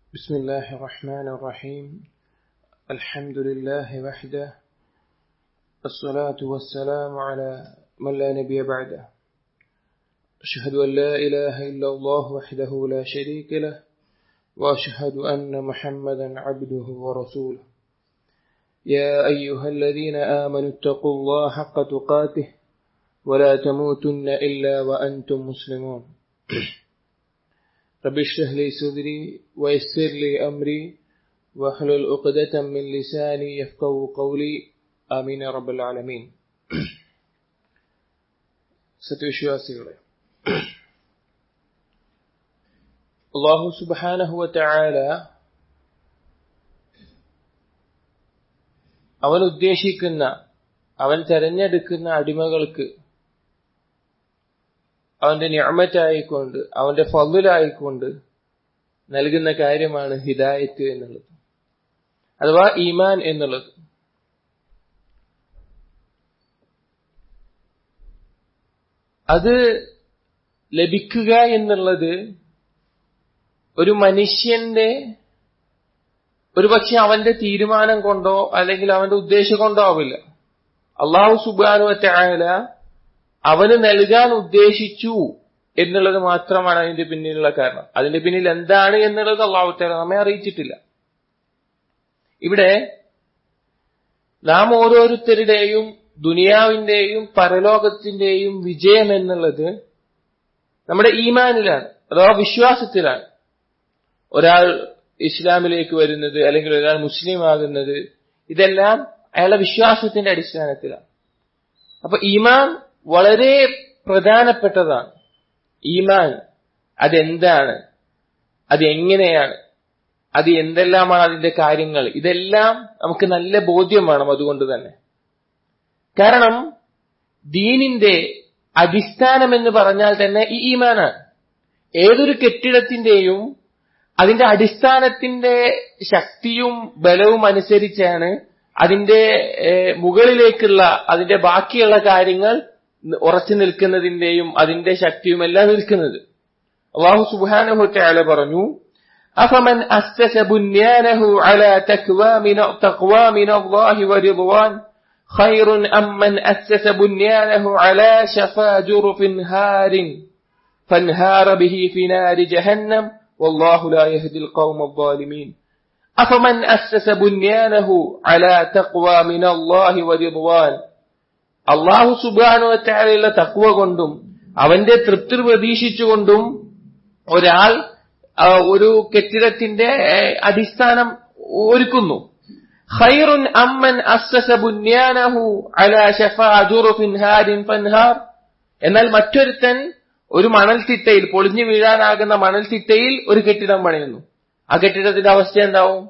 بسم الله الرحمن الرحيم الحمد لله وحده الصلاة والسلام على من لا نبي بعده أشهد أن لا إله إلا الله وحده لا شريك له وأشهد أن محمدا عبده ورسوله يا أيها الذين آمنوا اتقوا الله حق تقاته ولا تموتن إلا وأنتم مسلمون رب اشرح لي صدري ويسر لي أمري واحلل عقدة من لساني يفقه قولي آمين يا رب العالمين സത്യവിശ്വാസികളെ അള്ളാഹു സുബാനഹുവ ചായാല അവൻ ഉദ്ദേശിക്കുന്ന അവൻ തെരഞ്ഞെടുക്കുന്ന അടിമകൾക്ക് അവന്റെ ഞാമറ്റായിക്കൊണ്ട് അവന്റെ ഫضലായിക്കൊണ്ട് നൽകുന്ന കാര്യമാണ് ഹിദായത്ത് എന്നുള്ളത് അഥവാ ഈമാൻ എന്നുള്ളത് അത് ലഭിക്കുക എന്നുള്ളത് ഒരു മനുഷ്യന്റെ ഒരുപക്ഷെ അവന്റെ തീരുമാനം കൊണ്ടോ അല്ലെങ്കിൽ അവന്റെ ഉദ്ദേശം കൊണ്ടോ ആവില്ല അള്ളാഹു സുബാനു വറ്റായാല അവന് നൽകാൻ ഉദ്ദേശിച്ചു എന്നുള്ളത് മാത്രമാണ് അതിന്റെ പിന്നിലുള്ള കാരണം അതിന്റെ പിന്നിൽ എന്താണ് എന്നുള്ളത് അള്ളാഹു താല നമ്മെ അറിയിച്ചിട്ടില്ല ഇവിടെ നാം ഓരോരുത്തരുടെയും ദുനിയാവിന്റെയും പരലോകത്തിന്റെയും വിജയം എന്നുള്ളത് നമ്മുടെ ഈമാനിലാണ് അഥവാ വിശ്വാസത്തിലാണ് ഒരാൾ ഇസ്ലാമിലേക്ക് വരുന്നത് അല്ലെങ്കിൽ ഒരാൾ മുസ്ലിം ആകുന്നത് ഇതെല്ലാം അയാളുടെ വിശ്വാസത്തിന്റെ അടിസ്ഥാനത്തിലാണ് അപ്പൊ ഈമാൻ വളരെ പ്രധാനപ്പെട്ടതാണ് ഈമാൻ അതെന്താണ് അത് എങ്ങനെയാണ് അത് എന്തെല്ലാമാണ് അതിന്റെ കാര്യങ്ങൾ ഇതെല്ലാം നമുക്ക് നല്ല ബോധ്യം വേണം അതുകൊണ്ട് തന്നെ കാരണം ദീനിന്റെ അടിസ്ഥാനം എന്ന് പറഞ്ഞാൽ തന്നെ ഈ ഈമാനാണ് ഏതൊരു കെട്ടിടത്തിന്റെയും അതിന്റെ അടിസ്ഥാനത്തിന്റെ ശക്തിയും ബലവും അനുസരിച്ചാണ് അതിന്റെ മുകളിലേക്കുള്ള അതിന്റെ ബാക്കിയുള്ള കാര്യങ്ങൾ ഉറച്ചു നിൽക്കുന്നതിന്റെയും അതിന്റെ ശക്തിയും എല്ലാം നിൽക്കുന്നത് അള്ളാഹു സുബാനുഹുറ്റയാളെ പറഞ്ഞു أفمن أسس بنيانه على تقوى من تقوى من الله ورضوان خير أم من أسس بنيانه على شفا جرف هار فانهار به في نار جهنم والله لا يهدي القوم الظالمين أفمن أسس بنيانه على تقوى من الله ورضوان അള്ളാഹു സുബാനുവറ്റാലുള്ള തക്കുവ കൊണ്ടും അവന്റെ തൃപ്തി പ്രതീക്ഷിച്ചുകൊണ്ടും ഒരാൾ ഒരു കെട്ടിടത്തിന്റെ അടിസ്ഥാനം ഒരുക്കുന്നു ഖൈറുൻ അമ്മൻ അസ്സസ ബുന്യാനഹു അലാ ഷഫാ ജുറുഫിൻ ഹാരിൻ ഫൻഹാർ എന്നാൽ മറ്റൊരുത്തൻ ഒരു മണൽത്തിട്ടയിൽ പൊളിഞ്ഞു വീഴാനാകുന്ന മണൽത്തിട്ടയിൽ ഒരു കെട്ടിടം പണിയുന്നു ആ കെട്ടിടത്തിന്റെ അവസ്ഥ എന്താവും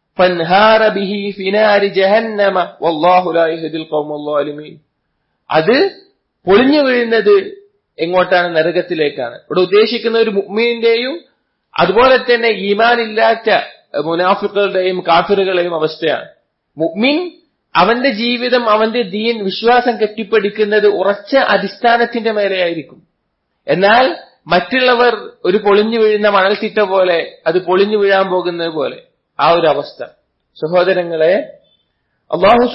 ഫൻഹാറ ബിഹി ഫിനാരി ജഹന്നമ വല്ലാഹു ലാ യഹ്ദിൽ ഖൗമൽ ളാലിമീൻ അത് പൊളിഞ്ഞു വീഴുന്നത് എങ്ങോട്ടാണ് നരകത്തിലേക്കാണ് ഇവിടെ ഉദ്ദേശിക്കുന്ന ഒരു മുഅ്മിനിന്റെയും അതുപോലെ തന്നെ ഈമാനില്ലാത്ത മുനാഫിക്കുകളുടെയും കാഫിറുകളുടെയും അവസ്ഥയാണ് മുഅ്മിൻ അവന്റെ ജീവിതം അവന്റെ ദീൻ വിശ്വാസം കെട്ടിപ്പടിക്കുന്നത് ഉറച്ച അടിസ്ഥാനത്തിന്റെ മേലെയായിരിക്കും എന്നാൽ മറ്റുള്ളവർ ഒരു പൊളിഞ്ഞു വീഴുന്ന മണൽത്തിട്ട പോലെ അത് പൊളിഞ്ഞു വീഴാൻ പോകുന്നത് പോലെ ആ ഒരു അവസ്ഥ സഹോദരങ്ങളെ അള്ളാഹു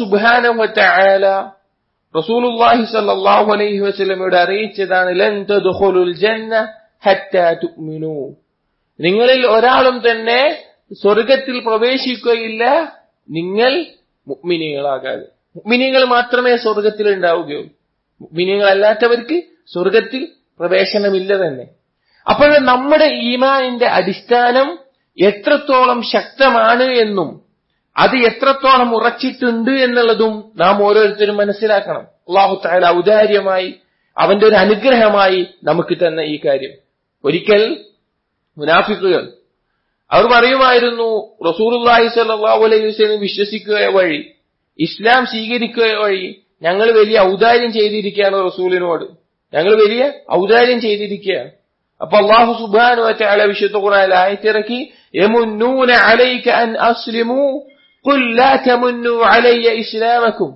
സുബാന റസൂലുള്ളാഹി സല്ലല്ലാഹു അലൈഹി വസല്ലമയോട് അറിയിച്ചതാണ് ലൻ തദ്ഖുലുൽ ജന്ന ഹത്താ തുഅ്മിനൂ നിങ്ങളിൽ ഒരാളും തന്നെ സ്വർഗത്തിൽ പ്രവേശിക്കുകയില്ല നിങ്ങൾ മുഅ്മിനീകളാകാതെ മുഅ്മിനീങ്ങൾ മാത്രമേ സ്വർഗത്തിൽ ഉണ്ടാവുകയുള്ളൂ മുഅ്മിനീങ്ങൾ അല്ലാത്തവർക്ക് സ്വർഗത്തിൽ പ്രവേശനമില്ല തന്നെ അപ്പോൾ നമ്മുടെ ഈമാനിന്റെ അടിസ്ഥാനം എത്രത്തോളം ശക്തമാണ് എന്നും അത് എത്രത്തോളം ഉറച്ചിട്ടുണ്ട് എന്നുള്ളതും നാം ഓരോരുത്തരും മനസ്സിലാക്കണം അള്ളാഹു താല ഔദാര്യമായി അവന്റെ ഒരു അനുഗ്രഹമായി നമുക്ക് തന്ന ഈ കാര്യം ഒരിക്കൽ മുനാഫിക്കുകൾ അവർ പറയുമായിരുന്നു റസൂർല്ലാഹി സല്ലാഹു അലൈഹി വസ്ലം വിശ്വസിക്കുക വഴി ഇസ്ലാം സ്വീകരിക്കുക വഴി ഞങ്ങൾ വലിയ ഔദാര്യം ചെയ്തിരിക്കുകയാണ് റസൂലിനോട് ഞങ്ങൾ വലിയ ഔദാര്യം ചെയ്തിരിക്കുകയാണ് അപ്പൊ അള്ളാഹു സുബാനു വറ്റാല വിശുദ്ധ ഖുറാൻ ആയത്തിറക്കി യമുന്നൂന അലൈക അൻ അസ്ലിമു ഖുൽ ലാ തമുന്നു അലയ്യ ഇസ്ലാമക്കും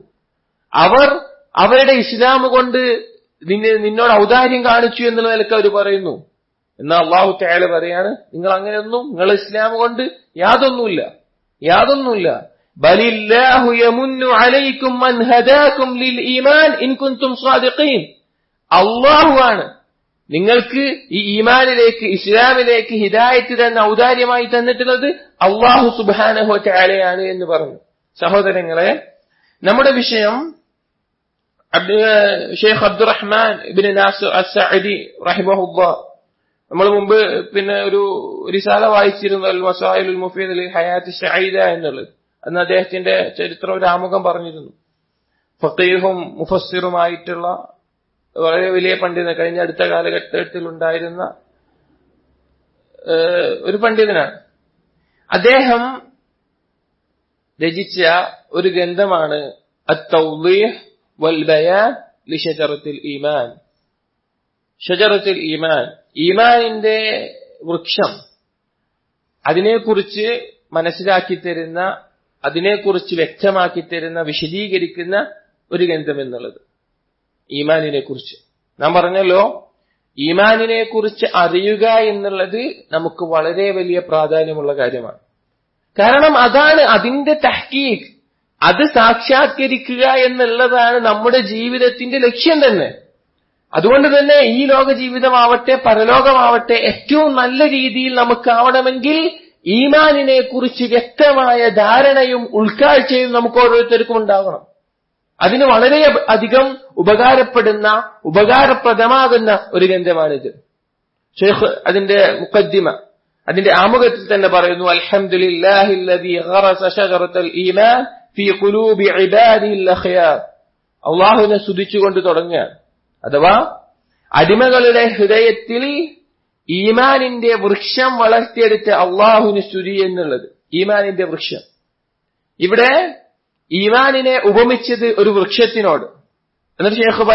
അവർ അവരുടെ ഇസ്ലാം കൊണ്ട് നിന്നെ നിന്നോട് ഔദാര്യം കാണിച്ചു എന്നുള്ള നിലക്ക് അവർ പറയുന്നു എന്നാൽ അള്ളാഹു തയാല പറയാണ് നിങ്ങൾ അങ്ങനെയൊന്നും നിങ്ങൾ ഇസ്ലാം കൊണ്ട് യാതൊന്നുമില്ല യാതൊന്നുമില്ല ബലില്ലാഹു യമുന്നു അലൈക്കും മൻ ഹദാക്കും ലിൽ ഈമാൻ ഇൻ കുൻതും സ്വാദിഖീൻ അള്ളാഹു ആണ് നിങ്ങൾക്ക് ഈ ഈമാനിലേക്ക് ഇസ്ലാമിലേക്ക് ഹിദായത്ത് തന്നെ ഔദാര്യമായി തന്നിട്ടുള്ളത് അള്ളാഹു സുബാനഹോ ചാലയാണ് എന്ന് പറഞ്ഞു സഹോദരങ്ങളെ നമ്മുടെ വിഷയം ഷെയ്ഖ് അബ്ദുറഹ്മാൻ ഇബിൻ നാസർ അസഅദി റഹിമഹുല്ല നമ്മൾ മുമ്പ് പിന്നെ ഒരു റിസാല വായിച്ചിരുന്നു അൽ മസായിലുൽ മുഫീദ് അലി ഹയാത്ത് ഷൈദ എന്നുള്ളത് അന്ന് അദ്ദേഹത്തിന്റെ ചരിത്ര ഒരു ആമുഖം പറഞ്ഞിരുന്നു ഫക്കീഹും മുഫസ്സിറുമായിട്ടുള്ള വളരെ വലിയ പണ്ഡിതൻ കഴിഞ്ഞ അടുത്ത കാലഘട്ടത്തിൽ ഉണ്ടായിരുന്ന ഒരു പണ്ഡിതനാണ് അദ്ദേഹം രചിച്ച ഒരു ഗ്രന്ഥമാണ് അത്തൗദീഹ് വൽ ബയാൻ ലിഷജറത്തിൽ ഈമാൻ ഷജറത്തിൽ ഈമാൻ ഈമാനിന്റെ വൃക്ഷം അതിനെക്കുറിച്ച് മനസ്സിലാക്കി തരുന്ന അതിനെക്കുറിച്ച് വ്യക്തമാക്കി തരുന്ന വിശദീകരിക്കുന്ന ഒരു ഗ്രന്ഥം എന്നുള്ളത് ഈമാനിനെ കുറിച്ച് നാം പറഞ്ഞല്ലോ ഈമാനിനെ കുറിച്ച് അറിയുക എന്നുള്ളത് നമുക്ക് വളരെ വലിയ പ്രാധാന്യമുള്ള കാര്യമാണ് കാരണം അതാണ് അതിന്റെ തഹ്കീഖ് അത് സാക്ഷാത്കരിക്കുക എന്നുള്ളതാണ് നമ്മുടെ ജീവിതത്തിന്റെ ലക്ഷ്യം തന്നെ അതുകൊണ്ട് തന്നെ ഈ ലോക ജീവിതമാവട്ടെ പരലോകമാവട്ടെ ഏറ്റവും നല്ല രീതിയിൽ നമുക്കാവണമെങ്കിൽ ഈമാനിനെ കുറിച്ച് വ്യക്തമായ ധാരണയും ഉൾക്കാഴ്ചയും നമുക്ക് ഓരോരുത്തർക്കും ഉണ്ടാവണം അതിന് വളരെ അധികം ഉപകാരപ്പെടുന്ന ഉപകാരപ്രദമാകുന്ന ഒരു ഗ്രന്ഥമാണിത് ഷെയ്ഖ് അതിന്റെ മുഖദ്ദിമ അതിന്റെ ആമുഖത്തിൽ തന്നെ പറയുന്നു അൽഹംദുലില്ലാഹില്ലദീ ഖറസ ഷജറത്തൽ ഈമാൻ ഫീ ഖുലൂബി ഇബാദിഹിൽ അഖ്യാർ അല്ലാഹുവിനെ സ്തുതിച്ചുകൊണ്ട് തുടങ്ങുകയാണ് അഥവാ അടിമകളുടെ ഹൃദയത്തിൽ ഈമാനിന്റെ വൃക്ഷം വളർത്തിയെടുത്ത അള്ളാഹുവിന് സ്തുതി എന്നുള്ളത് ഈമാനിന്റെ വൃക്ഷം ഇവിടെ ഈമാനിനെ ഉപമിച്ചത് ഒരു വൃക്ഷത്തിനോട് എന്നിട്ട് ഷേഖ്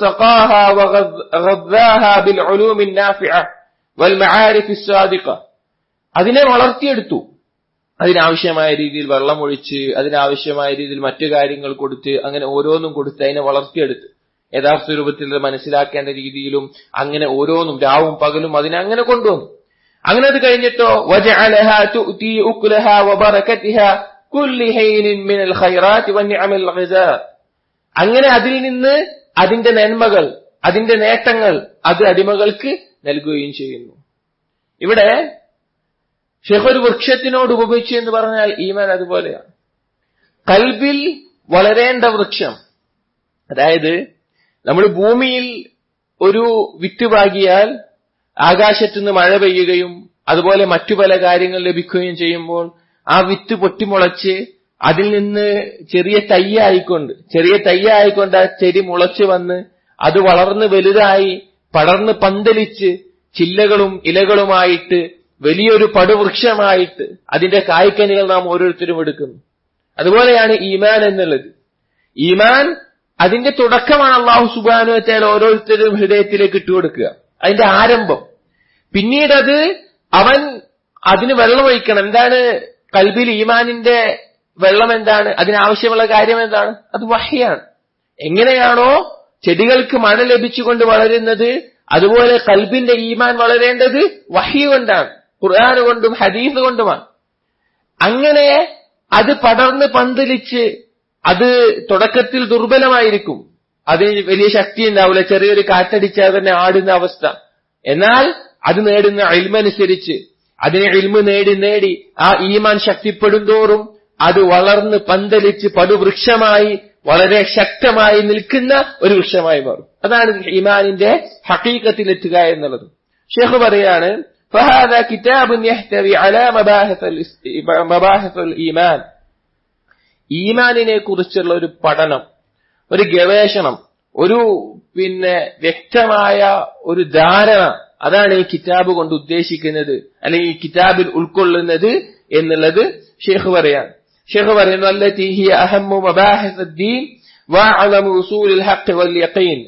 പറയുന്നത് അതിനെ വളർത്തിയെടുത്തു അതിനാവശ്യമായ രീതിയിൽ വെള്ളം ഒഴിച്ച് അതിനാവശ്യമായ രീതിയിൽ മറ്റു കാര്യങ്ങൾ കൊടുത്ത് അങ്ങനെ ഓരോന്നും കൊടുത്ത് അതിനെ വളർത്തിയെടുത്ത് യഥാർത്ഥ രൂപത്തിൽ മനസ്സിലാക്കേണ്ട രീതിയിലും അങ്ങനെ ഓരോന്നും രാവും പകലും അതിനെ അങ്ങനെ കൊണ്ടുവന്നു അങ്ങനെ അത് കഴിഞ്ഞിട്ടോ അങ്ങനെ അതിൽ നിന്ന് അതിന്റെ നന്മകൾ അതിന്റെ നേട്ടങ്ങൾ അത് അടിമകൾക്ക് നൽകുകയും ചെയ്യുന്നു ഇവിടെ ഷെഹ് ഒരു വൃക്ഷത്തിനോട് ഉപയോഗിച്ചു എന്ന് പറഞ്ഞാൽ ഈമാൻ അതുപോലെയാണ് കൽബിൽ വളരേണ്ട വൃക്ഷം അതായത് നമ്മൾ ഭൂമിയിൽ ഒരു വിത്ത് പാകിയാൽ ആകാശത്തുനിന്ന് മഴ പെയ്യുകയും അതുപോലെ മറ്റു പല കാര്യങ്ങൾ ലഭിക്കുകയും ചെയ്യുമ്പോൾ ആ വിത്ത് പൊട്ടിമുളച്ച് അതിൽ നിന്ന് ചെറിയ തയ്യായിക്കൊണ്ട് ചെറിയ തയ്യായിക്കൊണ്ട് ആ ചെടി മുളച്ചു വന്ന് അത് വളർന്ന് വലുതായി പടർന്ന് പന്തലിച്ച് ചില്ലകളും ഇലകളുമായിട്ട് വലിയൊരു പടുവൃക്ഷമായിട്ട് അതിന്റെ കായ്ക്കനികൾ നാം ഓരോരുത്തരും എടുക്കുന്നു അതുപോലെയാണ് ഈമാൻ എന്നുള്ളത് ഈമാൻ അതിന്റെ തുടക്കമാണ് അള്ളാഹു സുബാനു വെച്ചാൽ ഓരോരുത്തരും ഹൃദയത്തിലേക്ക് ഇട്ടുകൊടുക്കുക അതിന്റെ ആരംഭം പിന്നീട് അത് അവൻ അതിന് വെള്ളം ഒഴിക്കണം എന്താണ് കൽബിൽ ഈമാനിന്റെ വെള്ളം എന്താണ് അതിനാവശ്യമുള്ള കാര്യം എന്താണ് അത് വഹ്യാണ് എങ്ങനെയാണോ ചെടികൾക്ക് മഴ ലഭിച്ചുകൊണ്ട് വളരുന്നത് അതുപോലെ കൽബിന്റെ ഈമാൻ വളരേണ്ടത് വഹി കൊണ്ടാണ് ഖുർആൻ കൊണ്ടും ഹദീസ് കൊണ്ടുമാണ് അങ്ങനെ അത് പടർന്ന് പന്തലിച്ച് അത് തുടക്കത്തിൽ ദുർബലമായിരിക്കും അതിന് വലിയ ശക്തി ഉണ്ടാവില്ല ചെറിയൊരു കാറ്റടിച്ചാൽ തന്നെ ആടുന്ന അവസ്ഥ എന്നാൽ അത് നേടുന്ന ഇൽമനുസരിച്ച് അതിനെ ഇൽമ നേടി നേടി ആ ഈമാൻ ശക്തിപ്പെടും തോറും അത് വളർന്ന് പന്തലിച്ച് പടുവൃക്ഷമായി വളരെ ശക്തമായി നിൽക്കുന്ന ഒരു വൃക്ഷമായി മാറും അതാണ് ഈമാനിന്റെ ഹക്കീക്കത്തിലെത്തുക എന്നുള്ളത് ഷെയ്ഖ് പറയാണ് فهذا كتاب يحتوي على مباحث مباحث الإيمان ഈമാനിനെ കുറിച്ചുള്ള ഒരു പഠനം ഒരു ഗവേഷണം ഒരു പിന്നെ വ്യക്തമായ ഒരു ധാരണ അതാണ് ഈ കിതാബ് കൊണ്ട് ഉദ്ദേശിക്കുന്നത് അല്ലെങ്കിൽ ഈ കിതാബിൽ ഉൾക്കൊള്ളുന്നത് എന്നുള്ളത് ഷെയ്ഖ് പറയാണ് ഷെയ്ഖ് പറയുന്നു അല്ലത്തി ഹിയ അഹമ്മു മബാഹിസ് الدين واعظم اصول الحق واليقين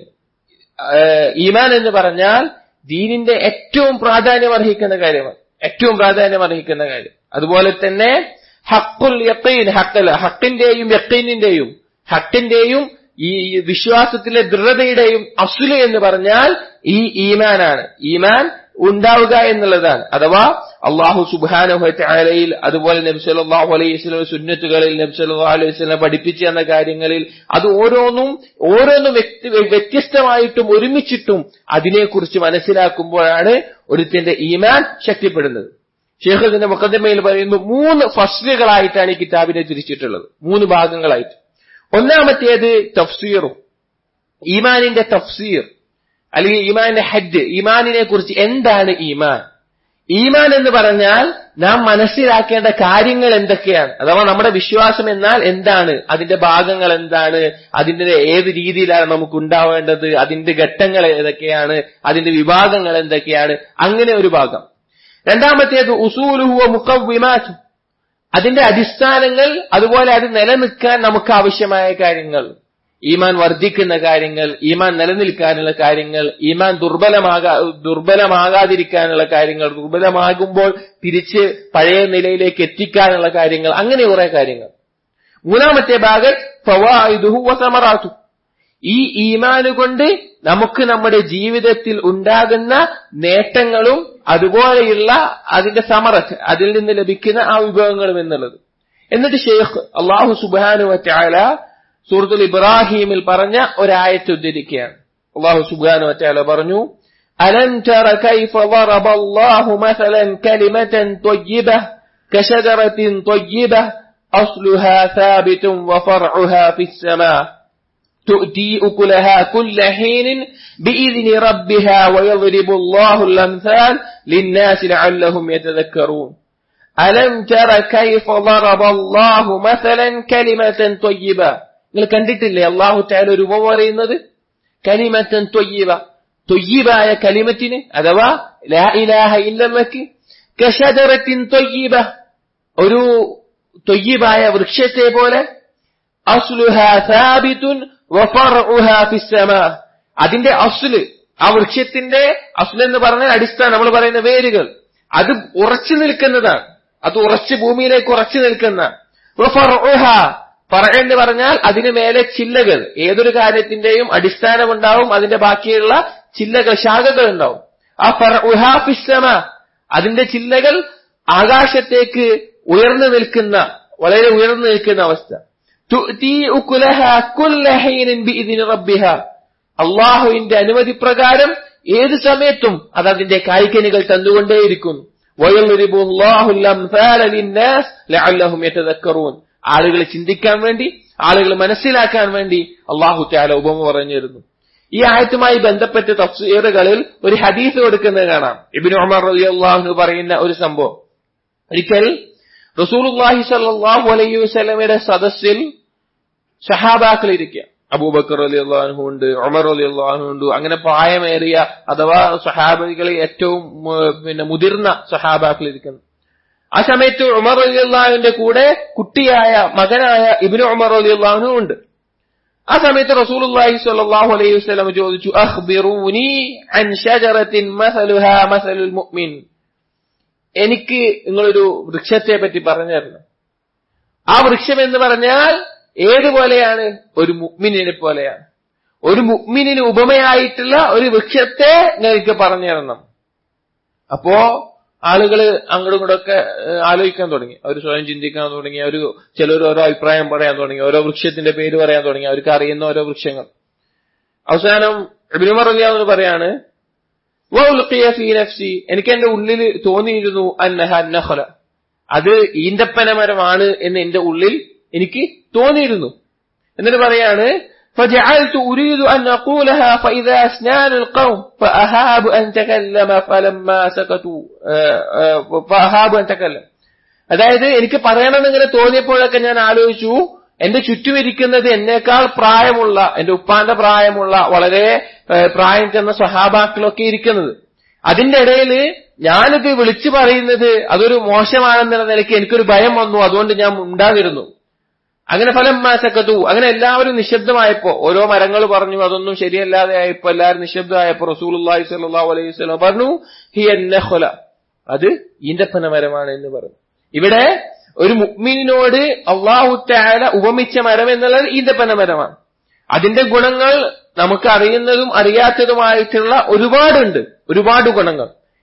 ഈമാൻ എന്ന് പറഞ്ഞാൽ ദീനിന്റെ ഏറ്റവും പ്രാധാന്യം അർഹിക്കുന്ന കാര്യമാണ് ഏറ്റവും പ്രാധാന്യം അർഹിക്കുന്ന കാര്യം അതുപോലെ തന്നെ ഹക്കുൽ യക്കീൻ ഹക്കല്ല ഹക്കിന്റെയും യക്കീനിന്റെയും ഹക്കിന്റെയും ഈ വിശ്വാസത്തിലെ ദൃഢതയുടെയും അസുല എന്ന് പറഞ്ഞാൽ ഈ ഈമാനാണ് ഈമാൻ ഉണ്ടാവുക എന്നുള്ളതാണ് അഥവാ അള്ളാഹു സുബാനുഹലയിൽ അതുപോലെ നബ്സലാഹു അലൈഹി സ്വലം സുന്നത്തുകളിൽ നബ്സലാഹു അലൈഹി സ്വലം പഠിപ്പിച്ചു തന്ന കാര്യങ്ങളിൽ അത് ഓരോന്നും ഓരോന്നും വ്യക്തി വ്യത്യസ്തമായിട്ടും ഒരുമിച്ചിട്ടും അതിനെക്കുറിച്ച് മനസ്സിലാക്കുമ്പോഴാണ് ഒരുത്തിന്റെ ഈമാൻ ശക്തിപ്പെടുന്നത് ഷേഖ് ഇതിന്റെ മുഖദ്മയിൽ പറയുന്നു മൂന്ന് ഫസ്ലുകളായിട്ടാണ് ഈ കിതാബിനെ തിരിച്ചിട്ടുള്ളത് മൂന്ന് ഭാഗങ്ങളായിട്ട് ഒന്നാമത്തേത് തഫ്സീറും ഈമാനിന്റെ തഫ്സീർ അല്ലെങ്കിൽ ഈമാനിന്റെ ഹജ്ജ് ഈമാനിനെ കുറിച്ച് എന്താണ് ഈമാൻ ഈമാൻ എന്ന് പറഞ്ഞാൽ നാം മനസ്സിലാക്കേണ്ട കാര്യങ്ങൾ എന്തൊക്കെയാണ് അഥവാ നമ്മുടെ വിശ്വാസം എന്നാൽ എന്താണ് അതിന്റെ ഭാഗങ്ങൾ എന്താണ് അതിന്റെ ഏത് രീതിയിലാണ് നമുക്ക് ഉണ്ടാവേണ്ടത് അതിന്റെ ഘട്ടങ്ങൾ ഏതൊക്കെയാണ് അതിന്റെ വിഭാഗങ്ങൾ എന്തൊക്കെയാണ് അങ്ങനെ ഒരു ഭാഗം രണ്ടാമത്തേത് ഉസൂലുഹുവ മുഖവിമാറ്റ് അതിന്റെ അടിസ്ഥാനങ്ങൾ അതുപോലെ അത് നിലനിൽക്കാൻ നമുക്ക് ആവശ്യമായ കാര്യങ്ങൾ ഈമാൻ വർദ്ധിക്കുന്ന കാര്യങ്ങൾ ഈമാൻ നിലനിൽക്കാനുള്ള കാര്യങ്ങൾ ഈമാൻ ദുർബലമാകാ ദുർബലമാകാതിരിക്കാനുള്ള കാര്യങ്ങൾ ദുർബലമാകുമ്പോൾ തിരിച്ച് പഴയ നിലയിലേക്ക് എത്തിക്കാനുള്ള കാര്യങ്ങൾ അങ്ങനെ കുറെ കാര്യങ്ങൾ മൂന്നാമത്തെ ഭാഗം ഫവായിദുഹു വസമറാത്തു ഈ ഈമാന് കൊണ്ട് നമുക്ക് നമ്മുടെ ജീവിതത്തിൽ ഉണ്ടാകുന്ന നേട്ടങ്ങളും അതുപോലെയുള്ള അതിന്റെ സമറത്ത് അതിൽ നിന്ന് ലഭിക്കുന്ന ആ വിഭവങ്ങളും എന്നുള്ളത് എന്നിട്ട് ഷെയ്ഖ് അള്ളാഹു സുബാനു വറ്റാല സൂറത്തുൽ ഇബ്രാഹിമിൽ പറഞ്ഞ ഒരായത്ത് ഉദ്ധരിക്കുകയാണ് അള്ളാഹു സുബാനു വറ്റാല പറഞ്ഞു ألم تر كيف ضرب الله مثلا كلمة طيبة كشجرة طيبة أصلها ثابت وفرعها في السماء تؤتي أكلها كل حين بإذن ربها ويضرب الله الأمثال للناس لعلهم يتذكرون ألم تر كيف ضرب الله مثلا كلمة طيبة നിങ്ങൾ കണ്ടിട്ടില്ലേ അള്ളാഹു താല ഒരു ഉപമ പറയുന്നത് കലിമത്തൻ തൊയ്യബ തൊയ്യബായ കലിമത്തിന് അഥവാ ലാ ഇലാഹ ഇല്ലല്ലക്ക് കഷജറത്തിൻ തൊയ്യബ ഒരു തൊയ്യബായ വൃക്ഷത്തെ പോലെ അസ്ലുഹ സാബിത്തുൻ വഫർഉഹ ഫിസ്സമാ അതിന്റെ അസ്ല് ആ വൃക്ഷത്തിന്റെ അസ്ല് എന്ന് പറഞ്ഞാൽ അടിസ്ഥാനം നമ്മൾ പറയുന്ന വേരുകൾ അത് ഉറച്ചു നിൽക്കുന്നതാണ് അത് ഉറച്ച് ഭൂമിയിലേക്ക് ഉറച്ചു നിൽക്കുന്ന വഫർഉഹ ഫറ എന്ന് പറഞ്ഞാൽ അതിന് മേലെ ചില്ലകൾ ഏതൊരു കാര്യത്തിന്റെയും അടിസ്ഥാനമുണ്ടാവും അതിന്റെ ബാക്കിയുള്ള ചില്ലകൾ ശാഖകൾ ഉണ്ടാവും ആ ഫറഉഹ ഫിസ്സമാ അതിന്റെ ചില്ലകൾ ആകാശത്തേക്ക് ഉയർന്നു നിൽക്കുന്ന വളരെ ഉയർന്നു നിൽക്കുന്ന അവസ്ഥ അള്ളാഹുവിന്റെ അനുമതി പ്രകാരം ഏത് സമയത്തും അത് അതിന്റെ കായ്ക്കനികൾ തന്നുകൊണ്ടേയിരിക്കുന്നു ആളുകൾ ചിന്തിക്കാൻ വേണ്ടി ആളുകൾ മനസ്സിലാക്കാൻ വേണ്ടി അള്ളാഹു ത്യാല ഉപമ പറഞ്ഞിരുന്നു ഈ ആയത്തുമായി ബന്ധപ്പെട്ട തഫ്സീറുകളിൽ ഒരു ഹദീസ് കൊടുക്കുന്നത് കാണാം ഇബിൻ ഉമർ റലി അള്ളാഹു പറയുന്ന ഒരു സംഭവം ഒരിക്കൽ റസൂലുല്ലാഹി സല്ലാഹു അലൈഹി വസ്ലമയുടെ സദസ്സിൽ ഷഹാബാക്കൾ ഇരിക്കുക അബൂബക്കർ അലി അള്ളാഹു ഉണ്ട് ഉമർ അലി അള്ളാഹു ഉണ്ട് അങ്ങനെ പ്രായമേറിയ അഥവാ സഹാബികളിൽ ഏറ്റവും പിന്നെ മുതിർന്ന സഹാബാക്കൾ ഇരിക്കുന്നു ആ സമയത്ത് ഉമർ അലി അള്ളാഹുവിന്റെ കൂടെ കുട്ടിയായ മകനായ ഇബിന് ഉമർ അലി അള്ളാഹു ഉണ്ട് ആ സമയത്ത് റസൂലുള്ളാഹി സ്വല്ലല്ലാഹു അലൈഹി വസല്ലം ചോദിച്ചു അഖ്ബിറൂനി അൻ ഷജറത്തിൻ മസലുഹാ മസലുൽ മുഅ്മിൻ എനിക്ക് നിങ്ങളൊരു വൃക്ഷത്തെ പറ്റി പറഞ്ഞു തരണം ആ വൃക്ഷം എന്ന് പറഞ്ഞാൽ ഏതുപോലെയാണ് ഒരു മുഗ്മിനെ പോലെയാണ് ഒരു മുഗ്മിനിന് ഉപമയായിട്ടുള്ള ഒരു വൃക്ഷത്തെ നിങ്ങൾക്ക് പറഞ്ഞു തരണം അപ്പോ ആളുകൾ അങ്ങോട്ടും ഇങ്ങോട്ടൊക്കെ ആലോചിക്കാൻ തുടങ്ങി അവർ സ്വയം ചിന്തിക്കാൻ തുടങ്ങി അവർ ചിലർ ഓരോ അഭിപ്രായം പറയാൻ തുടങ്ങി ഓരോ വൃക്ഷത്തിന്റെ പേര് പറയാൻ തുടങ്ങി അവർക്ക് അറിയുന്ന ഓരോ വൃക്ഷങ്ങൾ അവസാനം ഇബിനുമർ അലിയാന്ന് പറയാണ് എനിക്ക് എന്റെ ഉള്ളിൽ തോന്നിയിരുന്നു അന്നഹ നഹല അത് ഈന്തപ്പനമരമാണ് എന്ന് എന്റെ ഉള്ളിൽ എനിക്ക് തോന്നിയിരുന്നു എന്നിട്ട് പറയാണ് فجعلت أريد أن أقولها فإذا أسنان القوم فأهاب أن تكلم فلما سكتوا فأهاب أن تكلم അതായത് എനിക്ക് പറയണമെന്ന് ഇങ്ങനെ തോന്നിയപ്പോഴൊക്കെ ഞാൻ ആലോചിച്ചു എന്റെ ചുറ്റും ഇരിക്കുന്നത് എന്നേക്കാൾ പ്രായമുള്ള എന്റെ ഉപ്പാന്റെ പ്രായമുള്ള വളരെ പ്രായം ചെന്ന സഹാബാക്കളൊക്കെ ഇരിക്കുന്നത് അതിന്റെ ഇടയിൽ ഞാനിത് വിളിച്ചു പറയുന്നത് അതൊരു മോശമാണെന്നുള്ള നിലയ്ക്ക് എനിക്കൊരു ഭയം വന്നു അതുകൊണ്ട് ഞാൻ ഉണ്ടാതിരുന്നു അങ്ങനെ ഫലം മാസക്കത്തു അങ്ങനെ എല്ലാവരും നിശബ്ദമായപ്പോ ഓരോ മരങ്ങൾ പറഞ്ഞു അതൊന്നും ശരിയല്ലാതെ ആയപ്പോ എല്ലാവരും നിശബ്ദമായപ്പോ റസൂലുള്ളാഹി സ്വല്ലല്ലാഹു അലൈഹി വസല്ലം പറഞ്ഞു ഹി അന്നഖല അത് ഈന്തപ്പന മരമാണ് എന്ന് പറഞ്ഞു ഇവിടെ ഒരു മുഅ്മിനിനോട് അള്ളാഹു തആല ഉപമിച്ച മരം എന്നുള്ളത് ഈന്തപ്പന മരമാണ് അതിന്റെ ഗുണങ്ങൾ നമുക്ക് അറിയുന്നതും അറിയാത്തതുമായിട്ടുള്ള ഒരുപാടുണ്ട് ഒരുപാട് ഗുണങ്ങൾ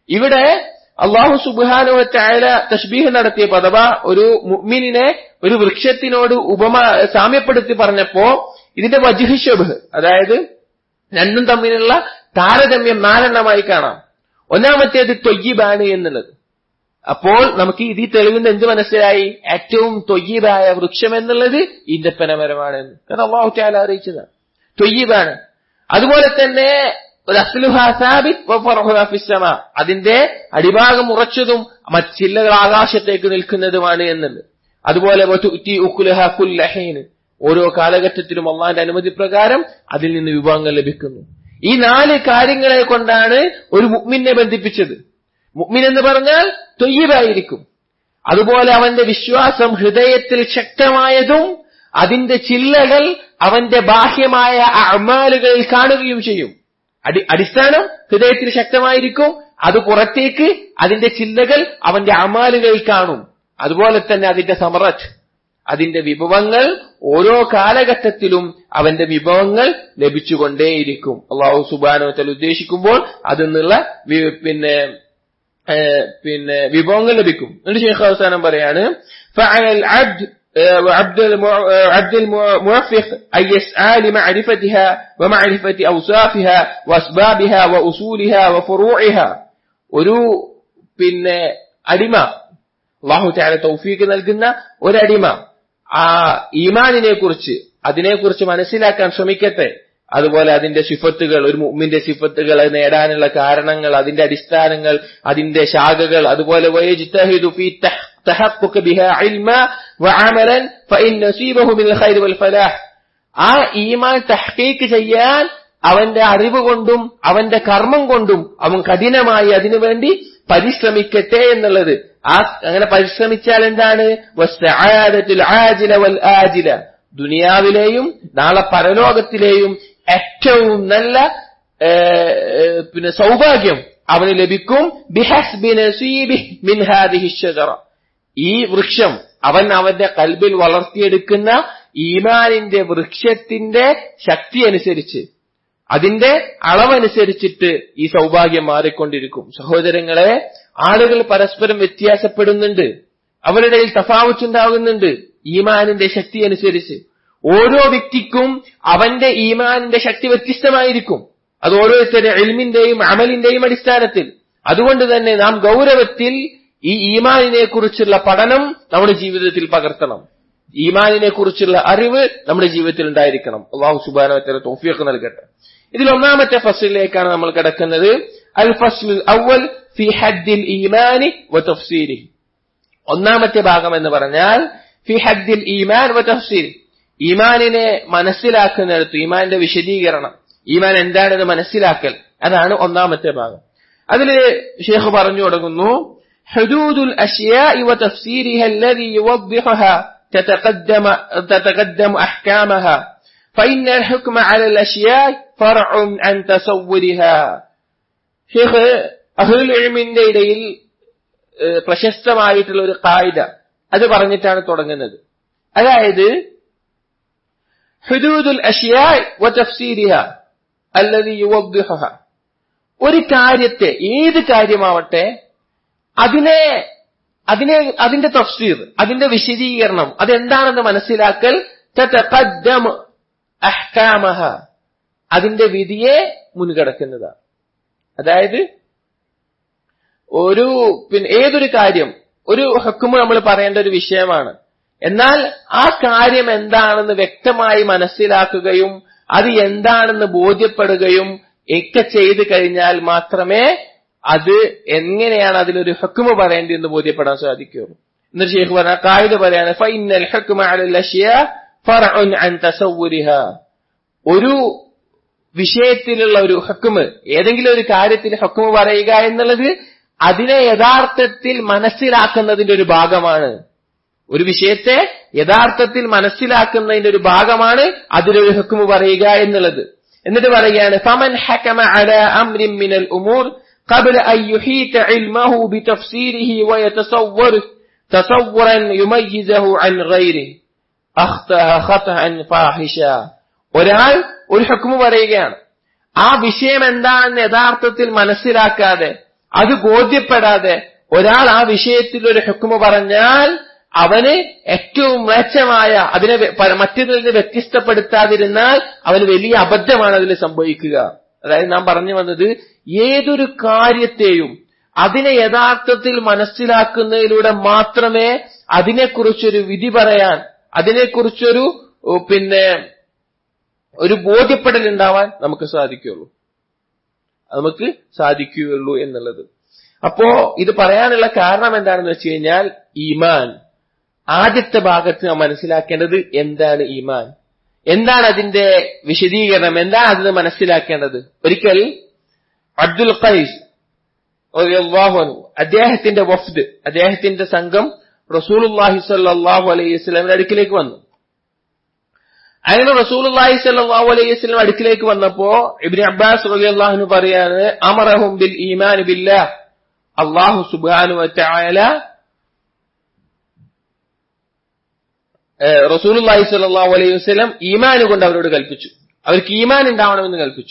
ഇവിടെ അള്ളാഹു സുബാനുവറ്റായ തഷ്ബീഹ് നടത്തിയപ്പോ അഥവാ ഒരു മുഅ്മിനിനെ ഒരു വൃക്ഷത്തിനോട് ഉപമ സാമ്യപ്പെടുത്തി പറഞ്ഞപ്പോ ഇതിന്റെ വജുഹിഷബ് അതായത് രണ്ടും തമ്മിലുള്ള താരതമ്യം നാലെണ്ണമായി കാണാം ഒന്നാമത്തേത് തൊയ്യിബാണ് എന്നുള്ളത് അപ്പോൾ നമുക്ക് ഇത് ഈ തെളിവിൽ എന്ത് മനസ്സിലായി ഏറ്റവും തൊയ്യിബായ വൃക്ഷം എന്നുള്ളത് ഈന്തപ്പനമരമാണ് എന്ന് കാരണം അള്ളാഹു ചാല അറിയിച്ചതാണ് തൊയ്യിബാണ് അതുപോലെ തന്നെ ഒരു അസ്ലുഹാസാബിസ്സമ അതിന്റെ അടിഭാഗം ഉറച്ചതും മറ്റ് ചില്ലകൾ ആകാശത്തേക്ക് നിൽക്കുന്നതുമാണ് എന്നുള്ളത് അതുപോലെ ഉക്കുലഹ കുല്ലഹീന് ഓരോ കാലഘട്ടത്തിലും അള്ളാന്റെ അനുമതി പ്രകാരം അതിൽ നിന്ന് വിഭവങ്ങൾ ലഭിക്കുന്നു ഈ നാല് കാര്യങ്ങളെ കൊണ്ടാണ് ഒരു മുഗ്മിനെ ബന്ധിപ്പിച്ചത് മുഗ്മിൻ എന്ന് പറഞ്ഞാൽ തൊയ്യബായിരിക്കും അതുപോലെ അവന്റെ വിശ്വാസം ഹൃദയത്തിൽ ശക്തമായതും അതിന്റെ ചില്ലകൾ അവന്റെ ബാഹ്യമായ അമാലുകളിൽ കാണുകയും ചെയ്യും അടി അടിസ്ഥാനം ഹൃദയത്തിൽ ശക്തമായിരിക്കും അത് പുറത്തേക്ക് അതിന്റെ ചില്ലകൾ അവന്റെ അമാലുകളിൽ കാണും അതുപോലെ തന്നെ അതിന്റെ സമറത്ത് അതിന്റെ വിഭവങ്ങൾ ഓരോ കാലഘട്ടത്തിലും അവന്റെ വിഭവങ്ങൾ ലഭിച്ചുകൊണ്ടേയിരിക്കും അള്ളാഹു സുബാനോത്തൽ ഉദ്ദേശിക്കുമ്പോൾ അതിൽ നിന്നുള്ള പിന്നെ പിന്നെ വിഭവങ്ങൾ ലഭിക്കും എന്നിട്ട് ശേഖ അവസാനം പറയാണ് وعبد عبد الموفق أن يسعى لمعرفتها ومعرفة أوصافها وأسبابها وأصولها وفروعها ഒരു പിന്നെ അടിമ അള്ളാഹു താല തൗഫീക്ക് നൽകുന്ന ഒരടിമ ആ ഈമാനിനെ കുറിച്ച് അതിനെക്കുറിച്ച് മനസ്സിലാക്കാൻ ശ്രമിക്കട്ടെ അതുപോലെ അതിന്റെ സിഫത്തുകൾ ഒരു മുമ്മിന്റെ സിഫത്തുകൾ നേടാനുള്ള കാരണങ്ങൾ അതിന്റെ അടിസ്ഥാനങ്ങൾ അതിന്റെ ശാഖകൾ അതുപോലെ ആ ഈമാൻ തഹ്കീക്ക് ചെയ്യാൻ അവന്റെ അറിവ് കൊണ്ടും അവന്റെ കർമ്മം കൊണ്ടും അവൻ കഠിനമായി അതിനുവേണ്ടി പരിശ്രമിക്കട്ടെ എന്നുള്ളത് ആ അങ്ങനെ പരിശ്രമിച്ചാൽ എന്താണ് ആജില ദുനിയാവിലെയും നാളെ പരലോകത്തിലെയും ഏറ്റവും നല്ല പിന്നെ സൗഭാഗ്യം അവന് ലഭിക്കും ഈ വൃക്ഷം അവൻ അവന്റെ കൽബിൽ വളർത്തിയെടുക്കുന്ന ഈമാനിന്റെ വൃക്ഷത്തിന്റെ ശക്തി അനുസരിച്ച് അതിന്റെ അളവനുസരിച്ചിട്ട് ഈ സൗഭാഗ്യം മാറിക്കൊണ്ടിരിക്കും സഹോദരങ്ങളെ ആളുകൾ പരസ്പരം വ്യത്യാസപ്പെടുന്നുണ്ട് അവരുടെ തഫാവുച്ചുണ്ടാകുന്നുണ്ട് ഈമാനിന്റെ ശക്തി അനുസരിച്ച് ഓരോ വ്യക്തിക്കും അവന്റെ ഈമാനിന്റെ ശക്തി വ്യത്യസ്തമായിരിക്കും അത് ഓരോരുത്തരുടെ എൽമിന്റെയും അമലിന്റെയും അടിസ്ഥാനത്തിൽ അതുകൊണ്ട് തന്നെ നാം ഗൗരവത്തിൽ ഈ ഈമാനിനെ കുറിച്ചുള്ള പഠനം നമ്മുടെ ജീവിതത്തിൽ പകർത്തണം ഈമാനിനെ കുറിച്ചുള്ള അറിവ് നമ്മുടെ ജീവിതത്തിൽ ഉണ്ടായിരിക്കണം അള്ളാഹു സുബാനോത്തര തോഫിയൊക്കെ നൽകട്ടെ ഇതിൽ ഒന്നാമത്തെ ഫസ്ലിലേക്കാണ് നമ്മൾ കിടക്കുന്നത് അൽ ഫസ്ലുൽ അവൽ ഫി ഹദ്ദിൽ ഈമാനി വ തഫ്സീരി ഒന്നാമത്തെ ഭാഗം എന്ന് പറഞ്ഞാൽ ഫി ഹദ്ദിൽ ഈമാൻ വ തഫ്സീരി ഈമാനിനെ മനസ്സിലാക്കുന്നിടത്ത് ഈമാന്റെ വിശദീകരണം ഈമാൻ എന്താണെന്ന് മനസ്സിലാക്കൽ അതാണ് ഒന്നാമത്തെ ഭാഗം അതിൽ ഷേഖ് പറഞ്ഞു തുടങ്ങുന്നു حدود الأشياء وتفسيرها الذي يوضحها تتقدم, تتقدم أحكامها فإن الحكم على الأشياء فرع عن تصورها ഷേഖ് അഹുൽ ഇൽമിന്റെ ഇടയിൽ പ്രശസ്തമായിട്ടുള്ള ഒരു കായിക അത് പറഞ്ഞിട്ടാണ് തുടങ്ങുന്നത് അതായത് ഹുദൂദുൽ അഷിയായ് വതഫ്സീരിഹ അല്ലതി യുവദ്ദിഹുഹ ഒരു കാര്യത്തെ ഏത് കാര്യമാവട്ടെ അതിനെ അതിനെ അതിന്റെ തഫ്സീർ അതിന്റെ വിശദീകരണം അതെന്താണെന്ന് മനസ്സിലാക്കൽ അഹ്കാമഹ അതിന്റെ വിധിയെ മുൻകടക്കുന്നതാണ് അതായത് ഒരു പിന്നെ ഏതൊരു കാര്യം ഒരു ഹക്കുമ് നമ്മൾ പറയേണ്ട ഒരു വിഷയമാണ് എന്നാൽ ആ കാര്യം എന്താണെന്ന് വ്യക്തമായി മനസ്സിലാക്കുകയും അത് എന്താണെന്ന് ബോധ്യപ്പെടുകയും ഒക്കെ ചെയ്തു കഴിഞ്ഞാൽ മാത്രമേ അത് എങ്ങനെയാണ് അതിലൊരു ഹക്കുമ പറയേണ്ടതെന്ന് ബോധ്യപ്പെടാൻ സാധിക്കുകയുള്ളൂ എന്നിട്ട് ഷെയ്ഖ് പറഞ്ഞ കായിക പറയാണ് ഫൈനൽ ഹക്കുമ ഫറഉൻ അൻ തസവുരിഹ ഒരു വിഷയത്തിലുള്ള ഒരു ഹക്കുമ് ഏതെങ്കിലും ഒരു കാര്യത്തിൽ ഹക്കുമ് പറയുക എന്നുള്ളത് അതിനെ യഥാർത്ഥത്തിൽ മനസ്സിലാക്കുന്നതിന്റെ ഒരു ഭാഗമാണ് ഒരു വിഷയത്തെ യഥാർത്ഥത്തിൽ മനസ്സിലാക്കുന്നതിന്റെ ഒരു ഭാഗമാണ് അതിലൊരു ഹക്കുമ് പറയുക എന്നുള്ളത് എന്നിട്ട് പറയുകയാണ് ഫമൻ ഹക്കമ അല അംരിൻ മിനൽ ഉമൂർ قبل أن يحيط علمه بتفسيره ويتصوره تصورا يميزه عن غيره أخطأ خطأ فاحشا ഒരാൾ ഒരു ഹുക്കുമ് പറയുകയാണ് ആ വിഷയം എന്താണെന്ന് യഥാർത്ഥത്തിൽ മനസ്സിലാക്കാതെ അത് ബോധ്യപ്പെടാതെ ഒരാൾ ആ വിഷയത്തിൽ ഒരു ഹുക്കുമ പറഞ്ഞാൽ അവന് ഏറ്റവും മ്ലേച്ഛമായ അതിനെ വെ- പ- മറ്റതിൽ നിന്ന് വ്യത്യസ്തപ്പെടുത്താതിരുന്നാൽ അവന് വലിയ അബദ്ധമാണ് അതിൽ സംഭവിക്കുക അതായത് നാം പറഞ്ഞു വന്നത് ഏതൊരു കാര്യത്തെയും അതിനെ യഥാർത്ഥത്തിൽ മനസ്സിലാക്കുന്നതിലൂടെ മാത്രമേ അതിനെക്കുറിച്ചൊരു വിധി പറയാൻ അതിനെക്കുറിച്ചൊരു ഓ, പിന്നെ ഒരു ബോധ്യപ്പെടൽ ഉണ്ടാവാൻ നമുക്ക് സാധിക്കുള്ളൂ നമുക്ക് സാധിക്കുകയുള്ളൂ എന്നുള്ളത് അപ്പോ ഇത് പറയാനുള്ള കാരണം എന്താണെന്ന് വെച്ച് കഴിഞ്ഞാൽ ഈമാൻ ആദ്യത്തെ ഭാഗത്ത് നാം മനസ്സിലാക്കേണ്ടത് എന്താണ് ഈമാൻ എന്താണ് അതിന്റെ വിശദീകരണം എന്താണ് അതിന് മനസ്സിലാക്കേണ്ടത് ഒരിക്കൽ അബ്ദുൽ ഖൈസ് റളിയല്ലാഹു അൻഹു അദ്ദേഹത്തിന്റെ വഫ്ദ് അദ്ദേഹത്തിന്റെ സംഘം റസൂലുള്ളാഹി സ്വല്ലല്ലാഹു അലൈഹി വസല്ലമയുടെ അടുക്കിലേക്ക് വന്നു അങ്ങനെ റസൂലുള്ളാഹി സ്വല്ലല്ലാഹു അലൈഹി വസല്ലം അടുക്കിലേക്ക് വന്നപ്പോ ഇബ്നു അബ്ബാസ് റളിയല്ലാഹു അൻഹു പറയാണ് അമറഹും ബിൽ ഈമാൻ ബില്ലാഹ് അല്ലാഹു സുബ്ഹാനഹു വ തആല റസൂലുള്ളാഹി സ്വല്ലല്ലാഹു അലൈഹി വസല്ലം ഈമാൻ കൊണ്ട് അവരോട് കൽപ്പിച്ചു അവർക്ക് ഈമാൻ ഉണ്ടാവണമെന്ന് കൽപ്പിച്ചു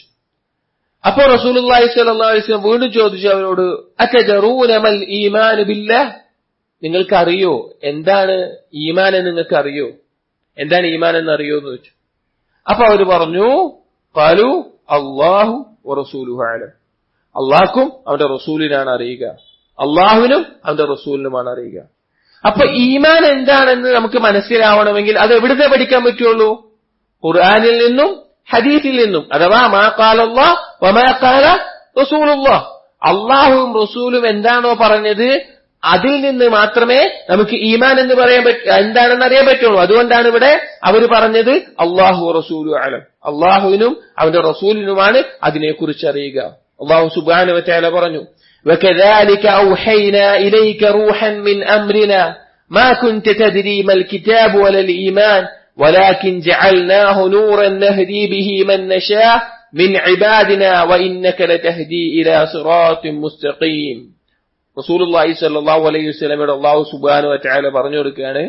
അപ്പോ റസൂലുള്ളാഹി സ്വല്ലല്ലാഹു അലൈഹി വസല്ലം വീണ്ടും ചോദിച്ചു അവരോട് അത്തജറൂന മൽ ഈമാൻ ബില്ലാഹ് നിങ്ങൾക്ക് അറിയോ എന്താണ് ഈമാൻ എന്ന് നിങ്ങൾക്ക് അറിയോ എന്താണ് ഈമാൻ എന്ന് അറിയോ എന്ന് ചോദിച്ചു അപ്പൊ അവര് പറഞ്ഞു പാലു അള്ളാഹു റസൂലുഹു ആലം അള്ളാഹ്ക്കും അവന്റെ റസൂലിനാണ് അറിയുക അള്ളാഹുവിനും അവന്റെ റസൂലിനുമാണ് അറിയുക അപ്പൊ ഈമാൻ എന്താണെന്ന് നമുക്ക് മനസ്സിലാവണമെങ്കിൽ അത് എവിടുത്തെ പഠിക്കാൻ പറ്റുള്ളൂ ഖുർആനിൽ നിന്നും ഹദീസിൽ നിന്നും അഥവാ മാ കാലല്ലാ വമാ കാല റസൂലുള്ള അള്ളാഹുവും റസൂലും എന്താണോ പറഞ്ഞത് അതിൽ നിന്ന് മാത്രമേ നമുക്ക് ഈമാൻ എന്ന് പറയാൻ പറ്റ എന്താണെന്ന് അറിയാൻ പറ്റുള്ളൂ അതുകൊണ്ടാണ് ഇവിടെ അവർ പറഞ്ഞത് അള്ളാഹു റസൂലു ആലം അള്ളാഹുവിനും അവന്റെ റസൂലിനുമാണ് അതിനെക്കുറിച്ച് അറിയുക അള്ളാഹു സുബാനു വറ്റാല പറഞ്ഞു وكذلك أوحينا إليك روحا من أمرنا ما كنت تدري ما الكتاب ولا الإيمان ولكن جعلناه نورا نهدي به من نشاء من عبادنا وإنك لتهدي إلى صراط مستقيم رسول الله صلى الله عليه وسلم الله سبحانه وتعالى പറഞ്ഞു കൊടുക്കുകയാണ്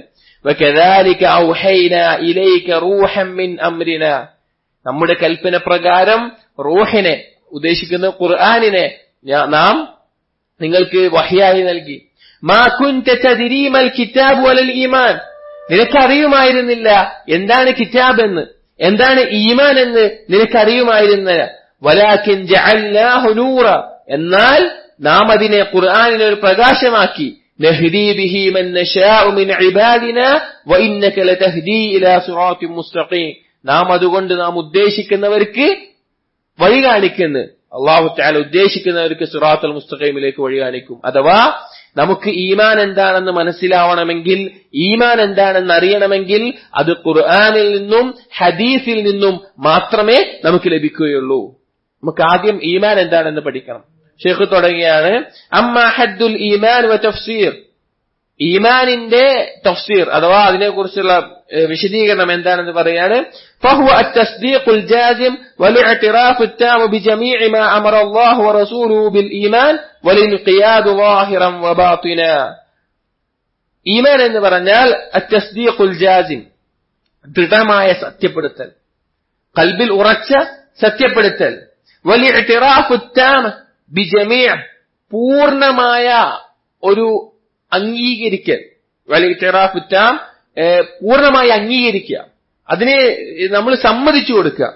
وكذلك أوحينا إليك روحا من أمرنا നമ്മുടെ കൽപ്പന പ്രകാരം റൂഹിനെ ഉദ്ദേശിക്കുന്ന ഖുർആാനിനെ നാം നിങ്ങൾക്ക് വഹിയായി നൽകി മാ കുൻത തദ്രീമൽ കിതാബ് വലൽ ഈമാൻ നിനക്കറിയുമായിരുന്നില്ല എന്താണ് കിതാബ് എന്ന് എന്താണ് ഈമാൻ എന്ന് നിനക്കറിയുമായിരുന്നില്ല വലാക്കിൻ ജഅൽനാഹു നൂറ എന്നാൽ നാം അതിനെ ഖുർആനിനെ ഒരു പ്രകാശമാക്കി നഹ്ദി ബിഹി മൻ നശാഉ മിൻ ഇബാദിനാ വഇന്നക ലതഹ്ദി ഇലാ സിറാത്തിൻ മുസ്തഖീം നാം അതുകൊണ്ട് നാം ഉദ്ദേശിക്കുന്നവർക്ക് വഴി കാണിക്കുന്നു അള്ളാഹു താല ഉദ്ദേശിക്കുന്നവർക്ക് സിറാത്തുൽ മുസ്തഖീമിലേക്ക് വഴി കാണിക്കും അഥവാ നമുക്ക് ഈമാൻ എന്താണെന്ന് മനസ്സിലാവണമെങ്കിൽ ഈമാൻ എന്താണെന്ന് അറിയണമെങ്കിൽ അത് ഖുർആാനിൽ നിന്നും ഹദീസിൽ നിന്നും മാത്രമേ നമുക്ക് ലഭിക്കുകയുള്ളൂ നമുക്ക് ആദ്യം ഈമാൻ എന്താണെന്ന് പഠിക്കണം ഷെയ്ഖ് തുടങ്ങിയാണ് അമ്മ ഹദ്ദുൽ ഈമാൻ വ തഫ്സീർ ഈമാനിന്റെ തഫ്സീർ അഥവാ അതിനെക്കുറിച്ചുള്ള വിശദീകരണം എന്താണെന്ന് പറയാണ് فهو التصديق الجازم والاعتراف التام بجميع ما أمر الله ورسوله بالإيمان والانقياد ظاهرا وباطنا ഈമാൻ എന്ന് പറഞ്ഞാൽ അത്തസ്ദീഖുൽ ജാസിം ദൃഢമായ സത്യപ്പെടുത്തൽ കൽബിൽ ഉറച്ച സത്യപ്പെടുത്തൽ വലിയ ബിജമീ പൂർണമായ ഒരു അംഗീകരിക്കൽ വലിയ പൂർണ്ണമായി അംഗീകരിക്കുക അതിനെ നമ്മൾ സമ്മതിച്ചു കൊടുക്കുക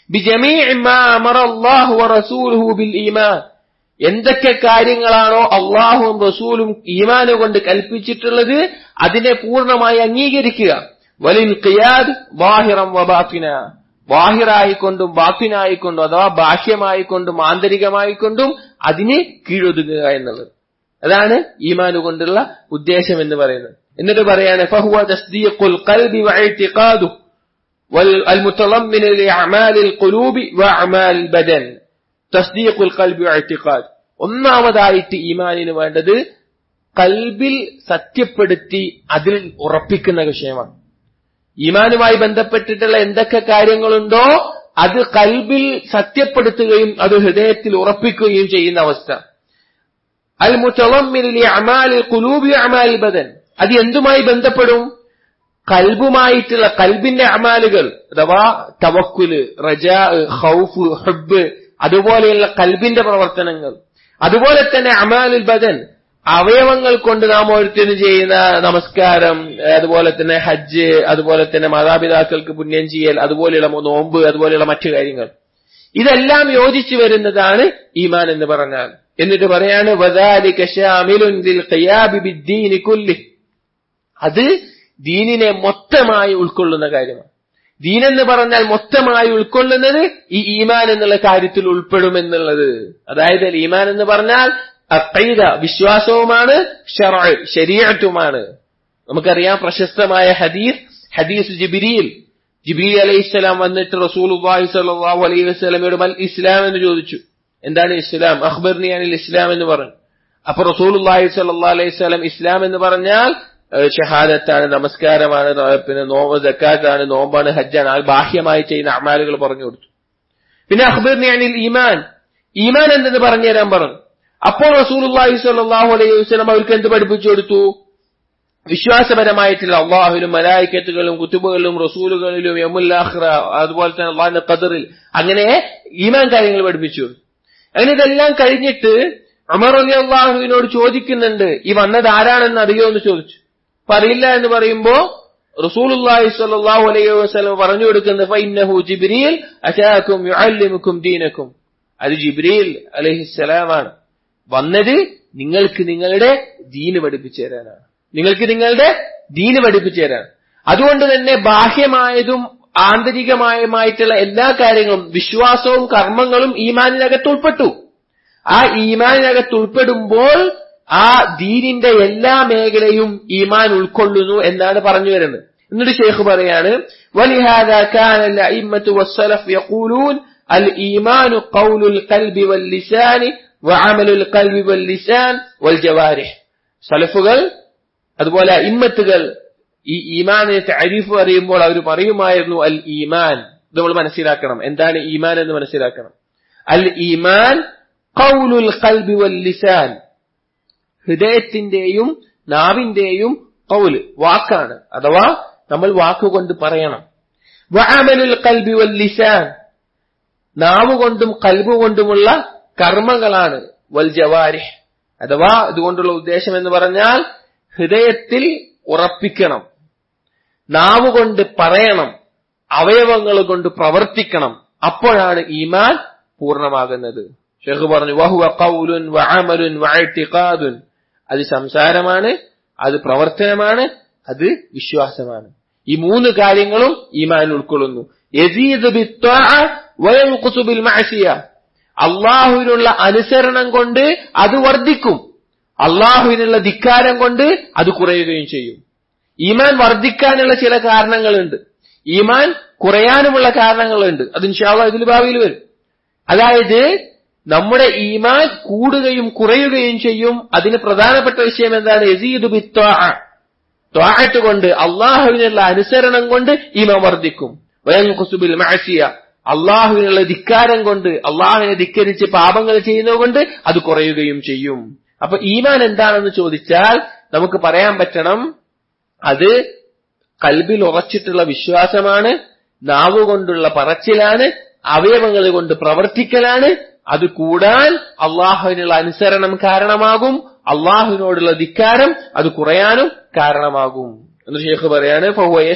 ഈമാൻ എന്തൊക്കെ കാര്യങ്ങളാണോ അള്ളാഹുവും റസൂലും ഈമാന് കൊണ്ട് കൽപ്പിച്ചിട്ടുള്ളത് അതിനെ പൂർണ്ണമായി അംഗീകരിക്കുക വലിൻ ഖിയാദ് ബാഹിറം വബാത്തിന ബാഹിറായിക്കൊണ്ടും ബാത്തിനായിക്കൊണ്ടും അഥവാ ബാഹ്യമായിക്കൊണ്ടും ആന്തരികമായിക്കൊണ്ടും അതിന് കീഴൊതുങ്ങുക എന്നുള്ളത് അതാണ് ഈമാന് കൊണ്ടുള്ള ഉദ്ദേശം എന്ന് പറയുന്നത് എന്നിട്ട് പറയാണ് ഫഹുവ തസ്ദീഖുൽ ഖൽബി വഇഅ്തിഖാദു والمتضمن لأعمال القلوب وأعمال البدن تصديق القلب واعتقاد ഒന്നാമതായിട്ട് ഈമാനിന് വേണ്ടത് കൽബിൽ സത്യപ്പെടുത്തി അതിൽ ഉറപ്പിക്കുന്ന വിഷയമാണ് ഈമാനുമായി ബന്ധപ്പെട്ടിട്ടുള്ള എന്തൊക്കെ കാര്യങ്ങളുണ്ടോ അത് കൽബിൽ സത്യപ്പെടുത്തുകയും അത് ഹൃദയത്തിൽ ഉറപ്പിക്കുകയും ചെയ്യുന്ന അവസ്ഥ അൽ മുത്തവമ്മിൽ അമാലിൽ കുലൂബി അമാൽ ബദൻ അത് എന്തുമായി ബന്ധപ്പെടും കൽബുമായിട്ടുള്ള കൽബിന്റെ അമാലുകൾ അഥവാ തവക്കുല് റജ ഹൗഫ് ഹബ്ബ് അതുപോലെയുള്ള കൽബിന്റെ പ്രവർത്തനങ്ങൾ അതുപോലെ തന്നെ അമാലുൽ ബദൻ അവയവങ്ങൾ കൊണ്ട് നാം ഓരോരുത്തരും ചെയ്യുന്ന നമസ്കാരം അതുപോലെ തന്നെ ഹജ്ജ് അതുപോലെ തന്നെ മാതാപിതാക്കൾക്ക് പുണ്യം ചെയ്യൽ അതുപോലെയുള്ള നോമ്പ് അതുപോലെയുള്ള മറ്റു കാര്യങ്ങൾ ഇതെല്ലാം യോജിച്ചു വരുന്നതാണ് ഈമാൻ എന്ന് പറഞ്ഞാൽ എന്നിട്ട് പറയാണ് വദാലിക ശാമിലുൻ ദിൽ ഖിയാബി ബിദ്ദീനി കുല്ലി അത് ദീനിനെ മൊത്തമായി ഉൾക്കൊള്ളുന്ന കാര്യമാണ് ദീൻ എന്ന് പറഞ്ഞാൽ മൊത്തമായി ഉൾക്കൊള്ളുന്നത് ഈ ഈമാൻ എന്നുള്ള കാര്യത്തിൽ ഉൾപ്പെടുമെന്നുള്ളത് അതായത് ഈമാൻ എന്ന് പറഞ്ഞാൽ അക്കൈദ വിശ്വാസവുമാണ് ശരീരത്തുമാണ് നമുക്കറിയാം പ്രശസ്തമായ ഹദീസ് ഹദീസ് ജിബിരിയിൽ ജിബിരി അലൈഹിസ്സലാം വന്നിട്ട് റസൂൽ സല്ലാഹു അലൈഹി വസ്ലമയോട് മൽ ഇസ്ലാം എന്ന് ചോദിച്ചു എന്താണ് ഇസ്ലാം അഖ്ബർനി അനിൽ ഇസ്ലാം എന്ന് പറഞ്ഞു അപ്പൊ റസൂൽ സല്ലാ അലൈഹി സ്വലം ഇസ്ലാം എന്ന് പറഞ്ഞാൽ ഷഹാദത്താണ് നമസ്കാരമാണ് പിന്നെ നോമ്പ് ജക്കാത്താണ് നോമ്പാണ് ഹജ്ജാണ് ആ ബാഹ്യമായി ചെയ്യുന്ന അമാലുകൾ പറഞ്ഞു കൊടുത്തു പിന്നെ അഖ്ബർനി അനിൽ ഈമാൻ ഈമാൻ എന്തെന്ന് പറഞ്ഞു തരാൻ പറഞ്ഞു അപ്പോൾ റസൂലുള്ളാഹി സ്വല്ലല്ലാഹു അലൈഹി വസല്ലം അവർക്ക് എന്ത് പഠിപ്പിച്ചു കൊടുത്തു വിശ്വാസപരമായിട്ടുള്ള അള്ളാഹുലും മലായിക്കത്തുകളും കുത്തുബുകളിലും റസൂലുകളിലും യമുല്ലാഹ്റ അതുപോലെ തന്നെ അള്ളാഹിന്റെ ഖദറിൽ അങ്ങനെ ഈമാൻ കാര്യങ്ങൾ പഠിപ്പിച്ചു അങ്ങനെ ഇതെല്ലാം കഴിഞ്ഞിട്ട് അമർ അലി അള്ളാഹുവിനോട് ചോദിക്കുന്നുണ്ട് ഈ വന്നത് ആരാണെന്ന് അറിയോ എന്ന് ചോദിച്ചു അപ്പൊ അറിയില്ല എന്ന് പറയുമ്പോ റസൂലുള്ളാഹി സ്വല്ലല്ലാഹു അലൈഹി വസല്ലം പറഞ്ഞു കൊടുക്കുന്നത് ഫൈന്നഹു ജിബ്രീൽ അശാക്കും യുഅല്ലിമുക്കും ദീനക്കും അത് ജിബ്രീൽ അലൈഹിസ്സലാമാണ് വന്നത് നിങ്ങൾക്ക് നിങ്ങളുടെ ദീന് പഠിപ്പിച്ചു തരാനാണ് നിങ്ങൾക്ക് നിങ്ങളുടെ ദീന് പഠിപ്പിച്ചു തരാൻ അതുകൊണ്ട് തന്നെ ബാഹ്യമായതും ആന്തരികമായുമായിട്ടുള്ള എല്ലാ കാര്യങ്ങളും വിശ്വാസവും കർമ്മങ്ങളും ഈമാനിനകത്ത് ഉൾപ്പെട്ടു ആ ഈമാനിനകത്ത് ഉൾപ്പെടുമ്പോൾ ആ ദീനിന്റെ എല്ലാ മേഖലയും ഈമാൻ ഉൾക്കൊള്ളുന്നു എന്നാണ് പറഞ്ഞു വരുന്നത് എന്നിട്ട് ഷെയ്ഖ് പറയാണ് ولهذا كان الأئمة والسلف يقولون الإيمان قول القلب واللسان وعمل القلب واللسان والجوارح സലഫുകൾ അതുപോലെ ഇമ്മത്തുകൾ ഈ ഈമാനിനെ താരിഫ് അറിയുമ്പോൾ അവർ പറയുമായിരുന്നു അൽ ഈമാൻ ഇത് നമ്മൾ മനസ്സിലാക്കണം എന്താണ് ഈമാൻ എന്ന് മനസ്സിലാക്കണം അൽ ഈമാൻ ഖൗലുൽ ഖൽബി വൽ ലിസാൻ ഹൃദയത്തിന്റെയും നാവിന്റെയും കൗല് വാക്കാണ് അഥവാ നമ്മൾ വാക്കുകൊണ്ട് പറയണം വഅമലുൽ ഖൽബി വൽ ലിസാൻ നാവ് കൊണ്ടും കൽബ് കൊണ്ടുമുള്ള കർമ്മങ്ങളാണ് വൽ ജവാരിഹ് അഥവാ ഇതുകൊണ്ടുള്ള ഉദ്ദേശം എന്ന് പറഞ്ഞാൽ ഹൃദയത്തിൽ ഉറപ്പിക്കണം നാവ് കൊണ്ട് പറയണം അവയവങ്ങൾ കൊണ്ട് പ്രവർത്തിക്കണം അപ്പോഴാണ് ഈമാൻ പൂർണ്ണമാകുന്നത് ഷെഖ് പറഞ്ഞു വഹുവ കൗലുൻ വഅമലുൻ വഅഇതിഖാദുൻ അത് സംസാരമാണ് അത് പ്രവർത്തനമാണ് അത് വിശ്വാസമാണ് ഈ മൂന്ന് കാര്യങ്ങളും ഈമാൻ ഉൾക്കൊള്ളുന്നു യസീദ് ബിത്വാഅ വയൻഖുസു ബിൽ മഅസിയ അള്ളാഹുവിനുള്ള അനുസരണം കൊണ്ട് അത് വർദ്ധിക്കും അള്ളാഹുവിനുള്ള ധിക്കാരം കൊണ്ട് അത് കുറയുകയും ചെയ്യും ഈമാൻ വർദ്ധിക്കാനുള്ള ചില കാരണങ്ങളുണ്ട് ഈമാൻ കുറയാനുമുള്ള കാരണങ്ങളുണ്ട് അത് ഇൻഷാള്ള ഇതിൽ ഭാവിയിൽ വരും അതായത് നമ്മുടെ ഈമാൻ കൂടുകയും കുറയുകയും ചെയ്യും അതിന് പ്രധാനപ്പെട്ട വിഷയം എന്താണ് യസീദ് ത്വാഅത്ത് കൊണ്ട് അള്ളാഹുവിനുള്ള അനുസരണം കൊണ്ട് ഈമാൻ വർദ്ധിക്കും വയൻഖുസുബിൽ മഅസിയ അള്ളാഹുവിനുള്ള ധിക്കാരം കൊണ്ട് അള്ളാഹുവിനെ ധിക്കരിച്ച് പാപങ്ങൾ ചെയ്യുന്നത് കൊണ്ട് അത് കുറയുകയും ചെയ്യും അപ്പൊ ഈമാൻ എന്താണെന്ന് ചോദിച്ചാൽ നമുക്ക് പറയാൻ പറ്റണം അത് കൽബിൽ ഉറച്ചിട്ടുള്ള വിശ്വാസമാണ് നാവ് കൊണ്ടുള്ള പറച്ചിലാണ് അവയവങ്ങൾ കൊണ്ട് പ്രവർത്തിക്കലാണ് അത് കൂടാൻ അള്ളാഹുവിനുള്ള അനുസരണം കാരണമാകും അള്ളാഹുവിനോടുള്ള ധിക്കാരം അത് കുറയാനും കാരണമാകും എന്ന് ഷെയ്ഖ് പറയാണ്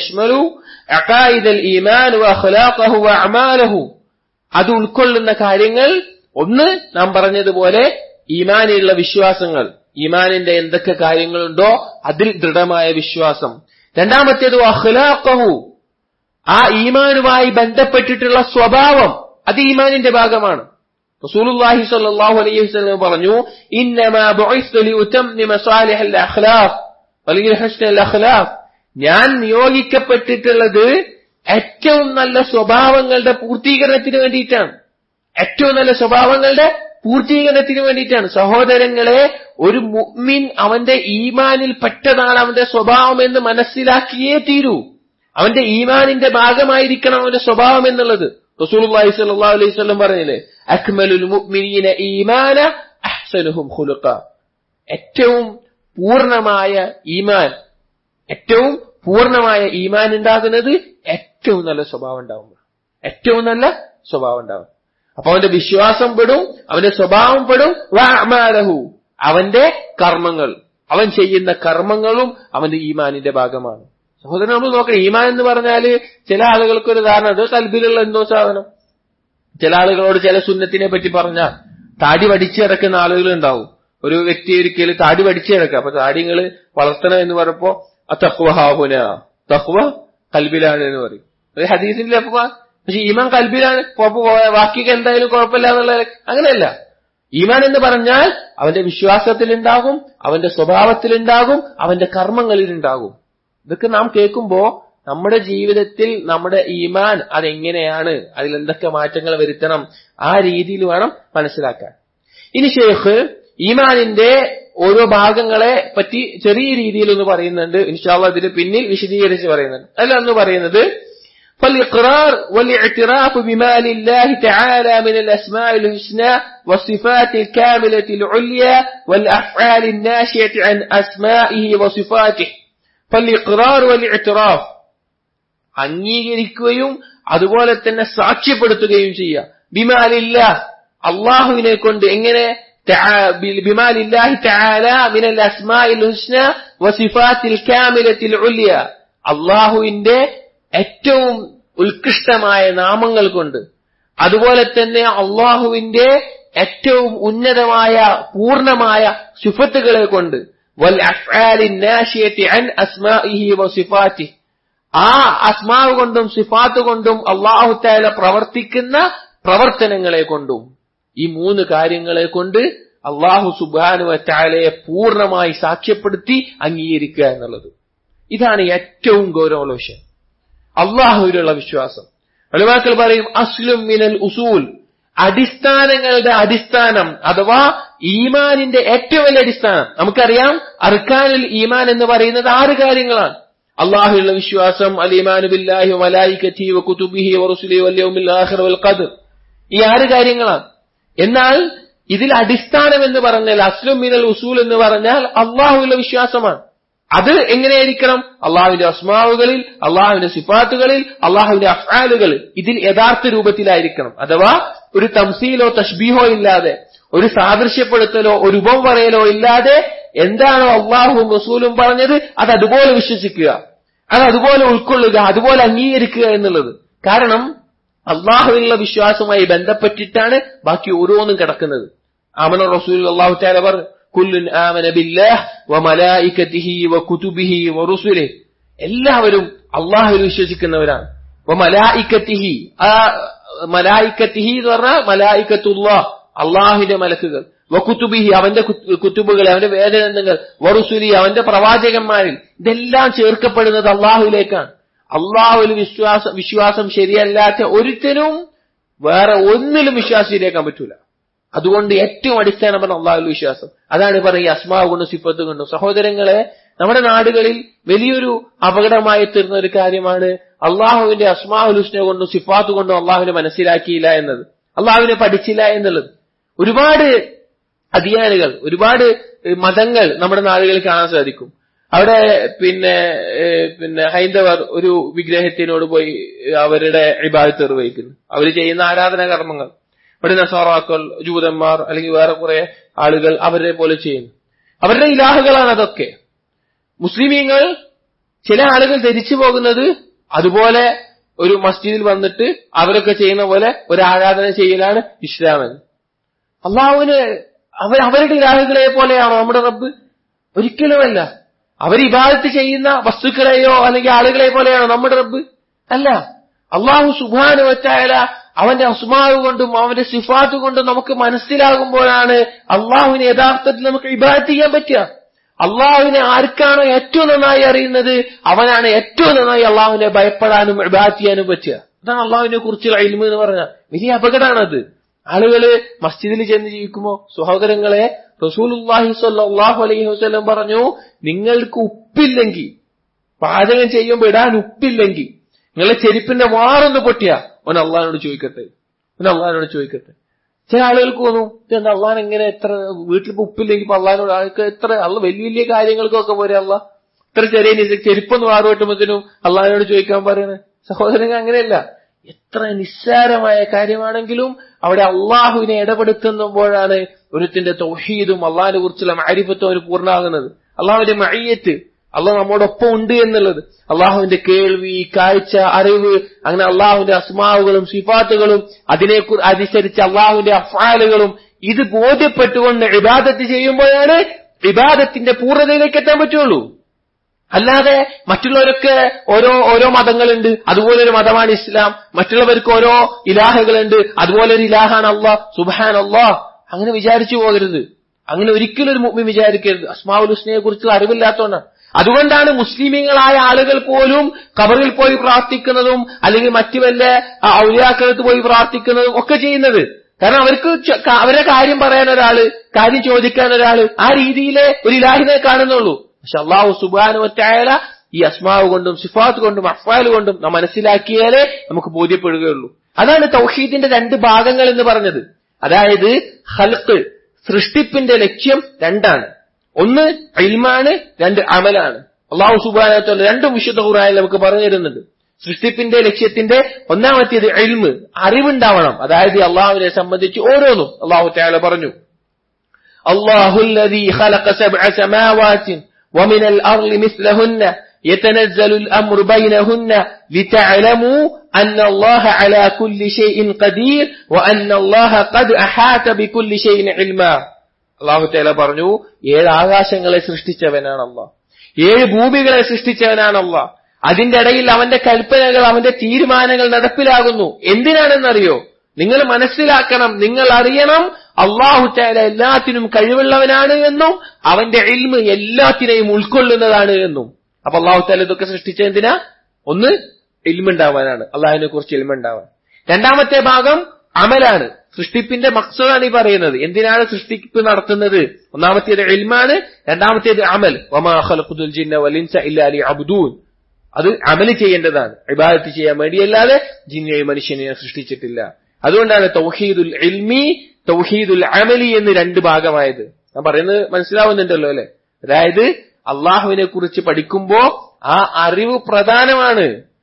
അത് ഉൾക്കൊള്ളുന്ന കാര്യങ്ങൾ ഒന്ന് നാം പറഞ്ഞതുപോലെ ഈമാനിലുള്ള വിശ്വാസങ്ങൾ ഈമാനിന്റെ എന്തൊക്കെ കാര്യങ്ങളുണ്ടോ അതിൽ ദൃഢമായ വിശ്വാസം രണ്ടാമത്തേത് അഖ്ലാഖഹു ആ ഈമാനുമായി ബന്ധപ്പെട്ടിട്ടുള്ള സ്വഭാവം അത് ഈമാനിന്റെ ഭാഗമാണ് റസൂലുള്ളാഹി സ്വല്ലല്ലാഹു അലൈഹി വസല്ലം പറഞ്ഞു ഇന്നമാ ബുഇസ്തു ലിഉതമ്മിമ സാലിഹൽ അഖ്ലാഖ് വലിയ ഹസ്നൽ അഖ്ലാഖ് ഞാൻ നിയോഗിക്കപ്പെട്ടിട്ടുള്ളത് ഏറ്റവും നല്ല സ്വഭാവങ്ങളുടെ പൂർത്തീകരണത്തിന് വേണ്ടിയിട്ടാണ് ഏറ്റവും നല്ല സ്വഭാവങ്ങളുടെ പൂർത്തീകരണത്തിന് വേണ്ടിയിട്ടാണ് സഹോദരങ്ങളെ ഒരു മുഅ്മിൻ അവന്റെ ഈമാനിൽ പെട്ടതാണ് അവന്റെ സ്വഭാവം എന്ന് മനസ്സിലാക്കിയേ തീരൂ അവന്റെ ഈമാനിന്റെ ഭാഗമായിരിക്കണം അവന്റെ സ്വഭാവം എന്നുള്ളത് റസൂലുള്ളാഹി സ്വല്ലല്ലാഹു അലൈഹി വസല്ലം പറഞ്ഞില്ലേ അക്മലുൽ മുഅ്മിനീന ഈമാന അഹ്സനുഹും ഖുലുഖ ഏറ്റവും പൂർണ്ണമായ ഈമാൻ ഏറ്റവും പൂർണ്ണമായ ഈമാൻ ഉണ്ടാകുന്നത് ഏറ്റവും നല്ല സ്വഭാവം ഉണ്ടാവുമ്പോൾ ഏറ്റവും നല്ല സ്വഭാവം ഉണ്ടാവും അപ്പൊ അവന്റെ വിശ്വാസം പെടും അവന്റെ സ്വഭാവം പെടും വഅമാലഹു അവന്റെ കർമ്മങ്ങൾ അവൻ ചെയ്യുന്ന കർമ്മങ്ങളും അവന്റെ ഈമാനിന്റെ ഭാഗമാണ് സഹോദരൻ നമ്മൾ നോക്കണം ഈമാൻ എന്ന് പറഞ്ഞാല് ചില ആളുകൾക്ക് ഒരു ധാരണ അത് കൽബിലുള്ള എന്തോ സാധനം ചില ആളുകളോട് ചില സുന്നത്തിനെ പറ്റി പറഞ്ഞാൽ താടി വടിച്ചു കിടക്കുന്ന ആളുകൾ ഉണ്ടാവും ഒരു വ്യക്തി ഒരിക്കലും താടി വടിച്ചു കിടക്കുക അപ്പൊ താടികള് വളർത്തണം എന്ന് പറഞ്ഞപ്പോ ആ തഹ്വ ഹാഹുന തഹ്വ കൽബിലാണ് എന്ന് പറയും ഒരു ഹദീസിന്റെ അപ്പൊ പക്ഷെ ഈമാൻ കൽബിലാണ് ബാക്കിക്ക് എന്തായാലും കുഴപ്പമില്ല എന്നുള്ള അങ്ങനെയല്ല ഈമാൻ എന്ന് പറഞ്ഞാൽ അവന്റെ വിശ്വാസത്തിലുണ്ടാകും അവന്റെ സ്വഭാവത്തിലുണ്ടാകും അവന്റെ കർമ്മങ്ങളിലുണ്ടാകും ഇതൊക്കെ നാം കേൾക്കുമ്പോ നമ്മുടെ ജീവിതത്തിൽ നമ്മുടെ ഈമാൻ അതെങ്ങനെയാണ് അതിൽ എന്തൊക്കെ മാറ്റങ്ങൾ വരുത്തണം ആ രീതിയിൽ വേണം മനസ്സിലാക്കാൻ ഇനി ഷേഖ് ഈമാനിന്റെ ഓരോ ഭാഗങ്ങളെ പറ്റി ചെറിയ രീതിയിൽ ഒന്ന് പറയുന്നുണ്ട് ഇൻഷാല്ല ഇതിന് പിന്നിൽ വിശദീകരിച്ച് പറയുന്നുണ്ട് അതിലൊന്ന് പറയുന്നത് فالإقرار والاعتراف بما لله تعالى من الأسماء الحسنى والصفات الكاملة العليا والأفعال الناشئة عن أسمائه وصفاته فالإقرار والاعتراف അംഗീകരിക്കുകയും അതുപോലെ തന്നെ സാക്ഷ്യപ്പെടുത്തുകയും ചെയ്യുക ബിമാലില്ല അള്ളാഹുവിനെ കൊണ്ട് എങ്ങനെ ബിമാലില്ലാഹി തആല മിനൽ അസ്മാഇൽ ഹുസ്ന വസിഫാത്തിൽ കാമിലത്തിൽ ഉല്യ അള്ളാഹുവിന്റെ ഏറ്റവും ഉത്കൃഷ്ടമായ നാമങ്ങൾ കൊണ്ട് അതുപോലെ തന്നെ അള്ളാഹുവിന്റെ ഏറ്റവും ഉന്നതമായ പൂർണമായ സുഫത്തുകളെ കൊണ്ട് വൽ അഫ്ആലിൻ നാശിയത്തി അൻ അസ്മാഇഹി വസിഫാത്തിഹി ആ അസ്മാവ് കൊണ്ടും സിഫാത്ത് കൊണ്ടും അള്ളാഹു താല പ്രവർത്തിക്കുന്ന പ്രവർത്തനങ്ങളെ കൊണ്ടും ഈ മൂന്ന് കാര്യങ്ങളെ കൊണ്ട് അള്ളാഹു സുബാനു താലയെ പൂർണ്ണമായി സാക്ഷ്യപ്പെടുത്തി അംഗീകരിക്കുക എന്നുള്ളത് ഇതാണ് ഏറ്റവും ഗൗരവമുള്ള വിഷയം അള്ളാഹുവിലുള്ള വിശ്വാസം ഒളിവാക്കൽ പറയും അസ്ലും മിനൽ ഉസൂൽ അടിസ്ഥാനങ്ങളുടെ അടിസ്ഥാനം അഥവാ ഈമാനിന്റെ ഏറ്റവും വലിയ അടിസ്ഥാനം നമുക്കറിയാം അർക്കാനുൽ ഈമാൻ എന്ന് പറയുന്നത് ആറ് കാര്യങ്ങളാണ് അള്ളാഹുള്ള വിശ്വാസം അൽ ഈമാനു ബില്ലാഹി വലായിക്കത്തി കുതുബിഹി വറുസുലി വല്യവുമിൽ ആഖിർ വൽ ഖദർ ഈ ആറ് കാര്യങ്ങളാണ് എന്നാൽ ഇതിൽ അടിസ്ഥാനം എന്ന് പറഞ്ഞാൽ അസ്ലും മിനൽ ഉസൂൽ എന്ന് പറഞ്ഞാൽ അള്ളാഹുള്ള വിശ്വാസമാണ് അത് എങ്ങനെയായിരിക്കണം അള്ളാഹുവിന്റെ അസ്മാവുകളിൽ അള്ളാഹുവിന്റെ സിഫാത്തുകളിൽ അള്ളാഹുവിന്റെ അഫ്ആലുകളിൽ ഇതിൽ യഥാർത്ഥ രൂപത്തിലായിരിക്കണം അഥവാ ഒരു തംസീലോ തഷ്ബീഹോ ഇല്ലാതെ ഒരു സാദൃശ്യപ്പെടുത്തലോ ഒരു ഉപം പറയലോ ഇല്ലാതെ എന്താണോ അള്ളാഹുവും റസൂലും പറഞ്ഞത് അത് അതുപോലെ വിശ്വസിക്കുക അത് അതുപോലെ ഉൾക്കൊള്ളുക അതുപോലെ അംഗീകരിക്കുക എന്നുള്ളത് കാരണം അള്ളാഹുവിനുള്ള വിശ്വാസവുമായി ബന്ധപ്പെട്ടിട്ടാണ് ബാക്കി ഓരോന്നും കിടക്കുന്നത് ആമന റസൂൽ അള്ളാഹു താല പറഞ്ഞു കുല്ലുൻ ആമന ബില്ലാഹ് വമലായികതിഹി വകുതുബിഹി വറുസുലിഹി എല്ലാവരും അള്ളാഹുവിൽ വിശ്വസിക്കുന്നവരാണ് വമലായികതിഹി ആ മലായിക്കത്തിഹി എന്ന് പറഞ്ഞാൽ മലായിക്കത്തുല്ലാ അള്ളാഹുവിന്റെ മലക്കുകൾ വക്കുത്തുബിഹി അവന്റെ കുത്തുബുകൾ അവന്റെ വേദനങ്ങൾ വറുസുലി അവന്റെ പ്രവാചകന്മാരിൽ ഇതെല്ലാം ചേർക്കപ്പെടുന്നത് അള്ളാഹുവിലേക്കാണ് അള്ളാഹുവിൽ വിശ്വാസം വിശ്വാസം ശരിയല്ലാത്ത ഒരുത്തനും വേറെ ഒന്നിലും വിശ്വാസിയിലേക്കാൻ പറ്റൂല അതുകൊണ്ട് ഏറ്റവും അടിസ്ഥാനമാണ് അള്ളാഹുൽ വിശ്വാസം അതാണ് പറയുക അസ്മാവ് കൊണ്ടും സിഫത്ത് കൊണ്ടും സഹോദരങ്ങളെ നമ്മുടെ നാടുകളിൽ വലിയൊരു അപകടമായി തീർന്ന ഒരു കാര്യമാണ് അള്ളാഹുവിന്റെ അസ്മാഹുൽ ഹുസ്ന കൊണ്ടും സിഫാത്ത് കൊണ്ടും അള്ളാഹുവിനെ മനസ്സിലാക്കിയില്ല എന്നത് അള്ളാഹുവിനെ പഠിച്ചില്ല എന്നുള്ളത് ഒരുപാട് അധികാരികൾ ഒരുപാട് മതങ്ങൾ നമ്മുടെ നാടുകളിൽ കാണാൻ സാധിക്കും അവിടെ പിന്നെ പിന്നെ ഹൈന്ദവർ ഒരു വിഗ്രഹത്തിനോട് പോയി അവരുടെ ഇബാദത്ത് നിർവഹിക്കുന്നു അവർ ചെയ്യുന്ന ആരാധനാ കർമ്മങ്ങൾ ഇവിടെ നസാറാക്കൾ ജൂതന്മാർ അല്ലെങ്കിൽ വേറെ കുറെ ആളുകൾ അവരെ പോലെ ചെയ്യുന്നു അവരുടെ ഇലാഹുകളാണ് അതൊക്കെ മുസ്ലിമീങ്ങൾ ചില ആളുകൾ ധരിച്ചു പോകുന്നത് അതുപോലെ ഒരു മസ്ജിദിൽ വന്നിട്ട് അവരൊക്കെ ചെയ്യുന്ന പോലെ ഒരു ആരാധന ചെയ്യലാണ് ഇസ്ലാം എന്ന് അള്ളാഹുവിന് അവർ അവരുടെ ഇലാഹുകളെ പോലെയാണോ നമ്മുടെ റബ്ബ് ഒരിക്കലുമല്ല അവർ ഇബാദത്ത് ചെയ്യുന്ന വസ്തുക്കളെയോ അല്ലെങ്കിൽ ആളുകളെ പോലെയാണോ നമ്മുടെ റബ്ബ് അല്ല അള്ളാഹു സുബാനു വച്ചായാല അവന്റെ അസ്മാവ് കൊണ്ടും അവന്റെ സിഫാത്ത് കൊണ്ടും നമുക്ക് മനസ്സിലാകുമ്പോഴാണ് അള്ളാഹുവിനെ യഥാർത്ഥത്തിൽ നമുക്ക് ഇബാദത്ത് ചെയ്യാൻ പറ്റുക അള്ളാഹുവിനെ ആർക്കാണോ ഏറ്റവും നന്നായി അറിയുന്നത് അവനാണ് ഏറ്റവും നന്നായി അള്ളാഹുവിനെ ഭയപ്പെടാനും ഇബാദത്ത് ചെയ്യാനും പറ്റുക അതാണ് അള്ളാഹുവിനെ കുറിച്ചുള്ള ഇൽമ എന്ന് പറഞ്ഞാൽ വലിയ അപകടമാണത് ആളുകള് മസ്ജിദിൽ ചെന്ന് ജീവിക്കുമ്പോ സഹോദരങ്ങളെ റസൂലുല്ലാഹി സ്വല്ലാഹു അലൈഹി വസ്ലം പറഞ്ഞു നിങ്ങൾക്ക് ഉപ്പില്ലെങ്കിൽ പാചകം ചെയ്യുമ്പോൾ ഇടാൻ ഉപ്പില്ലെങ്കിൽ നിങ്ങളെ ചെരുപ്പിന്റെ വാറൊന്ന് പൊട്ടിയ അവൻ അള്ളഹാനോട് ചോദിക്കട്ടെ അവൻ അള്ളഹാനോട് ചോദിക്കട്ടെ ചില ആളുകൾക്ക് തോന്നും എന്താ അള്ളഹാൻ എങ്ങനെ എത്ര വീട്ടിൽ ഉപ്പില്ലെങ്കിൽ ഇപ്പൊ അള്ളഹാനോട് ആൾക്ക് എത്ര അള്ള വലിയ വലിയ കാര്യങ്ങൾക്കൊക്കെ പോരെ അള്ള ഇത്ര ചെറിയ ചെരുപ്പൊന്ന് വാറ് വെട്ടുമ്പോഴത്തേനും അള്ളഹാനോട് ചോദിക്കാൻ പറയുന്നത് സഹോദരങ്ങൾ അങ്ങനെയല്ല എത്ര നിസ്സാരമായ കാര്യമാണെങ്കിലും അവിടെ അള്ളാഹുവിനെ ഇടപെടുത്തുമ്പോഴാണ് ഒരുത്തിന്റെ തൗഹീദും അള്ളാഹിനെ കുറിച്ചുള്ള മാരിഫത്തും അവന് പൂർണ്ണമാകുന്നത് അള്ളാഹുവിന്റെ മയ്യത്ത് അള്ളാഹ് നമ്മോടൊപ്പം ഉണ്ട് എന്നുള്ളത് അള്ളാഹുവിന്റെ കേൾവി കാഴ്ച അറിവ് അങ്ങനെ അള്ളാഹുവിന്റെ അസ്മാവുകളും സിഫാത്തുകളും അതിനെ അനുസരിച്ച് അള്ളാഹുവിന്റെ അഫാലുകളും ഇത് ബോധ്യപ്പെട്ടുകൊണ്ട് ഇബാദത്ത് ചെയ്യുമ്പോഴാണ് ഇബാദത്തിന്റെ പൂർണ്ണതയിലേക്ക് എത്താൻ പറ്റുള്ളൂ അല്ലാതെ മറ്റുള്ളവരൊക്കെ ഓരോ ഓരോ മതങ്ങളുണ്ട് അതുപോലെ ഒരു മതമാണ് ഇസ്ലാം മറ്റുള്ളവർക്ക് ഓരോ ഇലാഹകളുണ്ട് അതുപോലെ ഒരു ഇലാഹാണ് അള്ളാഹ് സുബാൻ അള്ളാഹ് അങ്ങനെ വിചാരിച്ചു പോകരുത് അങ്ങനെ ഒരിക്കലും ഒരു മുമ്പിൽ വിചാരിക്കരുത് അസ്മാവുൽ ഹുസ്നയെ കുറിച്ചുള്ള അറിവില്ലാത്തതുകൊണ്ടാണ് അതുകൊണ്ടാണ് മുസ്ലിമീങ്ങളായ ആളുകൾ പോലും കബറിൽ പോയി പ്രാർത്ഥിക്കുന്നതും അല്ലെങ്കിൽ മറ്റു വല്ല ഔലിയാക്കളത്ത് പോയി പ്രാർത്ഥിക്കുന്നതും ഒക്കെ ചെയ്യുന്നത് കാരണം അവർക്ക് അവരെ കാര്യം പറയാൻ ഒരാള് കാര്യം ചോദിക്കാൻ ഒരാള് ആ രീതിയിലെ ഒരു ഇലാഹിനെ കാണുന്നുള്ളൂ പക്ഷെ അള്ളാഹു സുബാനുവറ്റായാല ഈ അസ്മാവ് കൊണ്ടും സിഫാത്ത് കൊണ്ടും അഫ്വാൽ കൊണ്ടും നാം മനസ്സിലാക്കിയാലേ നമുക്ക് ബോധ്യപ്പെടുകയുള്ളൂ അതാണ് തൗഹീദിന്റെ രണ്ട് ഭാഗങ്ങൾ എന്ന് പറഞ്ഞത് അതായത് ഹൽക്ക് സൃഷ്ടിപ്പിന്റെ ലക്ഷ്യം രണ്ടാണ് ഒന്ന് ഇൽമാണ് രണ്ട് അമലാണ് അള്ളാഹു സുബാനത്തോല രണ്ടും വിശുദ്ധ ഖുറാനിൽ നമുക്ക് പറഞ്ഞു തരുന്നുണ്ട് സൃഷ്ടിപ്പിന്റെ ലക്ഷ്യത്തിന്റെ ഒന്നാമത്തേത് എൽമ് അറിവുണ്ടാവണം അതായത് അള്ളാഹുവിനെ സംബന്ധിച്ച് ഓരോന്നും അള്ളാഹു താല പറഞ്ഞു അള്ളാഹുല്ലദീ ഖലഖ സബ്അ സമാവാതിൻ ومن الأرض مثلهن يتنزل الأمر بينهن لتعلموا أن الله على كل شيء قدير وأن الله قد أحاط بكل شيء علما അള്ളാഹു തേല പറഞ്ഞു ഏഴ് ആകാശങ്ങളെ സൃഷ്ടിച്ചവനാണ് അള്ളാഹ് ഏഴ് ഭൂമികളെ സൃഷ്ടിച്ചവനാണ് അള്ളാഹ് അതിന്റെ ഇടയിൽ അവന്റെ കൽപ്പനകൾ അവന്റെ തീരുമാനങ്ങൾ നടപ്പിലാകുന്നു എന്തിനാണെന്നറിയോ നിങ്ങൾ മനസ്സിലാക്കണം നിങ്ങൾ അറിയണം അള്ളാഹു ചാല എല്ലാത്തിനും കഴിവുള്ളവനാണ് എന്നും അവന്റെ ഇൽമ് എല്ലാത്തിനെയും ഉൾക്കൊള്ളുന്നതാണ് എന്നും അപ്പൊ അള്ളാഹു താല ഇതൊക്കെ സൃഷ്ടിച്ച എന്തിനാ ഒന്ന് ഇൽമുണ്ടാവാനാണ് അള്ളാഹിനെ കുറിച്ച് ഇൽമുണ്ടാവാൻ രണ്ടാമത്തെ ഭാഗം അമലാണ് സൃഷ്ടിപ്പിന്റെ മക്സദാണ് ഈ പറയുന്നത് എന്തിനാണ് സൃഷ്ടിപ്പ് നടത്തുന്നത് ഒന്നാമത്തേത് ഇൽമാണ് രണ്ടാമത്തേത് അമൽ വമാഖലഖുൽ ജിന്ന വലിൻസ ഇല്ലാ ലിയഅബ്ദൂൻ അത് അമല് ചെയ്യേണ്ടതാണ് ഇബാദത്ത് ചെയ്യാൻ വേണ്ടിയല്ലാതെ ജിന്നെയും മനുഷ്യനെ സൃഷ്ടിച്ചിട്ടില്ല അതുകൊണ്ടാണ് തൗഹീദുൽ ഇൽമി തൗഹീദുൽ അമലി എന്ന് രണ്ട് ഭാഗമായത് ഞാൻ പറയുന്നത് മനസ്സിലാവുന്നുണ്ടല്ലോ അല്ലെ അതായത് അള്ളാഹുവിനെ കുറിച്ച് പഠിക്കുമ്പോ ആ അറിവ് പ്രധാനമാണ്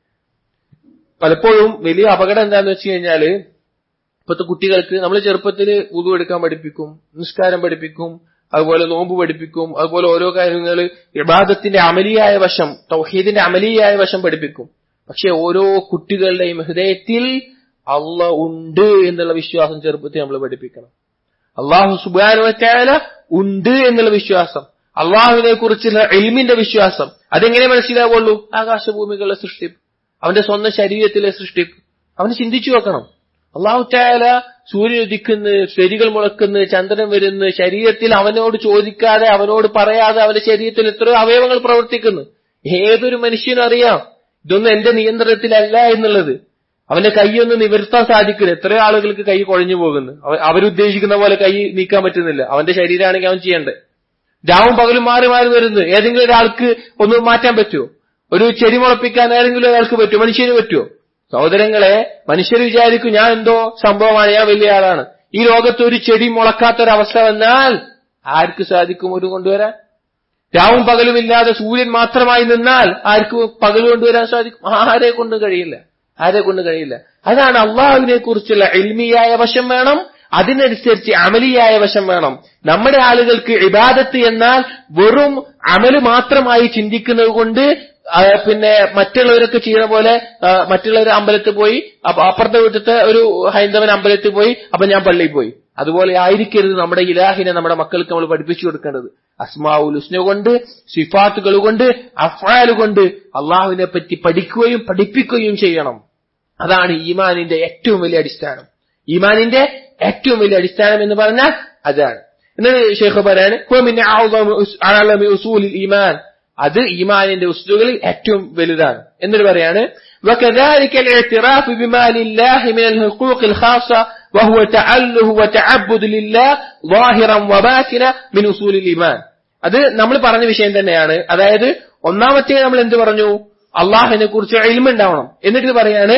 പലപ്പോഴും വലിയ അപകടം എന്താന്ന് വെച്ച് കഴിഞ്ഞാല് ഇപ്പോഴത്തെ കുട്ടികൾക്ക് നമ്മൾ ചെറുപ്പത്തിൽ ഉതു എടുക്കാൻ പഠിപ്പിക്കും നിസ്കാരം പഠിപ്പിക്കും അതുപോലെ നോമ്പ് പഠിപ്പിക്കും അതുപോലെ ഓരോ കാര്യങ്ങൾ ഇബാദത്തിന്റെ അമലിയായ വശം തൗഹീദിന്റെ അമലിയായ വശം പഠിപ്പിക്കും പക്ഷെ ഓരോ കുട്ടികളുടെയും ഹൃദയത്തിൽ അള്ള ഉണ്ട് എന്നുള്ള വിശ്വാസം ചെറുപ്പത്തിൽ നമ്മൾ പഠിപ്പിക്കണം അള്ളാഹു സുബാനുവറ്റായാല ഉണ്ട് എന്നുള്ള വിശ്വാസം അള്ളാഹുവിനെ കുറിച്ചുള്ള എൽമിന്റെ വിശ്വാസം അതെങ്ങനെ മനസ്സിലാവുള്ളൂ ആകാശഭൂമികളുടെ സൃഷ്ടിപ്പ് അവന്റെ സ്വന്തം ശരീരത്തിലെ സൃഷ്ടിപ്പ് അവന് ചിന്തിച്ചു വെക്കണം അള്ളാഹു ചായാല സൂര്യൻ ഉദിക്കുന്നു ശരികൾ മുളക്കുന്നു ചന്ദ്രൻ വരുന്നു ശരീരത്തിൽ അവനോട് ചോദിക്കാതെ അവനോട് പറയാതെ അവന്റെ ശരീരത്തിൽ എത്രയോ അവയവങ്ങൾ പ്രവർത്തിക്കുന്നു ഏതൊരു മനുഷ്യനും അറിയാം ഇതൊന്നും എന്റെ നിയന്ത്രണത്തിലല്ല എന്നുള്ളത് അവന്റെ കൈയൊന്ന് നിവർത്താൻ സാധിക്കില്ല എത്രയോ ആളുകൾക്ക് കൈ കുഴഞ്ഞു പോകുന്നു അവരുദ്ദേശിക്കുന്ന പോലെ കൈ നീക്കാൻ പറ്റുന്നില്ല അവന്റെ ശരീരമാണെങ്കിൽ അവൻ ചെയ്യണ്ടേ രാവും പകലും മാറി മാറി വരുന്നു ഏതെങ്കിലും ഒരാൾക്ക് ഒന്ന് മാറ്റാൻ പറ്റുമോ ഒരു ചെടി മുളപ്പിക്കാൻ ഏതെങ്കിലും ഒരാൾക്ക് പറ്റുമോ മനുഷ്യന് പറ്റുമോ സഹോദരങ്ങളെ മനുഷ്യർ വിചാരിക്കും ഞാൻ എന്തോ സംഭവമാണ് ഞാൻ വലിയ ആളാണ് ഈ ലോകത്ത് ഒരു ചെടി മുളക്കാത്തൊരവസ്ഥ വന്നാൽ ആർക്ക് സാധിക്കും ഒരു കൊണ്ടുവരാൻ രാവും പകലും ഇല്ലാതെ സൂര്യൻ മാത്രമായി നിന്നാൽ ആർക്ക് പകൽ കൊണ്ടുവരാൻ സാധിക്കും ആരെ കൊണ്ട് കഴിയില്ല ആരെ കൊണ്ട് കഴിയില്ല അതാണ് അള്ളാഹുവിനെ കുറിച്ചുള്ള എൽമിയായ വശം വേണം അതിനനുസരിച്ച് അമലിയായ വശം വേണം നമ്മുടെ ആളുകൾക്ക് ഇബാദത്ത് എന്നാൽ വെറും അമല് മാത്രമായി ചിന്തിക്കുന്നത് കൊണ്ട് പിന്നെ മറ്റുള്ളവരൊക്കെ ചെയ്യുന്ന പോലെ മറ്റുള്ളവർ അമ്പലത്തിൽ പോയി അപ്പുറത്തെ വീട്ടിലത്തെ ഒരു ഹൈന്ദവൻ അമ്പലത്തിൽ പോയി അപ്പൊ ഞാൻ പള്ളിയിൽ പോയി അതുപോലെ ആയിരിക്കരുത് നമ്മുടെ ഇലാഹിനെ നമ്മുടെ മക്കൾക്ക് നമ്മൾ പഠിപ്പിച്ചു കൊടുക്കേണ്ടത് അസ്മാവുൽ ഹുസ്ന കൊണ്ട് സിഫാത്തുകൾ കൊണ്ട് അഫാൽ കൊണ്ട് അള്ളാഹുവിനെ പറ്റി പഠിക്കുകയും പഠിപ്പിക്കുകയും ചെയ്യണം അതാണ് ഈമാനിന്റെ ഏറ്റവും വലിയ അടിസ്ഥാനം ഈമാനിന്റെ ഏറ്റവും വലിയ അടിസ്ഥാനം എന്ന് പറഞ്ഞാൽ അതാണ് എന്നിട്ട് ഷെയ്ഖ് പറയാണ് ഈമാൻ അത് ഈമാനിന്റെ ഉസ്തുകളിൽ ഏറ്റവും വലുതാണ് എന്നിട്ട് പറയാണ് وكذلك الاعتراف بما لله من الحقوق الخاصة وهو تأله وتعبد لله ظاهرا وباطنا من أصول الإيمان അത് നമ്മൾ പറഞ്ഞ വിഷയം തന്നെയാണ് അതായത് ഒന്നാമത്തെ നമ്മൾ എന്ത് പറഞ്ഞു അള്ളാഹിനെ കുറിച്ച് ഇൽമുണ്ടാവണം എന്നിട്ട് പറയാണ്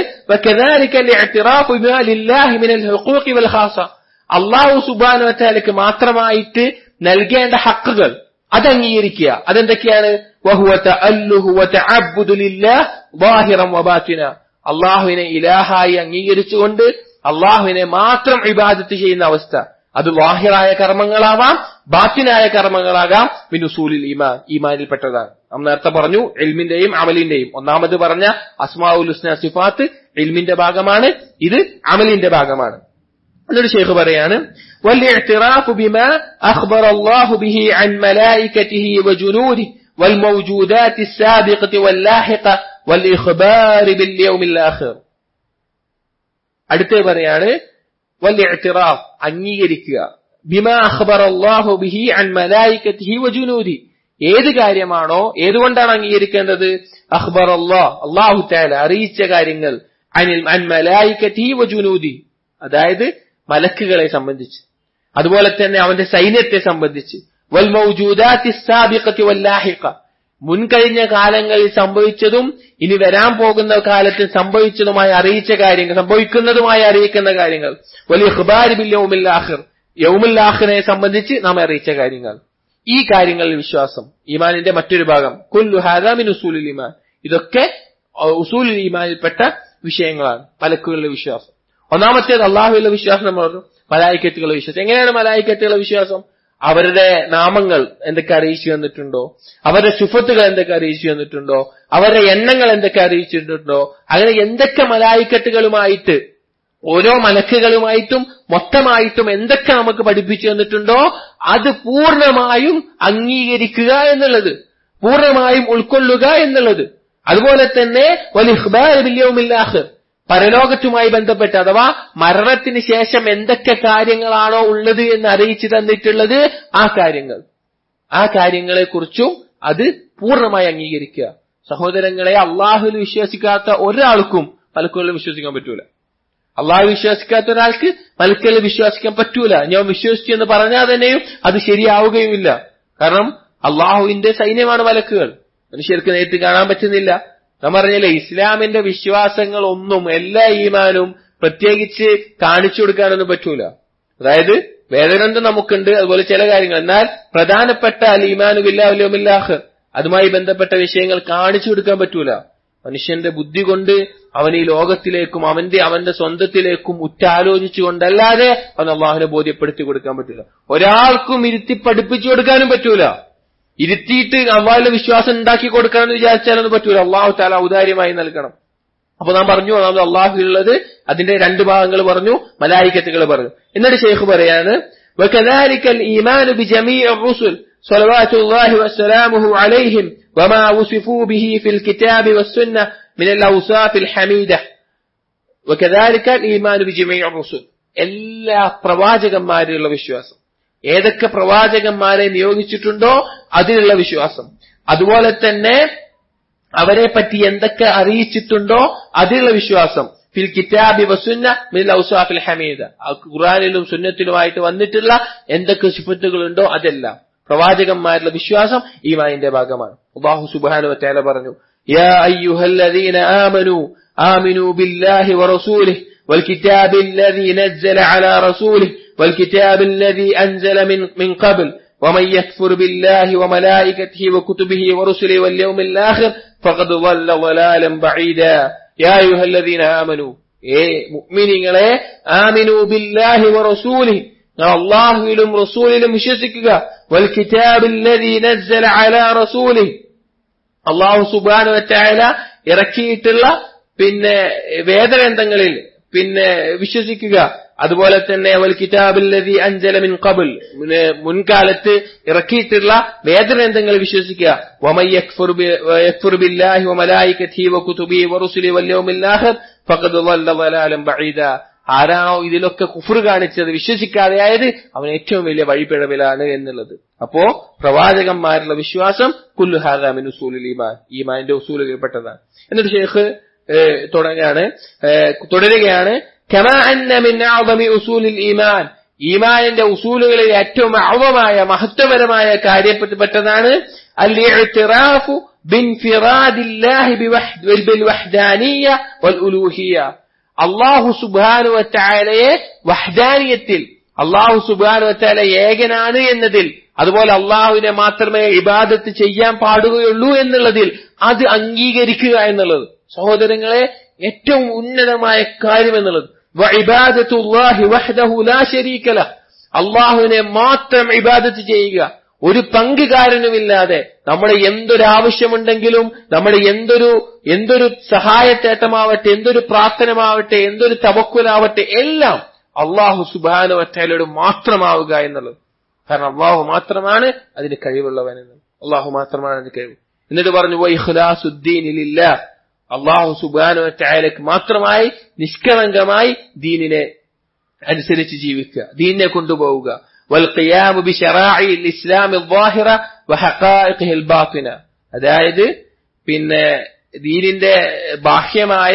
അള്ളാഹു സുബാനുവറ്റാലക്ക് മാത്രമായിട്ട് നൽകേണ്ട ഹക്കുകൾ അത് അംഗീകരിക്കുക അതെന്തൊക്കെയാണ് അള്ളാഹുവിനെ ഇലാഹായി അംഗീകരിച്ചുകൊണ്ട് അള്ളാഹുവിനെ മാത്രം ഇബാദത്ത് ചെയ്യുന്ന അവസ്ഥ അത് വാഹിറായ കർമ്മങ്ങളാവാം ബാത്തിനായ കർമ്മങ്ങളാകാം മിനുസൂലിൽ ഈമാൻ ഈമാനിൽപ്പെട്ടതാണ് നാം നേരത്തെ പറഞ്ഞു എൽമിന്റെയും അമലിന്റെയും ഒന്നാമത് പറഞ്ഞ അസ്മാഉൽ ഹുസ്ന സിഫാത്ത് എൽമിന്റെ ഭാഗമാണ് ഇത് അമലിന്റെ ഭാഗമാണ് എന്നൊരു ഷെയ്ഖ് പറയാണ് والاعتراف بما أخبر الله به عن ملائكته وجنوده والموجودات السابقة واللاحقة والإخبار باليوم الآخر അടുത്ത പറയാണ് والاعتراف അംഗീകരിക്കുക ബിമാ അഖ്ബർ അല്ലാഹു ബിഹി അൻ മലായികതിഹി വജുനൂദി ഏത് കാര്യമാണോ ഏതുകൊണ്ടാണ് അംഗീകരിക്കേണ്ടത് അഖ്ബർ അല്ലാഹ് അല്ലാഹു തആല അറിയിച്ച കാര്യങ്ങൾ അനിൽ അൻ മലായികതിഹി വജുനൂദി അതായത് മലക്കുകളെ സംബന്ധിച്ച് അതുപോലെ തന്നെ അവന്റെ സൈന്യത്തെ സംബന്ധിച്ച് വൽ മൗജൂദാത്തി സാബിഖത്തി വല്ലാഹിഖ മുൻകഴിഞ്ഞ കാലങ്ങളിൽ സംഭവിച്ചതും ഇനി വരാൻ പോകുന്ന കാലത്ത് സംഭവിച്ചതുമായി അറിയിച്ച കാര്യങ്ങൾ സംഭവിക്കുന്നതുമായി അറിയിക്കുന്ന കാര്യങ്ങൾ വലിയ ഖുബാരി ബിൽ യൗമില്ലാഹിർ യൗമുല്ലാഹിറിനെ സംബന്ധിച്ച് നാം അറിയിച്ച കാര്യങ്ങൾ ഈ കാര്യങ്ങളിൽ വിശ്വാസം ഈമാനിന്റെ മറ്റൊരു ഭാഗം കുല്ലു ഹാദാമിൻ ഉസൂലുൽ ഈമാൻ ഇതൊക്കെ ഉസൂലുൽ ഈമാനിൽപ്പെട്ട വിഷയങ്ങളാണ് മലക്കുകളുടെ വിശ്വാസം ഒന്നാമത്തേത് അള്ളാഹുവിന്റെ വിശ്വാസം നമ്മൾ പറഞ്ഞു മലായിക്കത്തുകളുടെ വിശ്വാസം എങ്ങനെയാണ് മലായിക്കത്തുകളുടെ വിശ്വാസം അവരുടെ നാമങ്ങൾ എന്തൊക്കെ അറിയിച്ചു തന്നിട്ടുണ്ടോ അവരുടെ സുഫത്തുകൾ എന്തൊക്കെ അറിയിച്ചു തന്നിട്ടുണ്ടോ അവരുടെ എണ്ണങ്ങൾ എന്തൊക്കെ അറിയിച്ചിട്ടുണ്ടോ അങ്ങനെ എന്തൊക്കെ മലായിക്കത്തുകളുമായിട്ട് ഓരോ മലക്കുകളുമായിട്ടും മൊത്തമായിട്ടും എന്തൊക്കെ നമുക്ക് പഠിപ്പിച്ചു തന്നിട്ടുണ്ടോ അത് പൂർണ്ണമായും അംഗീകരിക്കുക എന്നുള്ളത് പൂർണ്ണമായും ഉൾക്കൊള്ളുക എന്നുള്ളത് അതുപോലെ തന്നെ വലിഹ്ബാലില്ലാഹ് പരലോകത്തുമായി ബന്ധപ്പെട്ട് അഥവാ മരണത്തിന് ശേഷം എന്തൊക്കെ കാര്യങ്ങളാണോ ഉള്ളത് എന്ന് അറിയിച്ചു തന്നിട്ടുള്ളത് ആ കാര്യങ്ങൾ ആ കാര്യങ്ങളെക്കുറിച്ചും അത് പൂർണ്ണമായി അംഗീകരിക്കുക സഹോദരങ്ങളെ അള്ളാഹുൽ വിശ്വസിക്കാത്ത ഒരാൾക്കും മലക്കുകളിൽ വിശ്വസിക്കാൻ പറ്റൂല അള്ളാഹു വിശ്വസിക്കാത്ത ഒരാൾക്ക് മലക്കുകളിൽ വിശ്വസിക്കാൻ പറ്റൂല ഞാൻ വിശ്വസിച്ചു എന്ന് പറഞ്ഞാൽ തന്നെയും അത് ശരിയാവുകയുമില്ല കാരണം അള്ളാഹുവിന്റെ സൈന്യമാണ് മലക്കുകൾ മനുഷ്യർക്ക് നേരിട്ട് കാണാൻ പറ്റുന്നില്ല നാം പറഞ്ഞില്ലേ ഇസ്ലാമിന്റെ വിശ്വാസങ്ങൾ ഒന്നും എല്ലാ ഈമാനും പ്രത്യേകിച്ച് കാണിച്ചു കൊടുക്കാനൊന്നും പറ്റൂല അതായത് വേദഗ്രന്ഥം നമുക്കുണ്ട് അതുപോലെ ചില കാര്യങ്ങൾ എന്നാൽ പ്രധാനപ്പെട്ട അൽ ഈമാനു ബില്ലാഹ് അതുമായി ബന്ധപ്പെട്ട വിഷയങ്ങൾ കാണിച്ചു കൊടുക്കാൻ പറ്റൂല മനുഷ്യന്റെ ബുദ്ധി കൊണ്ട് അവൻ ഈ ലോകത്തിലേക്കും അവന്റെ അവന്റെ സ്വന്തത്തിലേക്കും ഉറ്റാലോചിച്ചുകൊണ്ടല്ലാതെ അവൻ അള്ളാഹുനെ ബോധ്യപ്പെടുത്തി കൊടുക്കാൻ പറ്റൂല ഒരാൾക്കും ഇരുത്തി പഠിപ്പിച്ചു കൊടുക്കാനും പറ്റൂല ഇരുത്തിയിട്ട് അള്ളാഹിലെ വിശ്വാസം ഉണ്ടാക്കി കൊടുക്കണമെന്ന് വിചാരിച്ചാലൊന്നും പറ്റൂല അള്ളാഹു താല ഔദാര്യമായി നൽകണം അപ്പൊ നാം പറഞ്ഞു ഒന്നാമത് അള്ളാഹുള്ളത് അതിന്റെ രണ്ട് ഭാഗങ്ങൾ പറഞ്ഞു മലായിക്കത്തുകൾ പറഞ്ഞു എന്നിട്ട് ഷെയ്ഖ് പറയാണ് وكذلك الإيمان بجميع الرسل صلوات الله وسلامه عليهم وما وصفوا به في الكتاب والسنة من الأوصاف الحميدة وكذلك الإيمان بجميع الرسل എല്ലാ പ്രവാചകന്മാരിലുള്ള വിശ്വാസം ഏതൊക്കെ പ്രവാചകന്മാരെ നിയോഗിച്ചിട്ടുണ്ടോ അതിനുള്ള വിശ്വാസം അതുപോലെ തന്നെ അവരെ പറ്റി എന്തൊക്കെ അറിയിച്ചിട്ടുണ്ടോ അതിലുള്ള വിശ്വാസം ഫിൽ കിതാബി വസുന്ന മിൽ ഔസാഫിൽ ഹമീദ ഖുറാനിലും സുന്നത്തിലുമായിട്ട് വന്നിട്ടുള്ള എന്തൊക്കെ സിഫത്തുകളുണ്ടോ അതെല്ലാം പ്രവാചകന്മാരുടെ വിശ്വാസം ഈമാനിന്റെ ഭാഗമാണ് അള്ളാഹു സുബാനു തേല പറഞ്ഞു يا أيها الذين آمنوا آمنوا بالله ورسوله والكتاب الذي نزل على رسوله والكتاب الذي أنزل من, من قبل ومن يكفر بالله وملائكته وكتبه ورسله واليوم الآخر فقد ضل ضلالا بعيدا يا أيها الذين آمنوا إيه مؤمنين آمنوا بالله ورسوله അള്ളാഹുവിലും റസൂലിലും വിശ്വസിക്കുക അള്ളാഹു സുബാനു വറ്റായ ഇറക്കിയിട്ടുള്ള പിന്നെ വേദഗ്രന്ഥങ്ങളിൽ പിന്നെ വിശ്വസിക്കുക അതുപോലെ തന്നെ വൽ കിതാബില്ലതി അഞ്ചലമിൻ കബുൽ മുൻകാലത്ത് ഇറക്കിയിട്ടുള്ള വേദഗ്രന്ഥങ്ങൾ വിശ്വസിക്കുക ബില്ലാഹി വമലായികതി വകുതുബി വറുസുലി വൽയൗമിൽ ആഖിർ ഫഖദ് ളല്ല ളലാലൻ ബഈദ ആരാണോ ഇതിലൊക്കെ കുഫർ കാണിച്ചത് വിശ്വസിക്കാതെയായത് അവൻ ഏറ്റവും വലിയ വഴിപ്പിഴവിലാണ് എന്നുള്ളത് അപ്പോ പ്രവാചകന്മാരുടെ വിശ്വാസം കുല്ലു ഹാദാമിൻ ഉസൂലുൽ ഈമാൻ ഈമാന്റെ ഉസൂലുകൾപ്പെട്ടതാണ് എന്നിട്ട് ഷെയ്ഖ് തുടങ്ങാണ് തുടരുകയാണ് كما أن من أعظم أصول الإيمان ഈമാനിന്റെ ഉസൂലുകളിൽ ഏറ്റവും അവമായ മഹത്വപരമായ കാര്യപ്പെട്ടതാണ് അൽ-ഇഅ്തിറാഫു ബിൻഫിറാദില്ലാഹി ബിൽവഹ്ദാനിയ്യ വൽഉലൂഹിയ്യ അള്ളാഹു സുബാനു വറ്റാലയെ വഹ്ദാനിയത്തിൽ അള്ളാഹു സുബാനു വറ്റാല ഏകനാണ് എന്നതിൽ അതുപോലെ അള്ളാഹുവിനെ മാത്രമേ ഇബാദത്ത് ചെയ്യാൻ പാടുകയുള്ളൂ എന്നുള്ളതിൽ അത് അംഗീകരിക്കുക എന്നുള്ളത് സഹോദരങ്ങളെ ഏറ്റവും ഉന്നതമായ കാര്യം എന്നുള്ളത് വഇബാദത്തുല്ലാഹി വഹ്ദഹു ലാ ശരീക ലഹ് അള്ളാഹുവിനെ മാത്രം ഇബാദത്ത് ചെയ്യുക ഒരു പങ്കുകാരനുമില്ലാതെ നമ്മുടെ എന്തൊരു ആവശ്യമുണ്ടെങ്കിലും നമ്മുടെ എന്തൊരു എന്തൊരു സഹായത്തേട്ടമാവട്ടെ എന്തൊരു പ്രാർത്ഥനമാവട്ടെ എന്തൊരു തവക്കുലാവട്ടെ എല്ലാം അള്ളാഹു സുബാന വറ്റാലോട് മാത്രമാവുക എന്നുള്ളത് കാരണം അള്ളാഹു മാത്രമാണ് അതിന് കഴിവുള്ളവൻ എന്നുള്ളത് അള്ളാഹു മാത്രമാണ് അതിന് കഴിവ് എന്നിട്ട് പറഞ്ഞു വൈഹുലാസുദ്ദീനിലില്ല അള്ളാഹു സുബാന വറ്റായാലേക്ക് മാത്രമായി നിഷ്കളങ്കമായി ദീനിനെ അനുസരിച്ച് ജീവിക്കുക ദീനിനെ കൊണ്ടുപോവുക والقيام بشرائع الإسلام الظاهرة وحقائقه الباطنة അതായത് പിന്നെ ദീനിന്റെ ബാഹ്യമായ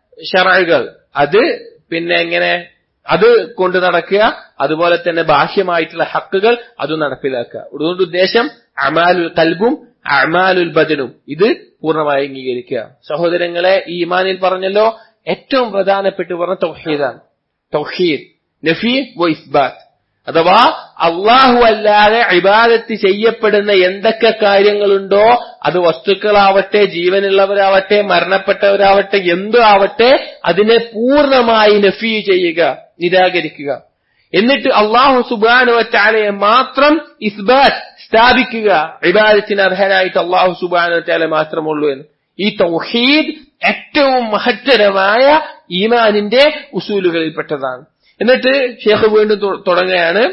ഷറകൾ അത് പിന്നെ എങ്ങനെ അത് കൊണ്ട് നടക്കുക അതുപോലെ തന്നെ ബാഹ്യമായിട്ടുള്ള ഹക്കുകൾ അത് നടപ്പിലാക്കുക അതുകൊണ്ട് ഉദ്ദേശം അമാലുൽ കൽബും അമാലുൽ ബദനും ഇത് പൂർണ്ണമായി അംഗീകരിക്കുക സഹോദരങ്ങളെ ഈ ഇമാനിൽ പറഞ്ഞല്ലോ ഏറ്റവും പ്രധാനപ്പെട്ട് പറഞ്ഞ തൗഹീദാണ് തൗഹീദ് നഫി വ ഇസ്ബാത്ത് അഥവാ അള്ളാഹു അല്ലാതെ ഇബാദത്ത് ചെയ്യപ്പെടുന്ന എന്തൊക്കെ കാര്യങ്ങളുണ്ടോ അത് വസ്തുക്കളാവട്ടെ ജീവനുള്ളവരാവട്ടെ മരണപ്പെട്ടവരാവട്ടെ എന്തോ ആവട്ടെ അതിനെ പൂർണ്ണമായി നഫി ചെയ്യുക നിരാകരിക്കുക എന്നിട്ട് അള്ളാഹു സുബാനുവറ്റാലയെ മാത്രം ഇസ്ബാത്ത് സ്ഥാപിക്കുക ഇബാദത്തിന് അർഹനായിട്ട് അള്ളാഹു സുബാനുവറ്റാല മാത്രമുള്ളൂ എന്ന് ഈ തൗഹീദ് ഏറ്റവും മഹത്തരമായ ഈമാനിന്റെ ഉസൂലുകളിൽപ്പെട്ടതാണ് എന്നിട്ട് ഷേഖ് വീണ്ടും തുടങ്ങുകയാണ്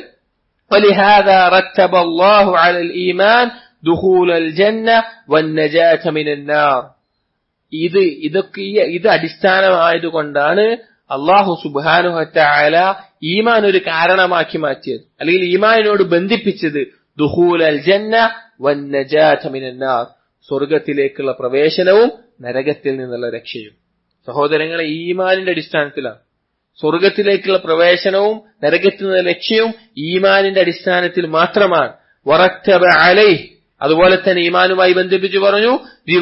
ولهذا رتب الله على الإيمان دخول الجنة والنجاة من النار ഇത് ഇതൊക്കെ ഇത് അടിസ്ഥാനമായതുകൊണ്ടാണ് അള്ളാഹു സുബാനുഹറ്റായ ഈമാൻ ഒരു കാരണമാക്കി മാറ്റിയത് അല്ലെങ്കിൽ ഈമാനിനോട് ബന്ധിപ്പിച്ചത് ദുഹൂൽ അൽ ജന്ന വന്നജാഥമിനാർ സ്വർഗത്തിലേക്കുള്ള പ്രവേശനവും നരകത്തിൽ നിന്നുള്ള രക്ഷയും സഹോദരങ്ങളെ ഈമാനിന്റെ അടിസ്ഥാനത്തിലാണ് സ്വർഗത്തിലേക്കുള്ള പ്രവേശനവും നരകത്തിൽ നിന്നുള്ള ലക്ഷ്യവും ഈമാനിന്റെ അടിസ്ഥാനത്തിൽ മാത്രമാണ് വറത്തബ അലൈ അതുപോലെ തന്നെ ഈമാനുമായി ബന്ധിപ്പിച്ച് പറഞ്ഞു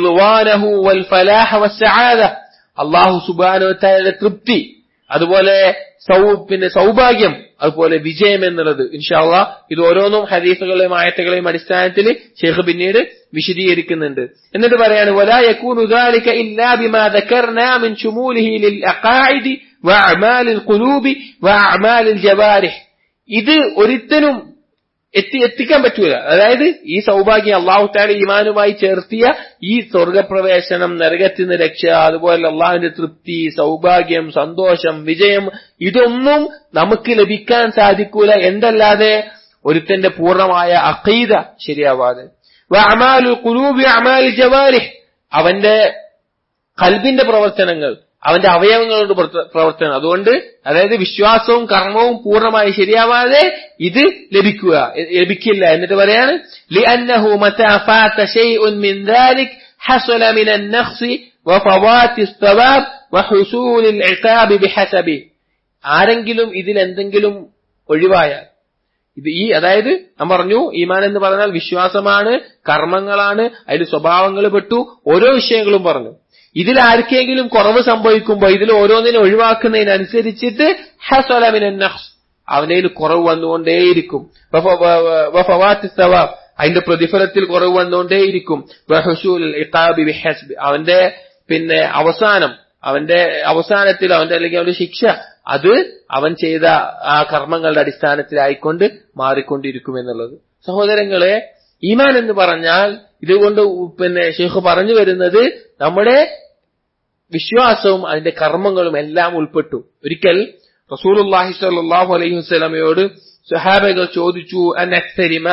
അള്ളാഹു സുബാനുവത്തായുടെ തൃപ്തി അതുപോലെ സൗ പിന്നെ സൗഭാഗ്യം അതുപോലെ വിജയം എന്നുള്ളത് ഇൻഷാല്ല ഇത് ഓരോന്നും ഹദീസുകളെയും ആയത്തുകളെയും അടിസ്ഥാനത്തിൽ ഷെയ്ഖ് പിന്നീട് വിശദീകരിക്കുന്നുണ്ട് എന്നിട്ട് പറയാണ് ولا يكون ذلك إلا بما ذكرنا من شموله للأقاعد وأعمال القلوب وأعمال الجوارح ഇത് ഒരിക്കലും എത്തി എത്തിക്കാൻ പറ്റൂല അതായത് ഈ സൗഭാഗ്യം അള്ളാഹുത്താല ഈമാനുമായി ചേർത്തിയ ഈ സ്വർഗപ്രവേശനം നരകത്തിൽ നിന്ന് രക്ഷ അതുപോലെ അള്ളാഹുവിന്റെ തൃപ്തി സൗഭാഗ്യം സന്തോഷം വിജയം ഇതൊന്നും നമുക്ക് ലഭിക്കാൻ സാധിക്കൂല എന്തല്ലാതെ ഒരുത്തന്റെ പൂർണ്ണമായ അഖീദ ശരിയാവാതെ അമാലു കുലൂബി അമാൽ ജവാരിഹ് അവന്റെ കൽബിന്റെ പ്രവർത്തനങ്ങൾ അവന്റെ അവയവങ്ങളുടെ പ്രവർത്തനം അതുകൊണ്ട് അതായത് വിശ്വാസവും കർമ്മവും പൂർണ്ണമായി ശരിയാവാതെ ഇത് ലഭിക്കുക ലഭിക്കില്ല എന്നിട്ട് പറയാണ് ലിഅന്നഹു മതാ ഫാത ശൈഉൻ മിൻ ذلك حصل من النقص وفوات الثواب وحصول العقاب بحسبه ആരെങ്കിലും ഇതിൽ എന്തെങ്കിലും ഒഴിവായാൽ ഇത് ഈ അതായത് ഞാൻ പറഞ്ഞു ഈമാൻ എന്ന് പറഞ്ഞാൽ വിശ്വാസമാണ് കർമ്മങ്ങളാണ് അതിൽ സ്വഭാവങ്ങൾ പെട്ടു ഓരോ വിഷയങ്ങളും പറഞ്ഞു ഇതിൽ ആർക്കെങ്കിലും കുറവ് സംഭവിക്കുമ്പോൾ ഇതിൽ ഓരോന്നിനെ ഒഴിവാക്കുന്നതിനനുസരിച്ചിട്ട് അവനയിൽ കുറവ് വന്നുകൊണ്ടേയിരിക്കും അതിന്റെ പ്രതിഫലത്തിൽ കുറവ് വന്നുകൊണ്ടേയിരിക്കും അവന്റെ പിന്നെ അവസാനം അവന്റെ അവസാനത്തിൽ അവന്റെ അല്ലെങ്കിൽ അവന്റെ ശിക്ഷ അത് അവൻ ചെയ്ത ആ കർമ്മങ്ങളുടെ അടിസ്ഥാനത്തിലായിക്കൊണ്ട് മാറിക്കൊണ്ടിരിക്കും എന്നുള്ളത് സഹോദരങ്ങളെ ഈമാൻ എന്ന് പറഞ്ഞാൽ ഇതുകൊണ്ട് പിന്നെ ഷെയ്ഖ് പറഞ്ഞു വരുന്നത് നമ്മുടെ വിശ്വാസവും അതിന്റെ കർമ്മങ്ങളും എല്ലാം ഉൾപ്പെട്ടു ഒരിക്കൽ റസൂലുല്ലാഹി സ്വല്ലല്ലാഹു അലൈഹി വസല്ലമയോട് സഹാബകൾ ചോദിച്ചു അൻ അക്തരിമ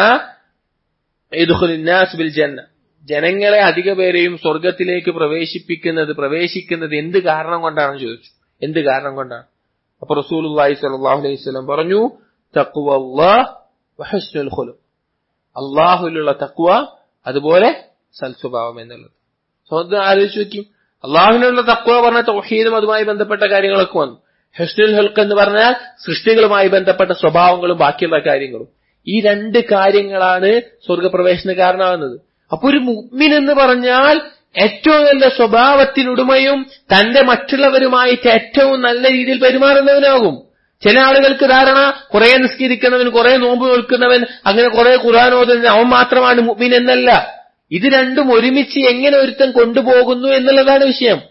ബിൽ ജന്ന ജനങ്ങളെ അധിക പേരെയും സ്വർഗത്തിലേക്ക് പ്രവേശിപ്പിക്കുന്നത് പ്രവേശിക്കുന്നത് എന്ത് കാരണം കൊണ്ടാണെന്ന് ചോദിച്ചു എന്ത് കാരണം കൊണ്ടാണ് അപ്പൊ റസൂലുല്ലാഹി സ്വല്ലല്ലാഹു അലൈഹി വസല്ലം പറഞ്ഞു തഖ്വല്ലാഹ് വഹസ്നുൽ ഖുലുഖ് അള്ളാഹുലുള്ള തക്വ അതുപോലെ സൽസ്വഭാവം എന്നുള്ളത് സ്വന്തം ആലോചിച്ച് വെക്കും അള്ളാഹുവിനുള്ള തക്വ പറഞ്ഞ തൗഹീദും അതുമായി ബന്ധപ്പെട്ട കാര്യങ്ങളൊക്കെ വന്നു ഹെസ്നുൽ ഹൽക്ക് എന്ന് പറഞ്ഞാൽ സൃഷ്ടികളുമായി ബന്ധപ്പെട്ട സ്വഭാവങ്ങളും ബാക്കിയുള്ള കാര്യങ്ങളും ഈ രണ്ട് കാര്യങ്ങളാണ് സ്വർഗപ്രവേശന കാരണമാകുന്നത് അപ്പൊ ഒരു മുഗ്മിൻ എന്ന് പറഞ്ഞാൽ ഏറ്റവും നല്ല സ്വഭാവത്തിനുടമയും തന്റെ മറ്റുള്ളവരുമായിട്ട് ഏറ്റവും നല്ല രീതിയിൽ പെരുമാറുന്നവനാകും ചില ആളുകൾക്ക് ധാരണ കുറെ നിസ്കരിക്കുന്നവൻ കുറെ നോമ്പ് നിൽക്കുന്നവൻ അങ്ങനെ കുറെ ഖുർആൻ ഓതുന്നവൻ അവൻ മാത്രമാണ് മുഅ്മിൻ എന്നല്ല ഇത് രണ്ടും ഒരുമിച്ച് എങ്ങനെ ഒരുത്തൻ കൊണ്ടുപോകുന്നു എന്നുള്ളതാണ് വിഷയം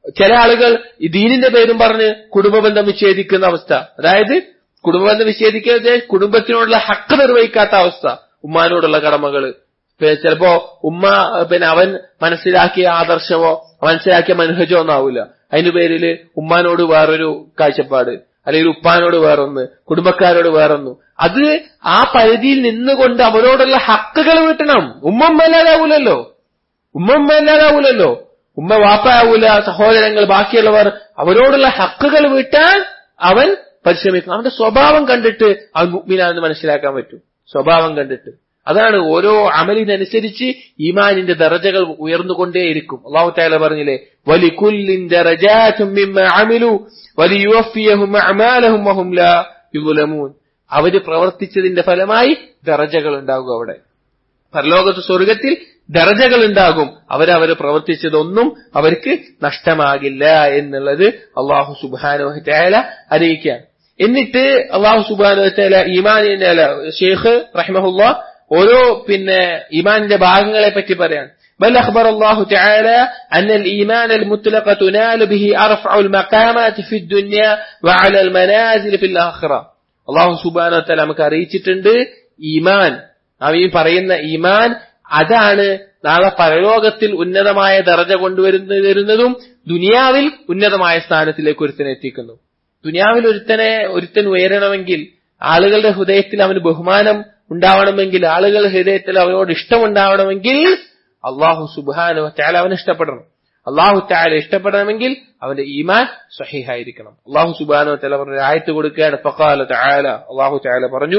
ചില ആളുകൾ ഈ ദീനിന്റെ പേരും പറഞ്ഞ് കുടുംബബന്ധം വിച്ഛേദിക്കുന്ന അവസ്ഥ അതായത് കുടുംബബന്ധം വിച്ഛേദിക്കുന്നത് കുടുംബത്തിനോടുള്ള ഹക്ക് നിർവഹിക്കാത്ത അവസ്ഥ ഉമ്മാനോടുള്ള കടമകള് പിന്നെ ചിലപ്പോ ഉമ്മ പിന്നെ അവൻ മനസ്സിലാക്കിയ ആദർശമോ മനസ്സിലാക്കിയ മനഹജോ ഒന്നും ആവില്ല അതിന്റെ പേരിൽ ഉമ്മാനോട് വേറൊരു കാഴ്ചപ്പാട് അല്ലെങ്കിൽ ഉപ്പാനോട് വേറൊന്ന് കുടുംബക്കാരോട് വേറൊന്നു അത് ആ പരിധിയിൽ നിന്നുകൊണ്ട് അവരോടുള്ള ഹക്കുകൾ വീട്ടണം ഉമ്മ ഇല്ലാതാവൂലല്ലോ ഉമ്മ ഇല്ലാതാവൂലല്ലോ ഉമ്മ വാപ്പയാവൂല സഹോദരങ്ങൾ ബാക്കിയുള്ളവർ അവരോടുള്ള ഹക്കുകൾ വീട്ടാൻ അവൻ പരിശ്രമിക്കണം അവന്റെ സ്വഭാവം കണ്ടിട്ട് അവൻ മുഗ്മിനാന്ന് മനസ്സിലാക്കാൻ പറ്റും സ്വഭാവം കണ്ടിട്ട് അതാണ് ഓരോ അമലിനനുസരിച്ച് ഈമാനിന്റെ ദറജകൾ ഉയർന്നുകൊണ്ടേയിരിക്കും അള്ളാഹു താല പറഞ്ഞില്ലേ വലിക്കുല്ലിൻ ദറജാതും മിമ്മ അമിലു വലിയുവഫിയഹും അഅമാലഹും വഹും ലാ യുളമൂൻ അവര് പ്രവർത്തിച്ചതിന്റെ ഫലമായി ദറജകൾ ഉണ്ടാകും അവിടെ പരലോകത്ത് സ്വർഗത്തിൽ ദറജകൾ ഉണ്ടാകും അവരവര് പ്രവർത്തിച്ചതൊന്നും അവർക്ക് നഷ്ടമാകില്ല എന്നുള്ളത് അള്ളാഹു സുബാനോ തേല അറിയിക്കാൻ എന്നിട്ട് അള്ളാഹു സുബാനോ തേല ഈമാനിന്റെ അല്ല ഷെയ്ഖ് റഹ്മഹുല്ല ഓരോ പിന്നെ ഈമാനിന്റെ ഭാഗങ്ങളെ പറ്റി പറയാൻ بل أخبر الله تعالى أن الإيمان المطلق تنال به أرفع المقامات في الدنيا وعلى المنازل في الآخرة الله سبحانه وتعالى നമുക്ക് അറിയിച്ചിട്ടുണ്ട് ഈമാൻ നാം ഈ പറയുന്ന ഈമാൻ അതാണ് നാളെ പരലോകത്തിൽ ഉന്നതമായ ദർജ കൊണ്ടുവരുന്ന വരുന്നതും ദുനിയാവിൽ ഉന്നതമായ സ്ഥാനത്തിലേക്ക് ഒരുത്തനെ എത്തിക്കുന്നു ദുനിയാവിൽ ഒരുത്തനെ ഒരുത്തൻ ഉയരണമെങ്കിൽ ആളുകളുടെ ഹൃദയത്തിൽ അവന് ബഹുമാനം ഉണ്ടാവണമെങ്കിൽ ആളുകളുടെ ഹൃദയത്തിൽ അവനോട് ഇഷ്ടമുണ്ടാവണമെങ്കിൽ അള്ളാഹു സുബാനു ചാല അവനെ ഇഷ്ടപ്പെടണം അള്ളാഹു ചാല ഇഷ്ടപ്പെടണമെങ്കിൽ അവന്റെ ഈമാൻ സഹിഹായിരിക്കണം അള്ളാഹു സുബാനു ചാല പറഞ്ഞ ആയത്ത് കൊടുക്കുകയാണ് ഫക്കാല ചാല അള്ളാഹു ചാല പറഞ്ഞു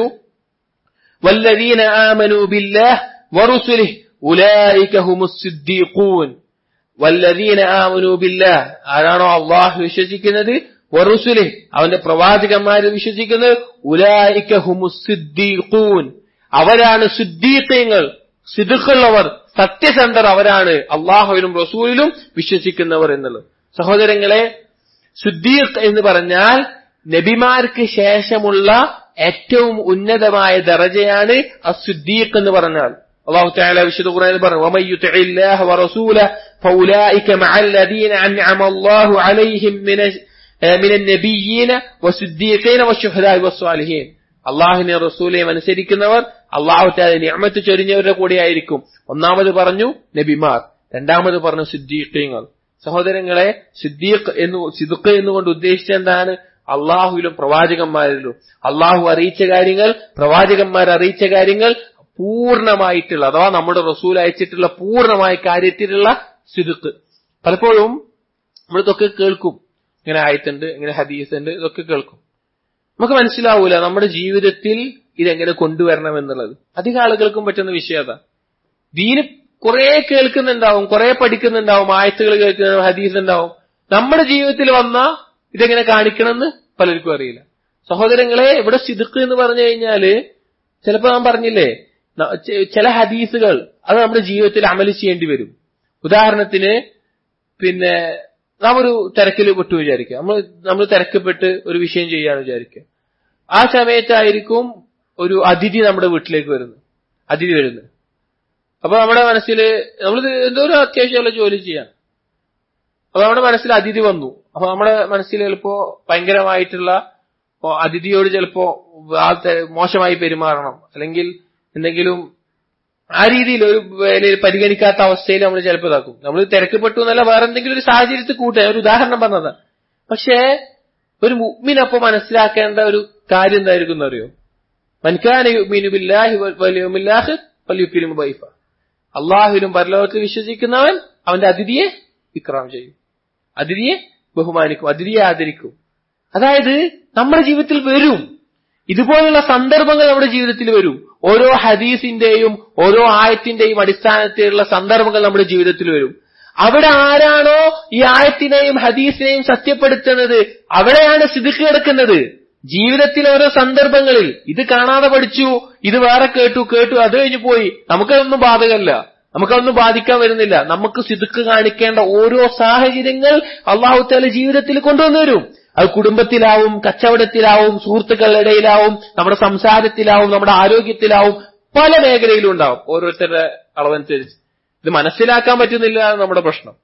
والذين آمنوا بالله ورسله أولئك هم الصديقون والذين آمنوا بالله ആരാണോ അള്ളാഹു വിശ്വസിക്കുന്നത് വറുസുലിഹ് അവന്റെ പ്രവാചകന്മാരെ വിശ്വസിക്കുന്നത് ഉലായിക്ക ഹുമുസിദ്ദീഖൂൻ അവരാണ് സിദ്ദീഖ്യങ്ങൾ സിദുക്കുള്ളവർ സത്യസന്ധർ അവരാണ് അള്ളാഹുവിലും റസൂലിലും വിശ്വസിക്കുന്നവർ എന്നുള്ളത് സഹോദരങ്ങളെ സുദ്ദീഖ് എന്ന് പറഞ്ഞാൽ നബിമാർക്ക് ശേഷമുള്ള ഏറ്റവും ഉന്നതമായ ദറജയാണ് അസുദ്ദീഖ് എന്ന് പറഞ്ഞാൽ അള്ളാഹു تعالى വിശുദ്ധ ഖുർആനിൽ പറഞ്ഞു ومن يطع الله ورسوله فاولئك مع الذين انعم الله عليهم من من النبيين والصديقين والشهداء والصالحين അള്ളാഹിനെ റസൂലെയും അനുസരിക്കുന്നവർ അള്ളാഹു താല നിയമത്ത് ചൊരിഞ്ഞവരുടെ കൂടെയായിരിക്കും ഒന്നാമത് പറഞ്ഞു നബിമാർ രണ്ടാമത് പറഞ്ഞു സിദ്ദീഖീങ്ങൾ സഹോദരങ്ങളെ സിദ്ദീഖ് എന്ന് സിദുഖ് എന്നുകൊണ്ട് ഉദ്ദേശിച്ച എന്താണ് അള്ളാഹുവിലും പ്രവാചകന്മാരിലും അള്ളാഹു അറിയിച്ച കാര്യങ്ങൾ പ്രവാചകന്മാർ അറിയിച്ച കാര്യങ്ങൾ പൂർണ്ണമായിട്ടുള്ള അഥവാ നമ്മുടെ റസൂൽ അയച്ചിട്ടുള്ള പൂർണ്ണമായ കാര്യത്തിലുള്ള സിദുക്ക് പലപ്പോഴും നമ്മളിതൊക്കെ കേൾക്കും ഇങ്ങനെ ആയത്തുണ്ട് ഇങ്ങനെ ഹദീസ് ഉണ്ട് ഇതൊക്കെ കേൾക്കും നമുക്ക് മനസ്സിലാവൂല നമ്മുടെ ജീവിതത്തിൽ ഇതെങ്ങനെ കൊണ്ടുവരണം എന്നുള്ളത് അധികം ആളുകൾക്കും പറ്റുന്ന വിഷയം അതാ ദീന് കുറെ കേൾക്കുന്നുണ്ടാവും കുറെ പഠിക്കുന്നുണ്ടാവും ആയത്തുകൾ കേൾക്കുന്നുണ്ടാവും ഹദീസ് ഉണ്ടാവും നമ്മുടെ ജീവിതത്തിൽ വന്ന ഇതെങ്ങനെ കാണിക്കണമെന്ന് പലർക്കും അറിയില്ല സഹോദരങ്ങളെ ഇവിടെ സിദുക്ക് എന്ന് പറഞ്ഞു കഴിഞ്ഞാല് ചിലപ്പോ നാം പറഞ്ഞില്ലേ ചില ഹദീസുകൾ അത് നമ്മുടെ ജീവിതത്തിൽ അമല് ചെയ്യേണ്ടി വരും ഉദാഹരണത്തിന് പിന്നെ നാം ഒരു തിരക്കിൽ വിട്ടു വിചാരിക്കുക നമ്മൾ നമ്മൾ തിരക്കപ്പെട്ട് ഒരു വിഷയം ചെയ്യാന്ന് വിചാരിക്കുക ആ സമയത്തായിരിക്കും ഒരു അതിഥി നമ്മുടെ വീട്ടിലേക്ക് വരുന്നത് അതിഥി വരുന്നത് അപ്പൊ നമ്മുടെ മനസ്സിൽ നമ്മൾ എന്തോ ഒരു അത്യാവശ്യമുള്ള ജോലി ചെയ്യാം അപ്പൊ നമ്മുടെ മനസ്സിൽ അതിഥി വന്നു അപ്പൊ നമ്മുടെ മനസ്സിൽ ചിലപ്പോ ഭയങ്കരമായിട്ടുള്ള അതിഥിയോട് ചിലപ്പോ മോശമായി പെരുമാറണം അല്ലെങ്കിൽ എന്തെങ്കിലും ആ രീതിയിൽ ഒരു പരിഗണിക്കാത്ത അവസ്ഥയിൽ നമ്മൾ ചിലപ്പോൾ ഇതാക്കും നമ്മൾ തിരക്കപ്പെട്ടു എന്നല്ല വേറെ എന്തെങ്കിലും ഒരു സാഹചര്യത്തിൽ കൂട്ടുക ഒരു ഉദാഹരണം പറഞ്ഞത് പക്ഷേ ഒരു മുഗ്മിനപ്പൊ മനസ്സിലാക്കേണ്ട ഒരു കാര്യം എന്തായിരിക്കും എന്നറിയോ വൈഫ അള്ളാഹുവിലും പരലോകത്തിൽ വിശ്വസിക്കുന്നവൻ അവന്റെ അതിഥിയെ വിക്രാം ചെയ്യും അതിഥിയെ ബഹുമാനിക്കും അതിഥിയെ ആദരിക്കും അതായത് നമ്മുടെ ജീവിതത്തിൽ വരും ഇതുപോലുള്ള സന്ദർഭങ്ങൾ നമ്മുടെ ജീവിതത്തിൽ വരും ഓരോ ഹദീസിന്റെയും ഓരോ ആയത്തിന്റെയും അടിസ്ഥാനത്തിലുള്ള സന്ദർഭങ്ങൾ നമ്മുടെ ജീവിതത്തിൽ വരും അവിടെ ആരാണോ ഈ ആയത്തിനെയും ഹദീസിനെയും സത്യപ്പെടുത്തുന്നത് അവിടെയാണ് സിദിഖ് കിടക്കുന്നത് ജീവിതത്തിൽ ഓരോ സന്ദർഭങ്ങളിൽ ഇത് കാണാതെ പഠിച്ചു ഇത് വേറെ കേട്ടു കേട്ടു അത് കഴിഞ്ഞു പോയി നമുക്കതൊന്നും ബാധകമല്ല നമുക്കതൊന്നും ബാധിക്കാൻ വരുന്നില്ല നമുക്ക് സിദുക്ക് കാണിക്കേണ്ട ഓരോ സാഹചര്യങ്ങൾ അള്ളാഹു താല ജീവിതത്തിൽ കൊണ്ടുവന്നു വരും അത് കുടുംബത്തിലാവും കച്ചവടത്തിലാവും സുഹൃത്തുക്കളുടെ ഇടയിലാവും നമ്മുടെ സംസാരത്തിലാവും നമ്മുടെ ആരോഗ്യത്തിലാവും പല മേഖലയിലും ഉണ്ടാവും ഓരോരുത്തരുടെ അളവനുസരിച്ച് ഇത് മനസ്സിലാക്കാൻ പറ്റുന്നില്ല നമ്മുടെ പ്രശ്നം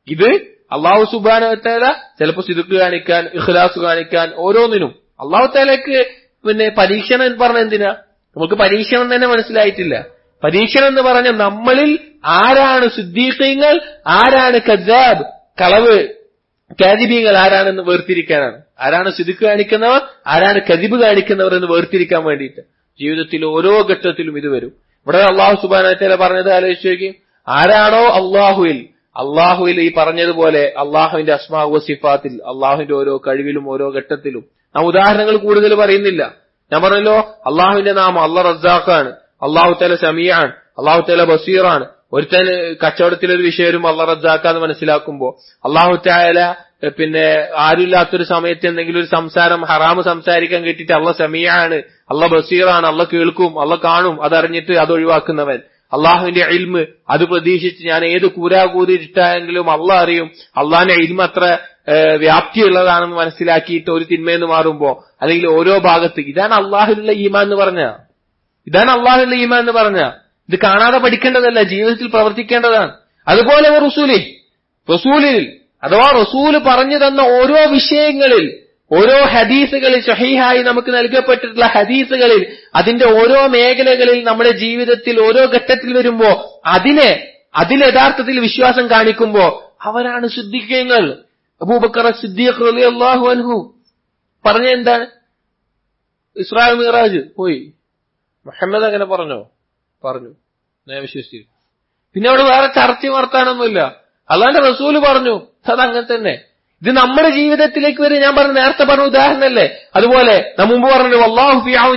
ഇത് അള്ളാഹു സുബാനവത്തേല ചിലപ്പോ സിദുക്ക് കാണിക്കാൻ ഇഖ്ലാസ് കാണിക്കാൻ ഓരോന്നിനും അള്ളാഹു താലക്ക് പിന്നെ പരീക്ഷണം എന്ന് പറഞ്ഞ എന്തിനാ നമുക്ക് പരീക്ഷണം തന്നെ മനസ്സിലായിട്ടില്ല പരീക്ഷണം എന്ന് പറഞ്ഞ നമ്മളിൽ ആരാണ് സിദ്ദീഖീങ്ങൾ ആരാണ് കജാബ് കളവ് കാജിബീങ്ങൾ ആരാണെന്ന് വേർതിരിക്കാനാണ് ആരാണ് സിദുക്ക് കാണിക്കുന്നവർ ആരാണ് കജിബ് കാണിക്കുന്നവർ എന്ന് വേർതിരിക്കാൻ വേണ്ടിയിട്ട് ജീവിതത്തിൽ ഓരോ ഘട്ടത്തിലും ഇത് വരും ഇവിടെ അള്ളാഹു സുബാനത്തേല പറഞ്ഞത് ആലോചിച്ച് നോക്കി ആരാണോ അള്ളാഹുവിൽ അള്ളാഹുവിൽ ഈ പറഞ്ഞതുപോലെ അള്ളാഹുവിന്റെ അസ്മാഹു സിഫാത്തിൽ അള്ളാഹുവിന്റെ ഓരോ കഴിവിലും ഓരോ ഘട്ടത്തിലും നാം ഉദാഹരണങ്ങൾ കൂടുതൽ പറയുന്നില്ല ഞാൻ പറഞ്ഞല്ലോ അള്ളാഹുവിന്റെ നാമം അള്ളാഹ് റസാഖാണ് അള്ളാഹു തല സമീയാണ് അള്ളാഹു തല ബസീറാണ് ഒരുത്തൻ കച്ചവടത്തിലൊരു വിഷയം വരും അള്ളാഹ് റസാഖാന്ന് മനസ്സിലാക്കുമ്പോ അള്ളാഹു താല പിന്നെ ആരുമില്ലാത്തൊരു സമയത്ത് എന്തെങ്കിലും ഒരു സംസാരം ഹറാമ് സംസാരിക്കാൻ കിട്ടിയിട്ട് അള്ള സമീയാണ് അള്ള ബസീറാണ് അള്ള കേൾക്കും അള്ള കാണും അതറിഞ്ഞിട്ട് അത് ഒഴിവാക്കുന്നവൻ അള്ളാഹുവിന്റെ ഇൽമ് അത് പ്രതീക്ഷിച്ച് ഞാൻ ഏത് കൂരാകൂരിട്ടായെങ്കിലും അള്ള അറിയും അള്ളാഹിന്റെ ഇൽമ അത്ര വ്യാപ്തിയുള്ളതാണെന്ന് മനസ്സിലാക്കിയിട്ട് ഒരു തിന്മയെന്ന് മാറുമ്പോ അല്ലെങ്കിൽ ഓരോ ഭാഗത്ത് ഇതാണ് അള്ളാഹുലുള്ള ഈമാൻ എന്ന് പറഞ്ഞ ഇതാണ് അള്ളാഹുലുള്ള ഈമാൻ എന്ന് പറഞ്ഞ ഇത് കാണാതെ പഠിക്കേണ്ടതല്ല ജീവിതത്തിൽ പ്രവർത്തിക്കേണ്ടതാണ് അതുപോലെ റസൂലിൽ റസൂലിൽ അഥവാ റസൂല് പറഞ്ഞു തന്ന ഓരോ വിഷയങ്ങളിൽ ഓരോ ഹദീസുകളിൽ ഷഹീഹായി നമുക്ക് നൽകപ്പെട്ടിട്ടുള്ള ഹദീസുകളിൽ അതിന്റെ ഓരോ മേഖലകളിൽ നമ്മുടെ ജീവിതത്തിൽ ഓരോ ഘട്ടത്തിൽ വരുമ്പോ അതിനെ അതിൽ യഥാർത്ഥത്തിൽ വിശ്വാസം കാണിക്കുമ്പോ അവരാണ് സിദ്ധിക്കങ്ങൾ അബൂബക്കർ സിദ്ദീഖ് അലി അള്ളാഹു അൻഹു പറഞ്ഞ എന്താണ് ഇസ്രായേൽ മിറാജ് പോയി മുഹമ്മദ് അങ്ങനെ പറഞ്ഞോ പറഞ്ഞു ഞാൻ വിശ്വസിച്ചു പിന്നെ അവിടെ വേറെ ചർച്ച വർത്താനൊന്നുമില്ല അള്ളാന്റെ റസൂല് പറഞ്ഞു അതങ്ങനെ തന്നെ ഇത് നമ്മുടെ ജീവിതത്തിലേക്ക് വരെ ഞാൻ പറഞ്ഞ നേരത്തെ പറഞ്ഞ ഉദാഹരണല്ലേ അതുപോലെ നാം മുമ്പ് പറഞ്ഞു അള്ളാഹു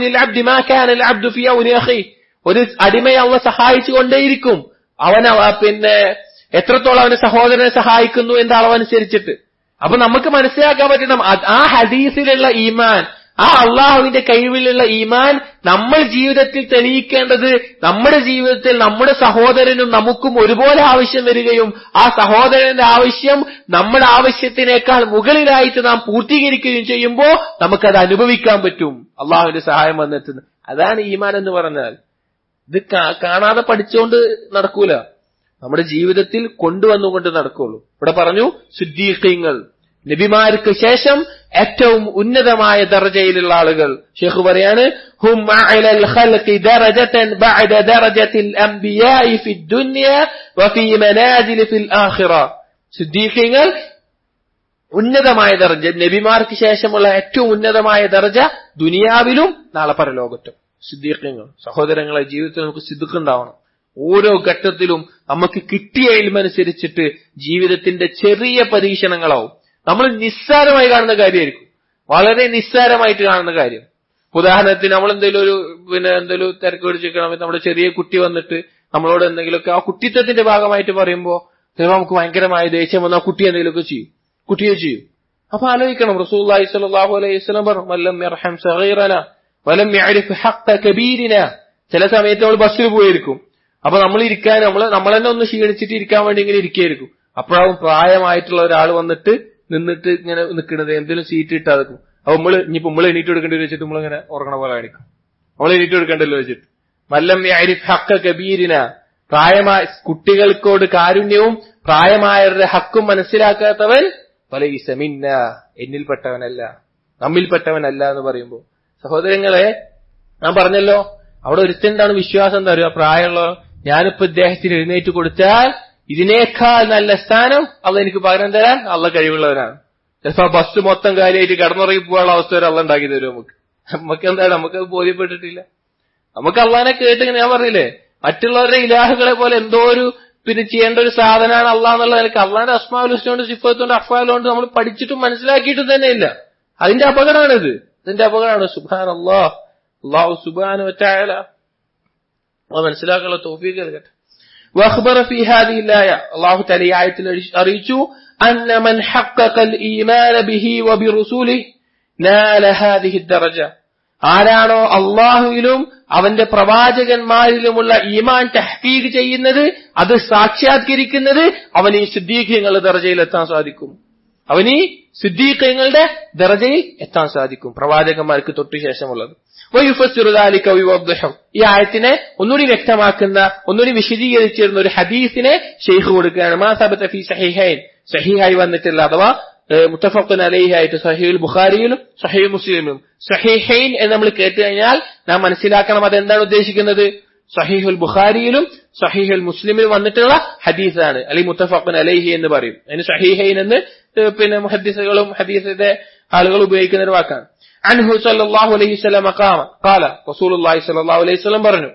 ഒരു അടിമയെ അവ സഹായിച്ചു കൊണ്ടേയിരിക്കും അവൻ പിന്നെ എത്രത്തോളം അവന്റെ സഹോദരനെ സഹായിക്കുന്നു എന്ന അളവനുസരിച്ചിട്ട് അപ്പൊ നമുക്ക് മനസ്സിലാക്കാൻ പറ്റണം ആ ഹദീസിലുള്ള ഈമാൻ ആ അള്ളാഹുവിന്റെ കഴിവിലുള്ള ഈമാൻ നമ്മൾ ജീവിതത്തിൽ തെളിയിക്കേണ്ടത് നമ്മുടെ ജീവിതത്തിൽ നമ്മുടെ സഹോദരനും നമുക്കും ഒരുപോലെ ആവശ്യം വരികയും ആ സഹോദരന്റെ ആവശ്യം നമ്മുടെ ആവശ്യത്തിനേക്കാൾ മുകളിലായിട്ട് നാം പൂർത്തീകരിക്കുകയും ചെയ്യുമ്പോൾ നമുക്കത് അനുഭവിക്കാൻ പറ്റും അള്ളാഹുവിന്റെ സഹായം വന്നെത്തുന്നത് അതാണ് ഈമാൻ എന്ന് പറഞ്ഞാൽ ഇത് കാണാതെ പഠിച്ചുകൊണ്ട് നടക്കൂല നമ്മുടെ ജീവിതത്തിൽ കൊണ്ടുവന്നുകൊണ്ട് നടക്കുള്ളൂ ഇവിടെ പറഞ്ഞു സിദ്ധീഖ്യങ്ങൾ നബിമാർക്ക് ശേഷം ഏറ്റവും ഉന്നതമായ ദർജയിലുള്ള ആളുകൾ ഷെയ്ഖ് പറയാണ് ഹും അഅലൽ ഖൽഖി ദറജതൻ ബഅദ ദറജത്തിൽ അംബിയാഇ ഫി ദുനിയ വഫി മനാസിൽ ഫിൽ ആഖിറ സിദ്ദീഖീങ്ങൾ ഉന്നതമായ ദർജ നബിമാർക്ക് ശേഷമുള്ള ഏറ്റവും ഉന്നതമായ ദർജ ദുനിയാവിലും നാളെ പരലോകത്തും സിദ്ദീഖീങ്ങൾ സഹോദരങ്ങളെ ജീവിതത്തിൽ നമുക്ക് സിദ്ദുക്കുണ്ടാവണം ഓരോ ഘട്ടത്തിലും നമുക്ക് കിട്ടിയ ഇൽമനുസരിച്ചിട്ട് ജീവിതത്തിന്റെ ചെറിയ പരീക്ഷണങ്ങളാവും നമ്മൾ നിസ്സാരമായി കാണുന്ന കാര്യമായിരിക്കും വളരെ നിസ്സാരമായിട്ട് കാണുന്ന കാര്യം ഉദാഹരണത്തിന് നമ്മൾ എന്തെങ്കിലും ഒരു പിന്നെ എന്തെങ്കിലും തിരക്ക് പിടിച്ചിരിക്കണം നമ്മുടെ ചെറിയ കുട്ടി വന്നിട്ട് നമ്മളോട് എന്തെങ്കിലുമൊക്കെ ആ കുട്ടിത്വത്തിന്റെ ഭാഗമായിട്ട് പറയുമ്പോൾ ചിലപ്പോൾ നമുക്ക് ഭയങ്കരമായ ദേഷ്യം വന്നാൽ കുട്ടി എന്തെങ്കിലുമൊക്കെ ചെയ്യും കുട്ടിയെ ചെയ്യും അപ്പൊ ആലോചിക്കണം റസൂല്ലി സ്വല്ലല്ലാഹു അലൈഹി വസല്ലം പറഞ്ഞു വല്ലം യർഹം സഗീറന വലം യഅരിഫ് ഹഖ്ക കബീരിന ചില സമയത്ത് നമ്മൾ ബസ്സിൽ പോയിരിക്കും അപ്പൊ നമ്മൾ ഇരിക്കാൻ നമ്മൾ നമ്മൾ തന്നെ ഒന്ന് ക്ഷീണിച്ചിട്ട് ഇരിക്കാൻ വേണ്ടി ഇങ്ങനെ ഇരിക്കുകയായിരിക്കും അപ്പോഴാവും പ്രായമായിട്ടുള്ള ഒരാൾ വന്നിട്ട് നിന്നിട്ട് ഇങ്ങനെ നിൽക്കുന്നത് എന്തെങ്കിലും സീറ്റ് ഇട്ടാ നിൽക്കും അപ്പൊ നമ്മള് ഇനിയിപ്പോ നമ്മള് എണീറ്റ് കൊടുക്കേണ്ടി വെച്ചിട്ട് നമ്മളിങ്ങനെ ഉറങ്ങണ പോലെ കാണിക്കും നമ്മൾ എണീറ്റ് കൊടുക്കണ്ടല്ലോ വെച്ചിട്ട് മല്ലം യഅരിഫ് ഹഖ്ക കബീരിന പ്രായമായ കുട്ടികൾക്കോട് കാരുണ്യവും പ്രായമായവരുടെ ഹക്കും മനസ്സിലാക്കാത്തവൻ പല ഇസമിന്ന എന്നിൽപ്പെട്ടവനല്ല നമ്മിൽപ്പെട്ടവനല്ല എന്ന് പറയുമ്പോ സഹോദരങ്ങളെ ഞാൻ പറഞ്ഞല്ലോ അവിടെ ഒരുത്തണ്ടാണ് വിശ്വാസം തരുക പ്രായമുള്ള ഞാനിപ്പോ ഇദ്ദേഹത്തിന് എഴുന്നേറ്റ് കൊടുത്താൽ ഇതിനേക്കാൾ നല്ല സ്ഥാനം അള്ള എനിക്ക് പകരം തരാൻ അള്ള കഴിവുള്ളവനാണ് ചിലപ്പോ ബസ് മൊത്തം കാര്യമായിട്ട് കടന്നുറങ്ങി പോകാനുള്ള അവസ്ഥ വരെ അള്ള ഉണ്ടാക്കി തരും നമുക്ക് നമുക്ക് എന്താണ് നമുക്ക് ബോധ്യപ്പെട്ടിട്ടില്ല നമുക്ക് അള്ളാനെ കേട്ട് ഞാൻ പറഞ്ഞില്ലേ മറ്റുള്ളവരുടെ ഇലാഹുകളെ പോലെ എന്തോ ഒരു പിന്നെ ചെയ്യേണ്ട ഒരു സാധനമാണ് അള്ളാഹ് എന്നുള്ള നിലക്ക് അള്ളാന്റെ അസ്മാലുസ്റ്റുകൊണ്ട് സിഫത്തുകൊണ്ട് അഫാലുകൊണ്ട് നമ്മൾ പഠിച്ചിട്ടും മനസ്സിലാക്കിയിട്ടും തന്നെ ഇല്ല അതിന്റെ അപകടമാണിത് ഇതിന്റെ അപകടമാണ് സുബാൻ അള്ളാഹ് അള്ളാഹു സുബാൻ വറ്റായാല മനസ്സിലാക്കാനുള്ള തോഫീക്ക് നൽകട്ടെ واخبر في هذه الآية الله تعالى آية أريتو أن من حقق الإيمان به وبرسوله نال هذه الدرجة ആരാണോ അള്ളാഹുവിലും അവന്റെ പ്രവാചകന്മാരിലുമുള്ള ഈമാൻ തഹ്കീഖ് ചെയ്യുന്നത് അത് സാക്ഷാത്കരിക്കുന്നത് അവന് ഈ സിദ്ധീഖ്യങ്ങളുടെ ദർജയിൽ എത്താൻ സാധിക്കും അവന് ഈ സിദ്ധീഖ്യങ്ങളുടെ ദർജയിൽ എത്താൻ സാധിക്കും പ്രവാചകന്മാർക്ക് തൊട്ടു ശേഷമുള്ളത് ഈ ആയത്തിനെ ഒന്നുകൂടി വ്യക്തമാക്കുന്ന ഒന്നുകൂടി വിശദീകരിച്ചിരുന്ന ഒരു ഹദീസിനെ ഷെയ്ഖ് കൊടുക്കുകയാണ് മാ സബത്ത ഫി സഹിഹൈൻ സഹിഹായി വന്നിട്ടില്ല അഥവാ മുത്തഫഖുൻ അലൈഹി ആയിട്ട് സഹീൽ ബുഖാരിയിലും സഹീൽ മുസ്ലിമിലും സഹിഹൈൻ എന്ന് നമ്മൾ കേട്ട് കഴിഞ്ഞാൽ നാം മനസ്സിലാക്കണം അത് എന്താണ് ഉദ്ദേശിക്കുന്നത് സഹീഹുൽ ബുഖാരിയിലും സഹീഹുൽ മുസ്ലിമിലും വന്നിട്ടുള്ള ഹദീസാണ് അല്ലെങ്കിൽ മുത്തഫഖുൻ അലൈഹി എന്ന് പറയും അതിന് സഹീഹൈൻ എന്ന് പിന്നെ മുഹദ്ദിസുകളും ഹദീസിന്റെ ആളുകൾ ഉപയോഗിക്കുന്ന ഒരു വാക്കാണ് അൻഹു സല്ലല്ലാഹു അലൈഹി വസല്ലം ഖാമ ഖാല റസൂലുള്ളാഹി സ്വല്ലല്ലാഹു അലൈഹി വസല്ലം പറഞ്ഞു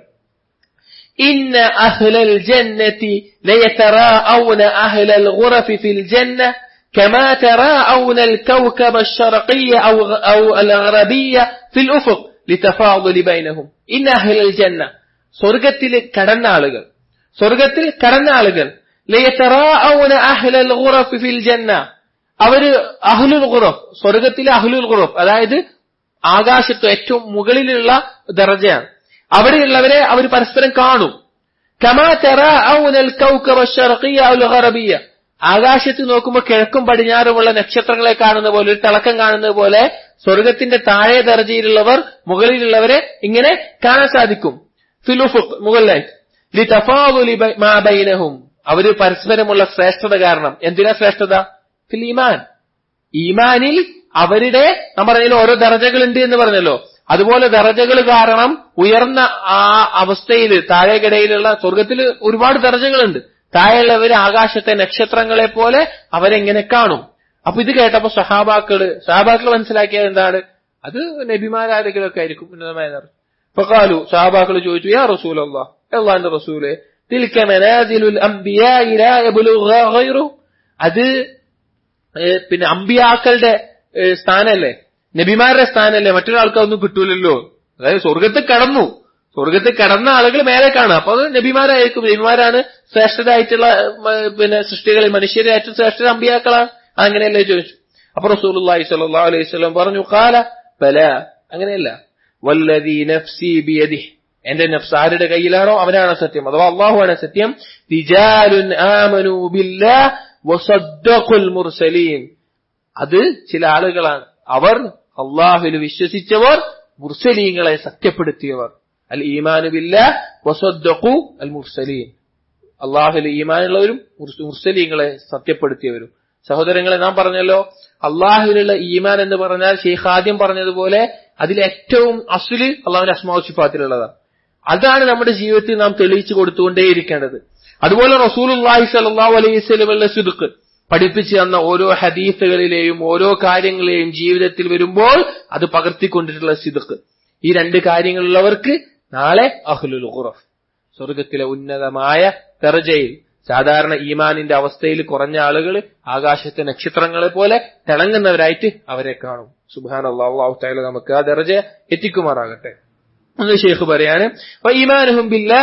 إن أهل الجنة ليتراءون أهل الغرف في الجنة كما تراءون الكوكب الشرقي أو, أو الغربي في الأفق لتفاضل بينهم إن أهل الجنة സ്വർഗത്തിൽ കടന്ന ആളുകൾ സ്വർഗത്തിൽ കടന്ന ആളുകൾ ലയതറാഊന അഹ്ലൽ ഗുറഫ് ഫിൽ ജന്ന അവര് അഹ്ലുൽ ഗുറഫ് സ്വർഗത്തിലെ അഹ്ലുൽ ഗുറഫ് അതായത് ആകാശത്ത് ഏറ്റവും മുകളിലുള്ള ദർജയാണ് അവിടെയുള്ളവരെ അവർ പരസ്പരം കാണും കമാ തറാഊനൽ കൗകബ ശർഖിയ അൽ ഗറബിയ ആകാശത്ത് നോക്കുമ്പോൾ കിഴക്കും പടിഞ്ഞാറുമുള്ള നക്ഷത്രങ്ങളെ കാണുന്ന പോലെ ഒരു തിളക്കം കാണുന്നത് പോലെ സ്വർഗത്തിന്റെ താഴെ ദർജയിലുള്ളവർ മുകളിലുള്ളവരെ ഇങ്ങനെ കാണാൻ സാധിക്കും ഫിലുഫുഖ് മുകളിലായിട്ട് ലിതഫാദുലി മാ ബൈനഹും അവര് പരസ്പരമുള്ള ശ്രേഷ്ഠത കാരണം എന്തിനാ ശ്രേഷ്ഠത ഫിൽ ഈമാൻ ഈമാനിൽ അവരുടെ നമ്മൾ പറഞ്ഞതിൽ ഓരോ ദർജകളുണ്ട് എന്ന് പറഞ്ഞല്ലോ അതുപോലെ ദർജകൾ കാരണം ഉയർന്ന ആ അവസ്ഥയിൽ താഴേക്കിടയിലുള്ള സ്വർഗത്തിൽ ഒരുപാട് ദർജകളുണ്ട് താഴെയുള്ളവര് ആകാശത്തെ നക്ഷത്രങ്ങളെ പോലെ അവരെങ്ങനെ കാണും അപ്പൊ ഇത് കേട്ടപ്പോ സഹാബാക്കള് സഹാബാക്കൾ മനസ്സിലാക്കിയത് എന്താണ് അത് നബിമാരാരെങ്കിലും ഒക്കെ ആയിരിക്കും ഉന്നതമായ ഫഖാലു സഹാബാക്കൾ ചോദിച്ചു യാ റസൂൽ അള്ളാഹ് അള്ളാന്റെ റസൂലെ തിൽക്ക മനാസിലുൽ അംബിയാഇ ലാ യബ്ലുഗ ഗൈറു അത് പിന്നെ അമ്പിയാക്കളുടെ സ്ഥാനല്ലേ നബിമാരുടെ സ്ഥാനല്ലേ മറ്റൊരാൾക്ക് അതൊന്നും കിട്ടൂലല്ലോ അതായത് സ്വർഗത്തിൽ കടന്നു സ്വർഗത്തിൽ കടന്ന ആളുകൾ മേലെ കാണുക അപ്പൊ അത് നബിമാരായിരിക്കും നബിമാരാണ് ശ്രേഷ്ഠരായിട്ടുള്ള പിന്നെ സൃഷ്ടികളിൽ മനുഷ്യരെ ഏറ്റവും ശ്രേഷ്ഠ അമ്പിയാക്കളാണ് അങ്ങനെയല്ലേ ചോദിച്ചു അപ്പൊ റസൂലി സല്ലാ അലൈഹി സ്വലം പറഞ്ഞു കാല പല അങ്ങനെയല്ല വല്ലതി നഫ്സി ബിയദിഹ് എന്റെ നഫ്സ് ആരുടെ കയ്യിലാണോ അവനാണ് സത്യം അഥവാ അള്ളാഹുവാണ് സത്യം തിജാലുൻ ആമനു ബില്ലാഹ് വസദ്ദഖുൽ മുർസലീൻ അത് ചില ആളുകളാണ് അവർ അള്ളാഹുവിൽ വിശ്വസിച്ചവർ മുർസലീങ്ങളെ സത്യപ്പെടുത്തിയവർ അൽ ഈമാനു ബില്ലാഹ് വസദ്ദഖു അൽ മുർസലീൻ അള്ളാഹുൽ ഈമാനുള്ളവരും മുർസലീങ്ങളെ സത്യപ്പെടുത്തിയവരും സഹോദരങ്ങളെ നാം പറഞ്ഞല്ലോ അള്ളാഹുവിലുള്ള ഈമാൻ എന്ന് പറഞ്ഞാൽ ഷെയ്ഖ് ആദ്യം പറഞ്ഞതുപോലെ അതിൽ ഏറ്റവും അസുല് അള്ളാഹുവിന്റെ അസ്മാസിഫാത്തിലുള്ളതാണ് അതാണ് നമ്മുടെ ജീവിതത്തിൽ നാം തെളിയിച്ചു കൊടുത്തുകൊണ്ടേയിരിക്കേണ്ടത് അതുപോലെ റസൂൽ അള്ളാഹി സലാഹു അലൈഹി സ്വലമുള്ള സുദുക്ക് പഠിപ്പിച്ചു തന്ന ഓരോ ഹദീസുകളിലെയും ഓരോ കാര്യങ്ങളെയും ജീവിതത്തിൽ വരുമ്പോൾ അത് പകർത്തിക്കൊണ്ടിട്ടുള്ള സിദുക്ക് ഈ രണ്ട് കാര്യങ്ങളുള്ളവർക്ക് നാളെ അഹ്ലുൽ ഖുറഫ് സ്വർഗത്തിലെ ഉന്നതമായ തെറജയിൽ സാധാരണ ഈമാനിന്റെ അവസ്ഥയിൽ കുറഞ്ഞ ആളുകൾ ആകാശത്തെ നക്ഷത്രങ്ങളെ പോലെ തിളങ്ങുന്നവരായിട്ട് അവരെ കാണും സുബാൻ അള്ളാഹു തായാലും നമുക്ക് ആ ദർജ എത്തിക്കുമാറാകട്ടെ ഒന്ന് ഷെയ്ഖ് പറയാണ് ഈമാനുഹും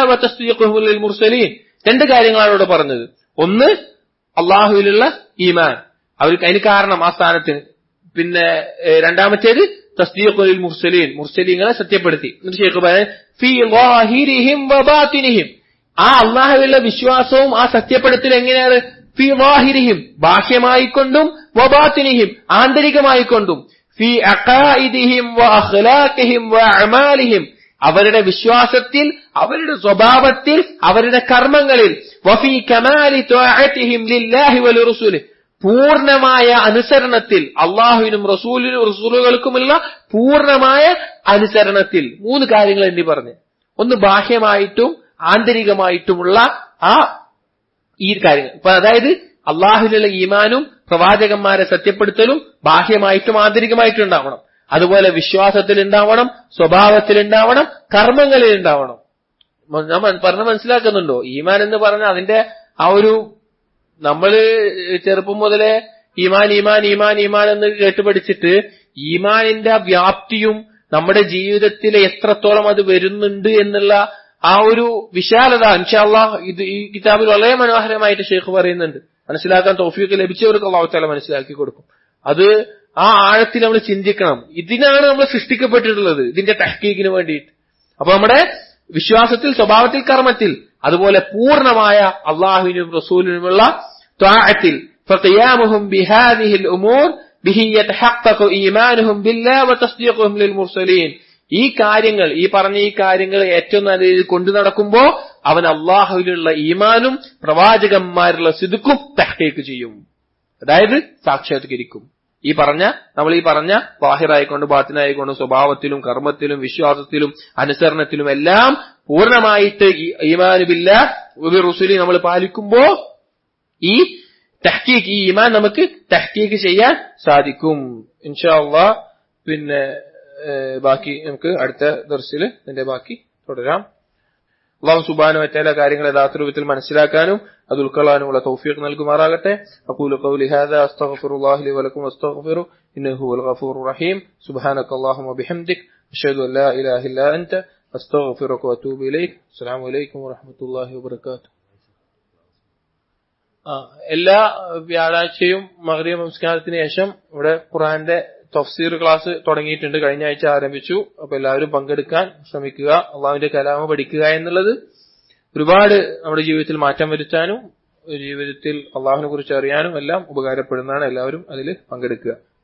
മുർസലീൻ രണ്ട് കാര്യങ്ങളാണ് ഇവിടെ പറഞ്ഞത് ഒന്ന് അള്ളാഹുവിലുള്ള ഈമാൻ അവർക്ക് അതിന് കാരണം ആ സ്ഥാനത്തിന് പിന്നെ രണ്ടാമത്തേത് തസ്ദീഖുൽ മുർസലീൻ മുർസലീങ്ങളെ സത്യപ്പെടുത്തി എന്നിട്ട് ഷെയ്ഖ് പറയാൻ ഫി ളാഹിരിഹിം വബാത്തിനിഹിം ആ അള്ളാഹുവിലുള്ള വിശ്വാസവും ആ സത്യപ്പെടുത്തൽ എങ്ങനെയാണ് ഫി വാഹിരിഹിം ബാഹ്യമായിക്കൊണ്ടും വബാത്തിനിഹിം ആന്തരികമായിക്കൊണ്ടും ഫി അഖായിദിഹിം വ അഖ്ലാഖിഹിം വ അമാലിഹിം അവരുടെ വിശ്വാസത്തിൽ അവരുടെ സ്വഭാവത്തിൽ അവരുടെ കർമ്മങ്ങളിൽ വഫി കമാലി ത്വാഅത്തിഹിം ലില്ലാഹി വലിറസൂലി പൂർണ്ണമായ അനുസരണത്തിൽ അള്ളാഹുവിനും റസൂലിനും റസൂലുകൾക്കുമുള്ള പൂർണ്ണമായ അനുസരണത്തിൽ മൂന്ന് കാര്യങ്ങൾ എന്നി പറഞ്ഞു ഒന്ന് ബാഹ്യമായിട്ടും ആന്തരികമായിട്ടുമുള്ള ആ ഈ കാര്യങ്ങൾ ഇപ്പൊ അതായത് അള്ളാഹുവിനുള്ള ഈമാനും പ്രവാചകന്മാരെ സത്യപ്പെടുത്തലും ബാഹ്യമായിട്ടും ആന്തരികമായിട്ടും ഉണ്ടാവണം അതുപോലെ വിശ്വാസത്തിൽ ഉണ്ടാവണം സ്വഭാവത്തിൽ ഉണ്ടാവണം കർമ്മങ്ങളിൽ ഉണ്ടാവണം ഞാൻ പറഞ്ഞ മനസ്സിലാക്കുന്നുണ്ടോ ഈമാൻ എന്ന് പറഞ്ഞാൽ അതിന്റെ ആ ഒരു നമ്മള് ചെറുപ്പം മുതലേ ഈമാൻ ഈമാൻ ഈമാൻ ഈമാൻ എന്ന് കേട്ടുപഠിച്ചിട്ട് ഈമാനിന്റെ വ്യാപ്തിയും നമ്മുടെ ജീവിതത്തിൽ എത്രത്തോളം അത് വരുന്നുണ്ട് എന്നുള്ള ആ ഒരു വിശാലത ഇൻഷാല്ല ഇത് ഈ കിതാബിൽ വളരെ മനോഹരമായിട്ട് ഷെയ്ഖ് പറയുന്നുണ്ട് മനസ്സിലാക്കാൻ തോഫിയൊക്കെ ലഭിച്ചവർക്ക് അള്ളാഹുത്താല മനസ്സിലാക്കി കൊടുക്കും അത് ആ ആഴത്തിൽ നമ്മൾ ചിന്തിക്കണം ഇതിനാണ് നമ്മൾ സൃഷ്ടിക്കപ്പെട്ടിട്ടുള്ളത് ഇതിന്റെ തഹ്ക്കീക്കിന് വേണ്ടിയിട്ട് അപ്പൊ നമ്മുടെ വിശ്വാസത്തിൽ സ്വഭാവത്തിൽ കർമ്മത്തിൽ അതുപോലെ പൂർണ്ണമായ അള്ളാഹുവിനും റസൂലിനുമുള്ള ത്വാഅത്തിൽ فقيامهم بهذه الأمور به يتحقق إيمانهم بالله وتصديقهم للمرسلين ഈ കാര്യങ്ങൾ ഈ പറഞ്ഞ ഈ കാര്യങ്ങൾ ഏറ്റവും നല്ല രീതിയിൽ കൊണ്ടു നടക്കുമ്പോ അവൻ അള്ളാഹുവിലുള്ള ഈമാനും പ്രവാചകന്മാരുള്ള സിദുക്കും തഹ്കീക്ക് ചെയ്യും അതായത് സാക്ഷാത്കരിക്കും ഈ പറഞ്ഞ നമ്മൾ ഈ പറഞ്ഞ വാഹിറായിക്കൊണ്ട് ബാത്തിനായിക്കൊണ്ട് സ്വഭാവത്തിലും കർമ്മത്തിലും വിശ്വാസത്തിലും അനുസരണത്തിലും എല്ലാം പൂർണ്ണമായിട്ട് ഈമാനുബില്ല റുസുലി നമ്മൾ പാലിക്കുമ്പോ ഈ തഹ്ക്കീക്ക് ഈ ഈമാൻ നമുക്ക് തഹ്ക്കീക്ക് ചെയ്യാൻ സാധിക്കും ഇൻഷാ അള്ളാ പിന്നെ ഏഹ്, ബാക്കി നമുക്ക് അടുത്ത ദർശിൽ ഇതിന്റെ ബാക്കി തുടരാം അള്ളാഹു സുബാനു മറ്റേല കാര്യങ്ങൾ യഥാർത്ഥ രൂപത്തിൽ മനസ്സിലാക്കാനും അത് ഉൾക്കൊള്ളാനുമുള്ള തൗഫീഖ് നൽകുമാറാകട്ടെ അഖൂലു ഖൗലി ഹാദാ അസ്തഗ്ഫിറുല്ലാഹി ലി വലക്കും വസ്തഗ്ഫിറു ഇന്നഹു ഹുവൽ ഗഫൂറുർ റഹീം സുബ്ഹാനക അല്ലാഹുമ്മ ബിഹംദിക് അഷ്ഹദു അൻ ലാ ഇലാഹ ഇല്ലാ അൻത അസ്തഗ്ഫിറുക വഅതൂബു ഇലൈക് അസ്സലാമു അലൈക്കും വറഹ്മത്തുള്ളാഹി വബറകാതുഹു ആ, എല്ലാ വ്യാഴാഴ്ചയും മഗ്രിബ് നമസ്കാരത്തിന് ശേഷം ഇവിടെ ഖുറാന്റെ തഫ്സീർ ക്ലാസ് തുടങ്ങിയിട്ടുണ്ട് കഴിഞ്ഞ ആഴ്ച ആരംഭിച്ചു അപ്പൊ എല്ലാവരും പങ്കെടുക്കാൻ ശ്രമിക്കുക അള്ളാഹുവിന്റെ കലാമ പഠിക്കുക എന്നുള്ളത് ഒരുപാട് നമ്മുടെ ജീവിതത്തിൽ മാറ്റം വരുത്താനും ജീവിതത്തിൽ അള്ളാഹുവിനെ കുറിച്ച് അറിയാനും എല്ലാം ഉപകാരപ്പെടുന്നതാണ് എല്ലാവരും അതിൽ പങ്കെടുക്കുക